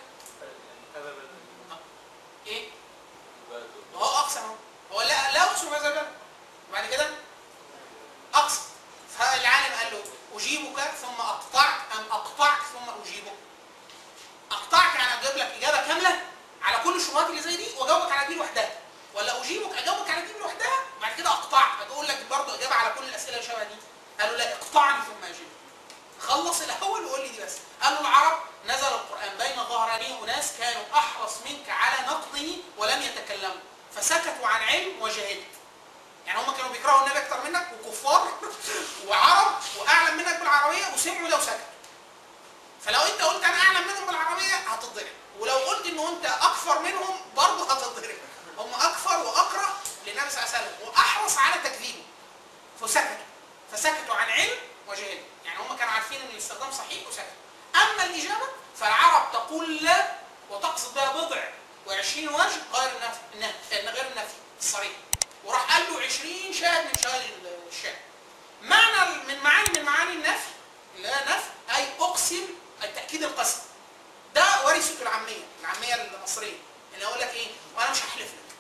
ايه ما هو اقسم اهو. هو لا لا اقسم بهذا البلد وبعد كده اقسم فالعالم قال له اجيبك ثم اقطعك ام اقطعك ثم اجيبك اقطعك يعني اجيب لك اجابه كامله على كل الشبهات اللي زي دي واجاوبك على دي لوحدها ولا اجيبك اجاوبك على دي لوحدها وبعد كده اقطعك اقول لك برضه اجابه على كل الاسئله اللي شبه دي قالوا لا اقطعني ثم اجيبك خلص الاول وقول لي دي بس قالوا العرب نزل القران بين ظهراني اناس كانوا احرص منك على نقضه ولم يتكلموا فسكتوا عن علم وجهلت يعني هم كانوا بيكرهوا النبي اكتر منك وكفار وعرب واعلم منك بالعربيه وسمعوا ده وسكتوا فلو انت قلت انا اعلم منهم بالعربيه هتتضرب ولو قلت ان انت اكفر منهم برضه هتتضرب هم اكفر واقرا للنبي صلى الله عليه وسلم واحرص على تكذيبه فسكتوا فسكتوا عن علم وجهل يعني هم كانوا عارفين ان الاستخدام صحيح وسكتوا اما الاجابه فالعرب تقول لا وتقصد بها بضع و20 وجه غير النفي النفي غير النفي الصريح وراح قال له 20 شاهد من شواهد الشاهد معنى من معاني من معاني النفي اللي هي نفي اي اقسم اي تاكيد القسم ده ورثته العاميه العاميه المصريه اللي اقول لك ايه وانا مش هحلف لك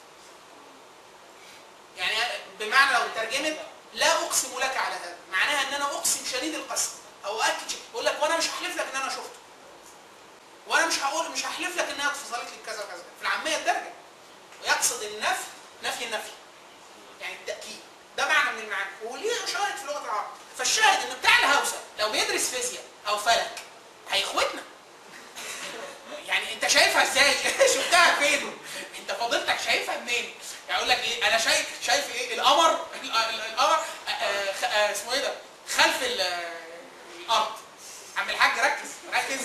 يعني بمعنى لو ترجمت لا اقسم لك على هذا معناها ان انا اقسم شديد القسم او اكد شيء اقول لك وانا مش هحلف لك ان انا شفته وانا مش هقول مش هحلف لك انها اتفصلت لي بكذا وكذا في العاميه الدرجه ويقصد النفي نفي النفي يعني التاكيد ده معنى من المعاني وليه شاهد في لغه العرب فالشاهد ان بتاع الهوسه لو بيدرس فيزياء او فلك هيخوتنا يعني انت شايفها ازاي شفتها فين انت فضيلتك شايفها منين يعني يقول لك ايه انا شايف شايف ايه القمر ال- ال- القمر آه، آه، خ- آه، اسمه ايه ده خلف ال- آه، الارض عم الحاج ركز ركز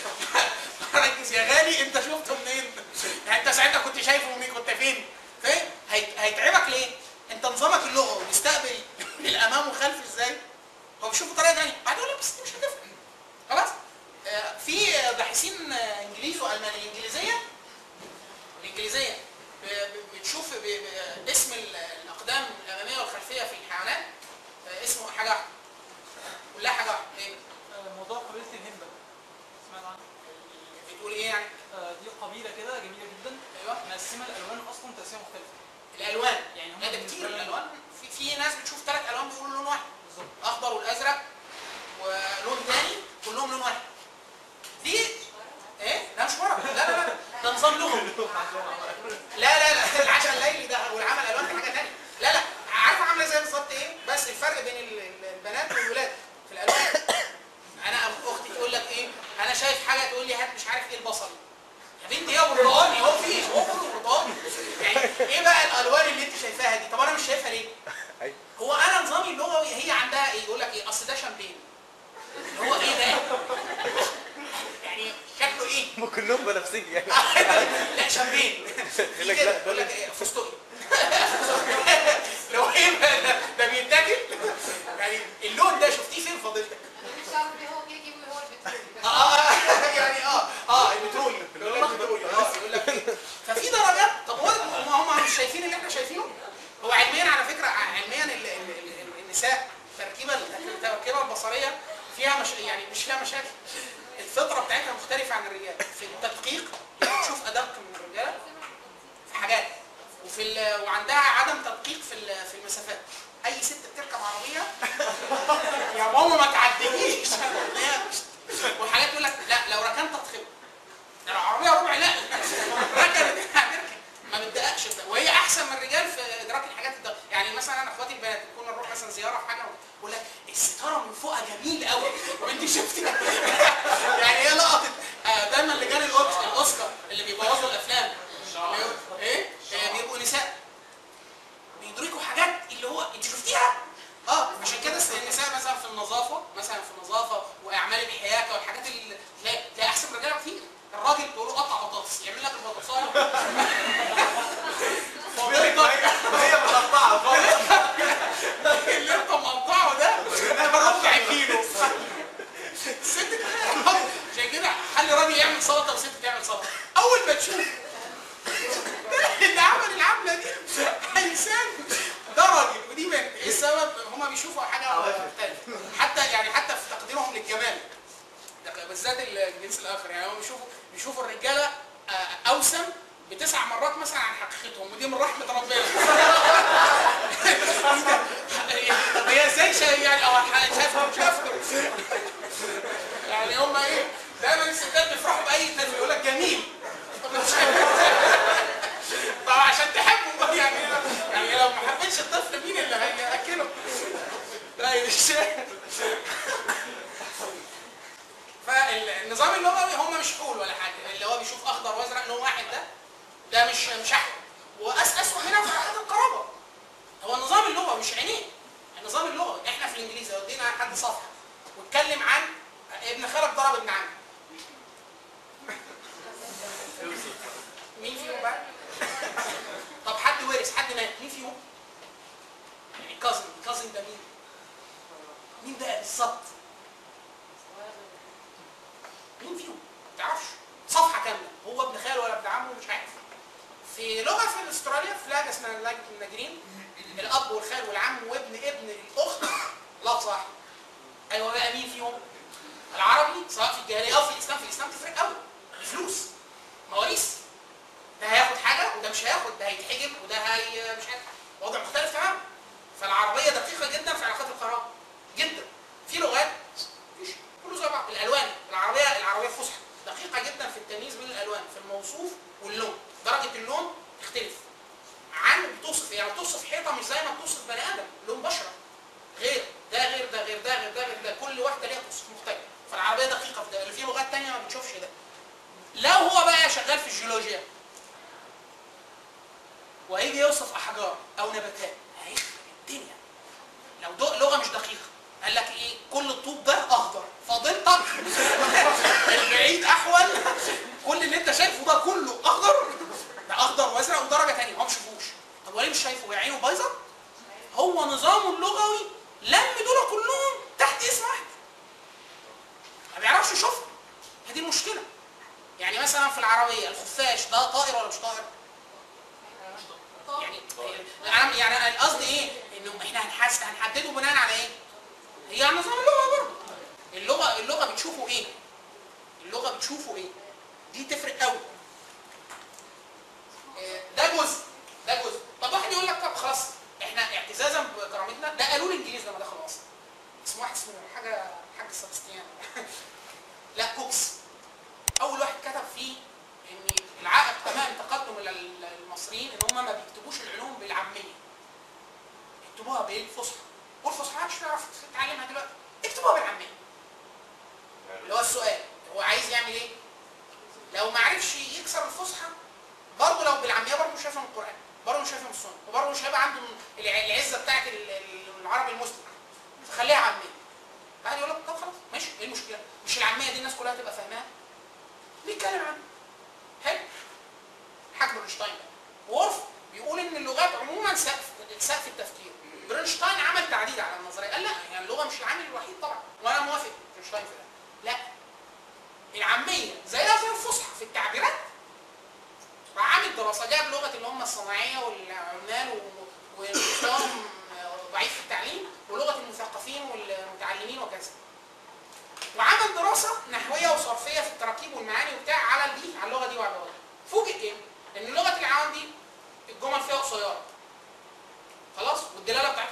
ركز يا غالي انت شفته منين يعني انت ساعتها كنت شايفه منين كنت فين فاهم هيت- هيتعبك ليه انت نظامك اللغوي بيستقبل للامام وخلف ازاي هو بيشوف بطريقه ثانيه بعد يقول لك بس دي مش هتفرق خلاص آه، في باحثين آه، انجليز والمان الانجليزيه الانجليزيه ب- ب- بتشوف ب- ب- اسم ال- الاقدام الاماميه والخلفيه في الحيوانات آه، اسمه حاجه واحده كلها حاجه واحده ايه موضوع قبيلة الهمبة سمعت عنها؟ بتقول ايه يعني آه، دي قبيلة كده جميلة جدا ايوه مقسمة الألوان أصلا تقسيمة مختلفة الالوان يعني هم لا ده بالنسبة كتير لهم- الالوان في, في ناس بتشوف ثلاث الوان بيقولوا لون واحد بالظبط الاخضر والازرق ولون ثاني كلهم لون واحد دي ايه لا مش مرض لا لا لا ده نظام لغوي لا لا لا العشاء الليلي ده والعمل الالوان دي حاجه ثانيه لا لا عارفه عامله زي بالظبط ايه بس الفرق بين ال- ال- البنات والولاد في الالوان انا أب- اختي تقول لك ايه انا شايف حاجه تقول لي هات مش عارف ايه البصل يا بنتي هي برتقاني هو في هو كله برتقاني يعني ايه بقى الالوان اللي انت شايفاها دي طب انا مش شايفها ليه أيوة. هو انا نظامي اللغوي هي عندها ايه يقول لك ايه اصل ده شامبين اللي هو ايه ده يعني شكله ايه هم كلهم بنفسجي يعني لا شامبين يقول لك لا ده وفي ال- وعندها عدم تدقيق في ال- في المسافات اي ست بتركب عربيه يا ماما ما تعدينيش وحاجات يقول لك لا لو ركنت تتخبط ده العربيه ربع لا ركنت هتركب ما بتدققش في ده. وهي احسن من الرجال في ادراك الحاجات الدقيقه يعني مثلا انا اخواتي البنات كنا نروح مثلا زياره في حاجه يقول لك الستاره من فوقها جميل قوي وانت شفتي يعني هي لقطت آه، دايما لجان الأوكس- الاوسكار اللي بيبوظوا الافلام اللي هو- ايه آه، بيبقوا نساء بيدركوا حاجات اللي هو انت شفتيها اه عشان كده النساء مثلا في النظافه مثلا في النظافه واعمال الحياكه والحاجات اللي تلاقي تلاقي احسن من الرجاله كتير الراجل تقول له قطع بطاطس يعمل لك البطاطسايه هو بيقدر هي متقطعه خالص اللي انت مقطعه ده بربع كيلو الست كده عشان كده خلي راجل يعمل سلطه وست تعمل سلطه اول ما تشوف اللي عمل العمله دي انسان ده راجل ودي بنت ايه السبب؟ هما بيشوفوا حاجه مختلفه حتى يعني حتى في تقديرهم للجمال بالذات الجنس الاخر يعني هم بيشوفوا بيشوفوا الرجاله آه، اوسم بتسع مرات مثلا عن حقيقتهم ودي من رحمه ربنا طب هي ازاي شايف يعني او شافهم شافهم يعني هم ايه دايما الستات بيفرحوا باي طفل يقول لك جميل طبعا عشان تحبه بقى يعني يعني لو ما حبيتش الطفل مين اللي هياكله؟ لا مش فالنظام اللغوي هم مش حول ولا حاجه اللي هو بيشوف اخضر وازرق لون واحد ده ده مش مش احمر وأس اسوء هنا في حد القرابه هو النظام اللغوي مش عينيه النظام اللغوي احنا في الانجليزي لو ادينا حد صفحه واتكلم عن ابن خالك ضرب ابن عمك مين فيهم بقى؟ طب حد ورث حد مات مين فيهم؟ يعني كازن كازن ده مين؟ مين بقى بالظبط؟ مين فيهم؟ ما تعرفش صفحه كامله هو ابن خاله ولا ابن عمه مش عارف في لغه في استراليا في لهجه اسمها لهجه الناجرين الاب والخال والعم وابن ابن الاخت لفظ واحد ايوه بقى مين فيهم؟ العربي سواء في الجاهليه او في الاسلام في الاسلام تفرق قوي الفلوس مواريث ده هياخد حاجه وده مش هياخد ده هيتحجب وده هي مش عارف وضع مختلف تماما فالعربيه دقيقه جدا في علاقات القرابه جدا في لغات مفيش كله زي بعض الالوان العربيه العربيه الفصحى دقيقه جدا في التمييز بين الالوان في الموصوف واللون درجه اللون تختلف عن بتوصف يعني بتوصف حيطه مش زي ما بتوصف بني ادم لون بشره غير ده غير ده غير ده غير ده غير ده كل واحده ليها توصيف مختلف فالعربيه دقيقه في ده اللي في لغات تانية ما بتشوفش ده لو هو بقى شغال في الجيولوجيا وهيجي يوصف احجار او نباتات هيخرب الدنيا لو دو لغه مش دقيقه قال لك ايه كل الطوب ده اخضر فضيلتك البعيد احول كل اللي انت شايفه ده كله اخضر ده اخضر وازرق ودرجه ثانيه هو ما شافوش طب وليه مش شايفه هي عينه بايظه هو نظامه اللغوي لم دول كلهم تحت اسم واحد ما بيعرفش يشوفهم هي دي المشكله يعني مثلا في العربيه الخفاش ده طائر ولا مش طائر؟ يعني انا يعني أنا قصدي ايه؟ انه احنا هنحس هنحدده بناء على ايه؟ هي على نظام اللغه برضه اللغه اللغه بتشوفه ايه؟ اللغه بتشوفه ايه؟ دي تفرق قوي إيه، ده جزء ده جزء طب واحد يقول لك طب خلاص احنا اعتزازا بكرامتنا ده قالوا الانجليز لما دخلوا مصر اسمه واحد اسمه حاجه حاج سبستيان لا كوكس اول واحد كتب فيه ان العائق امام تقدم ال- المصريين ان هم ما بيكتبوش العلوم بالعاميه يكتبوها بالفصحى والفصحى محدش يعرف يتعلمها دلوقتي اكتبوها بالعاميه اللي هو السؤال هو عايز يعمل ايه؟ لو ما عرفش يكسر الفصحى برضه لو بالعاميه برضه مش هيفهم القران برضه مش هيفهم السنه وبرضه مش هيبقى عنده الع- العزه بتاعت ال- ال- العربي المسلم فخليها عاميه بعد يقول لك طب خلاص ماشي ايه المشكله؟ مش العاميه دي الناس كلها تبقى فاهماها؟ نتكلم عنها حلو حكم برنشتاين بقى وورف بيقول ان اللغات عموما سقف سقف التفكير برنشتاين عمل تعديل على النظريه قال لا يعني اللغه مش العامل الوحيد طبعا وانا موافق برنشتاين في ده لا العاميه زيها زي الفصحى في التعبيرات راح عامل دراسه جاب لغه اللي هم الصناعيه والعمال و- ومستواهم ضعيف في التعليم ولغه المثقفين والمتعلمين وكذا وعمل دراسه نحويه وصرفيه في التراكيب والمعاني وبتاع على دي على اللغه دي وعلى اللغه دي فوجئ ايه؟ ان لغه العوام دي الجمل فيها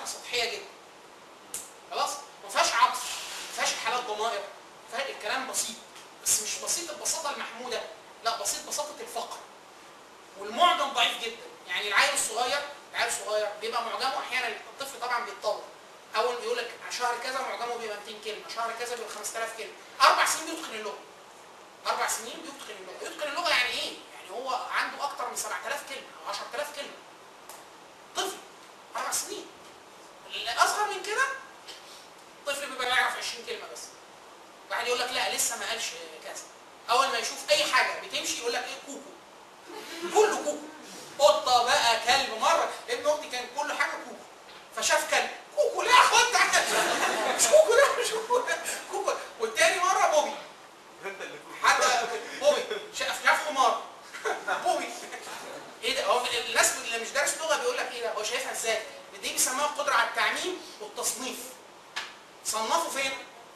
حركه سطحيه جدا خلاص ما فيهاش عطف ما فيهاش حالات ضمائر فيها الكلام بسيط بس مش بسيط البساطه المحموده لا بسيط بساطه الفقر والمعجم ضعيف جدا يعني العيل الصغير العيل الصغير بيبقى معجمه احيانا الطفل طبعا بيتطور اول يقول لك شهر كذا معجمه بيبقى 200 كلمه شهر كذا بيبقى 5000 كلمه اربع سنين بيتقن اللغه اربع سنين بيتقن اللغه يتقن اللغه يعني ايه يعني هو عنده اكتر من 7000 كلمه او 10000 كلمه طفل اربع سنين الاصغر من كده طفل بيبقى يعرف 20 كلمه بس واحد يقول لك لا لسه ما قالش كذا اول ما يشوف اي حاجه بتمشي يقول لك ايه كوكو كله كوكو قطه بقى كلب مره ابن اختي كان كل حاجه كوكو فشاف كلب كوكو لا خد تعالى. مش كوكو ده مش كوكو ده كوكو والتاني مره بوبي حتى بوبي شاف شاف حمار بوبي ايه ده هو الناس اللي مش دارس لغه بيقول لك ايه ده هو شايفها ازاي دي بيسموها القدره على التعميم والتصنيف صنفوا فين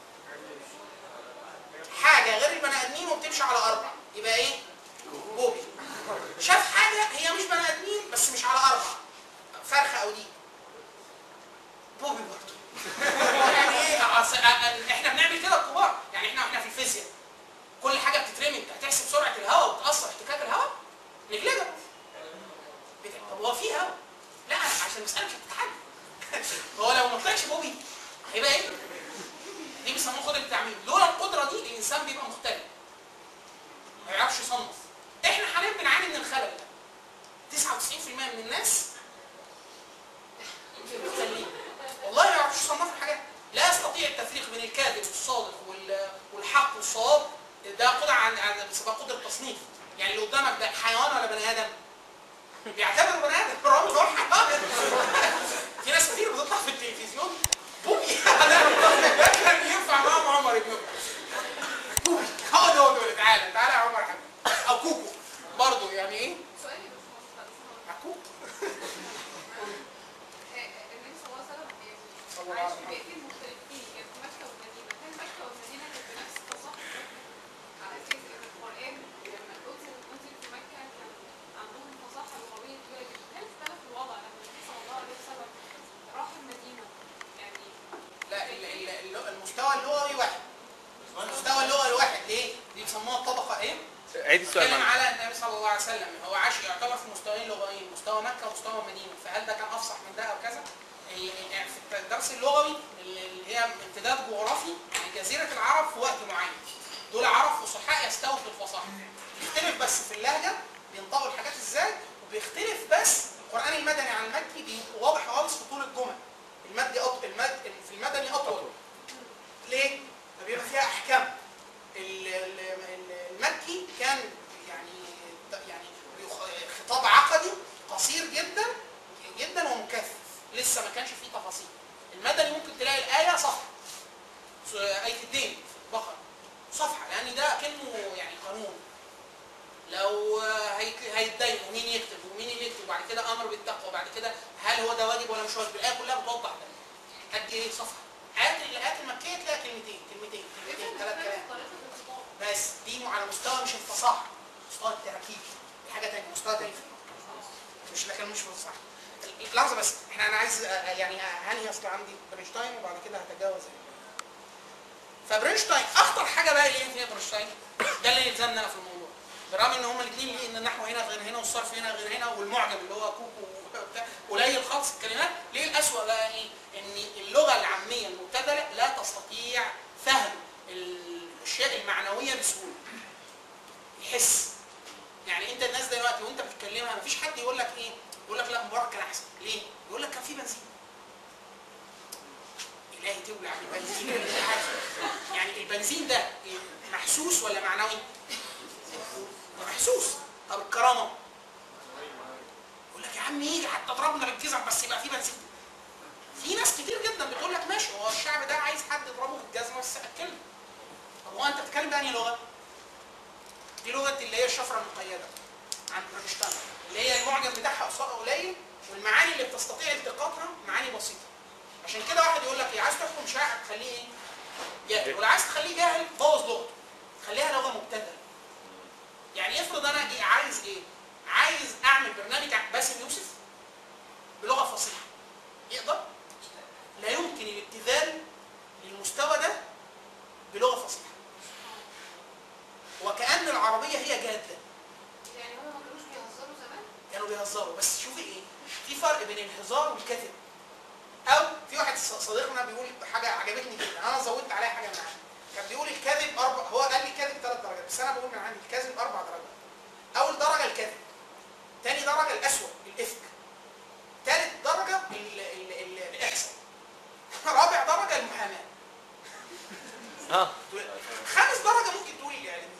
حاجه غير البني ادمين وبتمشي على اربع يبقى ايه بوبي شاف حاجه هي مش بني ادمين بس مش على اربع فرخه او دي بوبي برضه يعني ايه أصل- أ- أ- احنا بنعمل كده الكبار يعني احنا احنا في الفيزياء كل حاجه بتترمي انت هتحسب سرعه الهواء وتاثر احتكاك الهواء نجلجها بت- طب هو في هواء لا عشان المساله مش هتتحل هو لو ما طلعش بوبي هيبقى ايه دي بيسموها قدره التعميم لولا القدره دي الانسان بيبقى مختلف ما يعرفش يصنف احنا حاليا بنعاني من الخلل ده 99% من الناس مختلين والله ما يعرفش يصنفوا الحاجات لا يستطيع التفريق بين الكاذب والصادق وال- والحق والصواب ده قدره عن عن بيسموها قدره تصنيف يعني اللي قدامك ده حيوان ولا بني ادم بيعتبره بني ادم برغم ان هو حيوان في ناس كتير بتطلع في التلفزيون بوبي ده كان ينفع معاهم عمر ابن بوبي هو ده هو ده تعالى تعالى يا عمر حبيبي او كوكو برضه يعني ايه سؤالي يا باشمهندس عكوك النبي صلى الله عليه وسلم صلى الله عايش عليه في بيئتين مختلفين كان في مكه والمدينه هل مكه والمدينه كانت بنفس التصحف على اساس ان القران لما انزل انزل في مكه كان عندهم فصاحه لغويه كبيره جدا هل اختلف الوضع لما النبي صلى الله عليه وسلم راح المدينه يعني لا ال- ال- ال- المستوى اللغوي واحد المستوى اللغوي واحد ليه؟ دي بيسموها الطبقه ايه؟ عيد السؤال بتكلم معلش. على النبي صلى الله عليه وسلم هو عاش يعتبر في مستويين لغويين مستوى مكه ومستوى المدينه فهل ده كان افصح من ده او كذا؟ ال- ال- يعني في الدرس اللغوي اللي هي امتداد جغرافي يعني جزيره العرب في وقت معين دول عرب فصحاء يستووا في الفصاحه بيختلف بس في اللهجه بينطقوا الحاجات ازاي وبيختلف بس القران المدني عن المكي بيبقى واضح خالص في طول الجمل المادي أط... المد... في المدني اطول ليه؟ فبيبقى فيها احكام ال- ال- ال- المكي كان يعني يعني بيخ- خطاب عقدي قصير جدا جدا ومكثف لسه ما كانش فيه تفاصيل المدني ممكن تلاقي الايه صفحه س- ايه الدين في البقره صفحه لان ده كانه يعني قانون لو هيك- هيتدين ومين يكتب ومين اللي يكتب وبعد كده امر بالتقوى وبعد كده هل هو ده واجب ولا مش واجب الايه كلها بتوضح ده قد ايه صفحه ايات الايات المكيه تلاقي كلمتين كلمتين كلمتين ثلاث كلام طريقه الخطاب بس دي على مستوى مش الفصاحه مستوى التركيب دي حاجه ثانيه مستوى ثاني مش لكن مش فصاحه لحظه بس احنا انا عايز أ- يعني هنهي اصل عندي برينشتاين وبعد كده هتجاوز فبرينشتاين اخطر حاجه بقى اللي هي فيها برينشتاين ده اللي يلزمنا انا في الموضوع بالرغم ان هما الاثنين ليه ان النحو هنا غير هنا والصرف هنا غير هنا والمعجم اللي هو كوكو وبتاع قليل خالص الكلمات ليه الاسوأ بقى ايه؟ ان اللغه العاميه المبتذله لا تستطيع فهم الاشياء المعنويه بسهوله يحس يعني انت الناس دلوقتي وانت بتتكلمها مفيش حد يقول لك ايه يقول لك لا مبارك كان احسن ليه يقول لك كان في بنزين الهي تولع البنزين اللي انت عارفه يعني البنزين ده إيه؟ محسوس ولا معنوي محسوس طب الكرامه يقول لك يا عم يجي حتى ضربنا بالجزم بس يبقى في بنزين في ناس كتير جدا بتقول لك ماشي هو الشعب ده عايز حد يضربه بالجزمه بس اكله طب هو انت بتتكلم بأنهي لغه؟ دي لغه اللي هي الشفره المقيده عند باكستان اللي هي المعجم بتاعها قصير قليل والمعاني اللي بتستطيع التقاطها معاني بسيطه عشان كده واحد يقول لك ايه عايز تحكم شاعر تخليه ايه؟ جاهل ولا عايز تخليه جاهل بوظ لغته خليها لغه مبتذله يعني افرض انا ايه عايز ايه؟ عايز اعمل برنامج عن باسم يوسف بلغه فصيحه يقدر؟ في فرق بين الهزار والكذب او في واحد ص- صديقنا بيقول حاجه عجبتني جدا انا زودت عليها حاجه من عندي كان بيقول الكذب اربع هو قال لي الكذب ثلاث درجات بس انا بقول من عندي الكذب اربع درجات اول درجه الكذب تاني درجه الاسوأ الافك ثالث درجه ال- ال- ال- الاحصاء رابع درجه المحاماه اه خامس درجه ممكن تقول الاعلاميه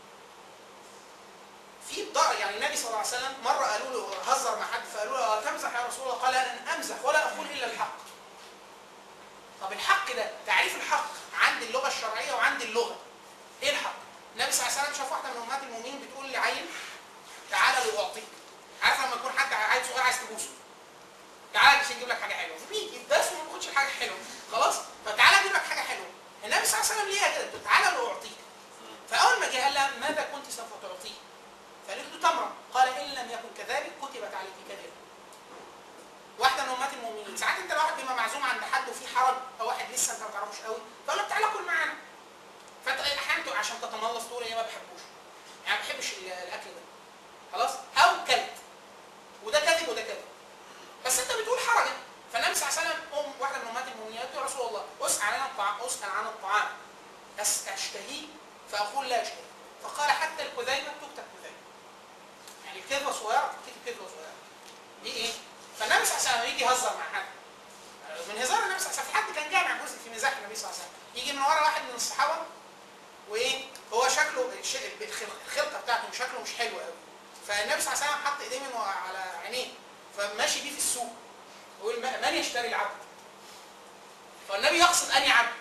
في درجه يعني النبي صلى الله عليه وسلم مره قالوا له هزر مع حد فقالوا له تمزح يا رسول الله قال انا امزح ولا اقول الا الحق طب الحق ده تعريف الحق عند اللغه الشرعيه وعند اللغه ايه الحق النبي صلى الله عليه وسلم شاف واحده من امهات المؤمنين بتقول لعيل تعالى لاعطيك عارف لما يكون حد عيل صغير عايز تبوسه تعالى عشان يجيب لك حاجه حلوه بيجي بس وما بياخدش الحاجه حلوه خلاص فتعالى اجيب لك حاجه حلوه النبي صلى الله عليه وسلم ليه كده تعالى لاعطيك فاول ما جه قال لها ماذا كنت سوف تعطيه فقالت له تمره قال ان لم يكن كذلك كتبت عليك كذلك واحده من امهات المؤمنين ساعات انت لو واحد بيبقى معزوم عند حد وفي حرج او واحد لسه انت ما تعرفوش قوي فقول له تعالى كل معانا فانت احيانا تبقى عشان تتملص تقول ايه ما بحبوش يعني ما بحبش ال- الاكل ده خلاص او كلت وده كذب وده كذب بس انت بتقول حرجا فالنبي صلى الله عليه وسلم ام واحده من امهات المؤمنين قالت له يا رسول الله اسال عن الطعام اسال عن الطعام أس- اشتهيه فاقول لا اشتهي فقال حتى الكذيبه تكتب كذيبه يعني الكذبه صغيره تكتب كذبه صغيره دي ايه؟ فالنبي صلى الله عليه وسلم يجي يهزر مع حد من هزار النبي صلى الله عليه وسلم في حد كان جامع جزء في مزاح النبي صلى الله عليه وسلم يجي من ورا واحد من الصحابه وايه هو شكله الش- الخل- الخلقه بتاعته شكله مش حلو قوي فالنبي صلى الله عليه وسلم حط ايديه من ورا على عينيه فماشي بيه في السوق يقول "ما- من يشتري العبد فالنبي يقصد اني عبد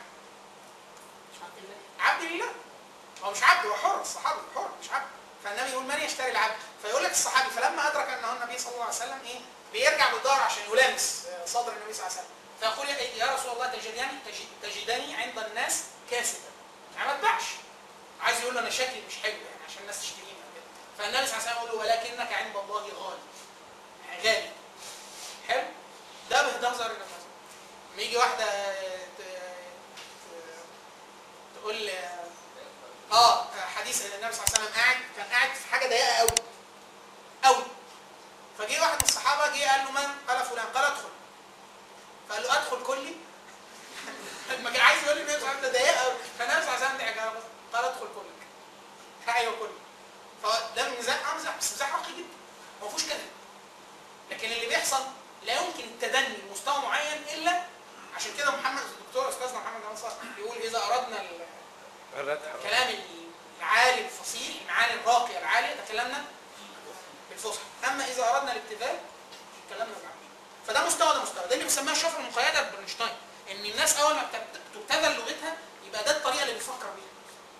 عبد لله هو مش عبد هو حر الصحابي حر مش عبد فالنبي يقول من يشتري العبد فيقول لك الصحابي فلما ادرك انه النبي صلى الله عليه وسلم ايه بيرجع بالظهر عشان يلامس آه، صدر النبي صلى الله عليه وسلم فيقول يا- يا رسول الله تجدني تجد- تجدني عند الناس كاسدا يعني ما اتباعش عايز يقول له انا شكلي مش حلو يعني عشان الناس تشتريني وكده فالنبي صلى الله عليه وسلم يقول له ولكنك عند الله غالي يعني غالي حلو ده بهدهزر النبي صلى الله عليه وسلم لما يجي واحده ت- ت- تقول اه حديث ان النبي صلى الله عليه وسلم قاعد كان قاعد في حاجه ضيقه قوي قوي فجه واحد من الصحابه جه قال له من؟ قال فلان قال ادخل فقال له ادخل كلي لما كان عايز يقول لي النبي صلى الله عليه وسلم ده ضيقه قوي فالنبي صلى الله عليه وسلم ضحك على بصر. قال ادخل كلك ايوه كلي فده مزاح اه مزاح بس مزاح راقي جدا ما فيهوش كده لكن اللي بيحصل لا يمكن التدني لمستوى معين الا عشان كده محمد الدكتور استاذنا محمد انصار بيقول اذا اردنا ال- الردح الكلام العالي الفصيح المعاني الراقيه العاليه تكلمنا بالفصحى اما اذا اردنا الابتذال تكلمنا بالعاميه فده مستوى ده مستوى ده اللي بنسميها الشفره المقيده ببرنشتاين ان الناس اول ما بتبت- تبتذل لغتها يبقى ده الطريقه اللي بيفكر بيها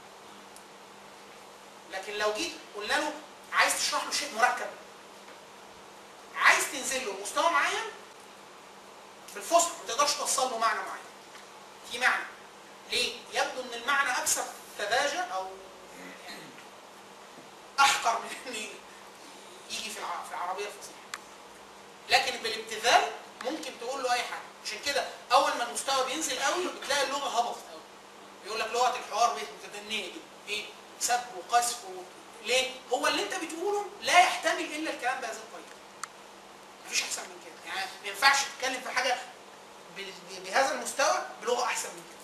لكن لو جيت قلنا له عايز تشرح له شيء مركب عايز تنزل له مستوى معين بالفصحى ما تقدرش توصل له معنى معين في معنى ليه؟ يبدو ان المعنى اكثر سذاجه او يعني احقر من ان يجي في الع- في العربيه الفصيحه. لكن بالابتذال ممكن تقول له اي حاجه، عشان كده اول ما المستوى بينزل قوي بتلاقي اللغه هبطت قوي. بيقول لك لغه الحوار بقت متدنيه دي، ايه؟ سب وقذف و... ليه؟ هو اللي انت بتقوله لا يحتمل الا الكلام بهذه الطريقه. مفيش احسن من كده، يعني ما ينفعش تتكلم في حاجه ب- ب- بهذا المستوى بلغه احسن من كده.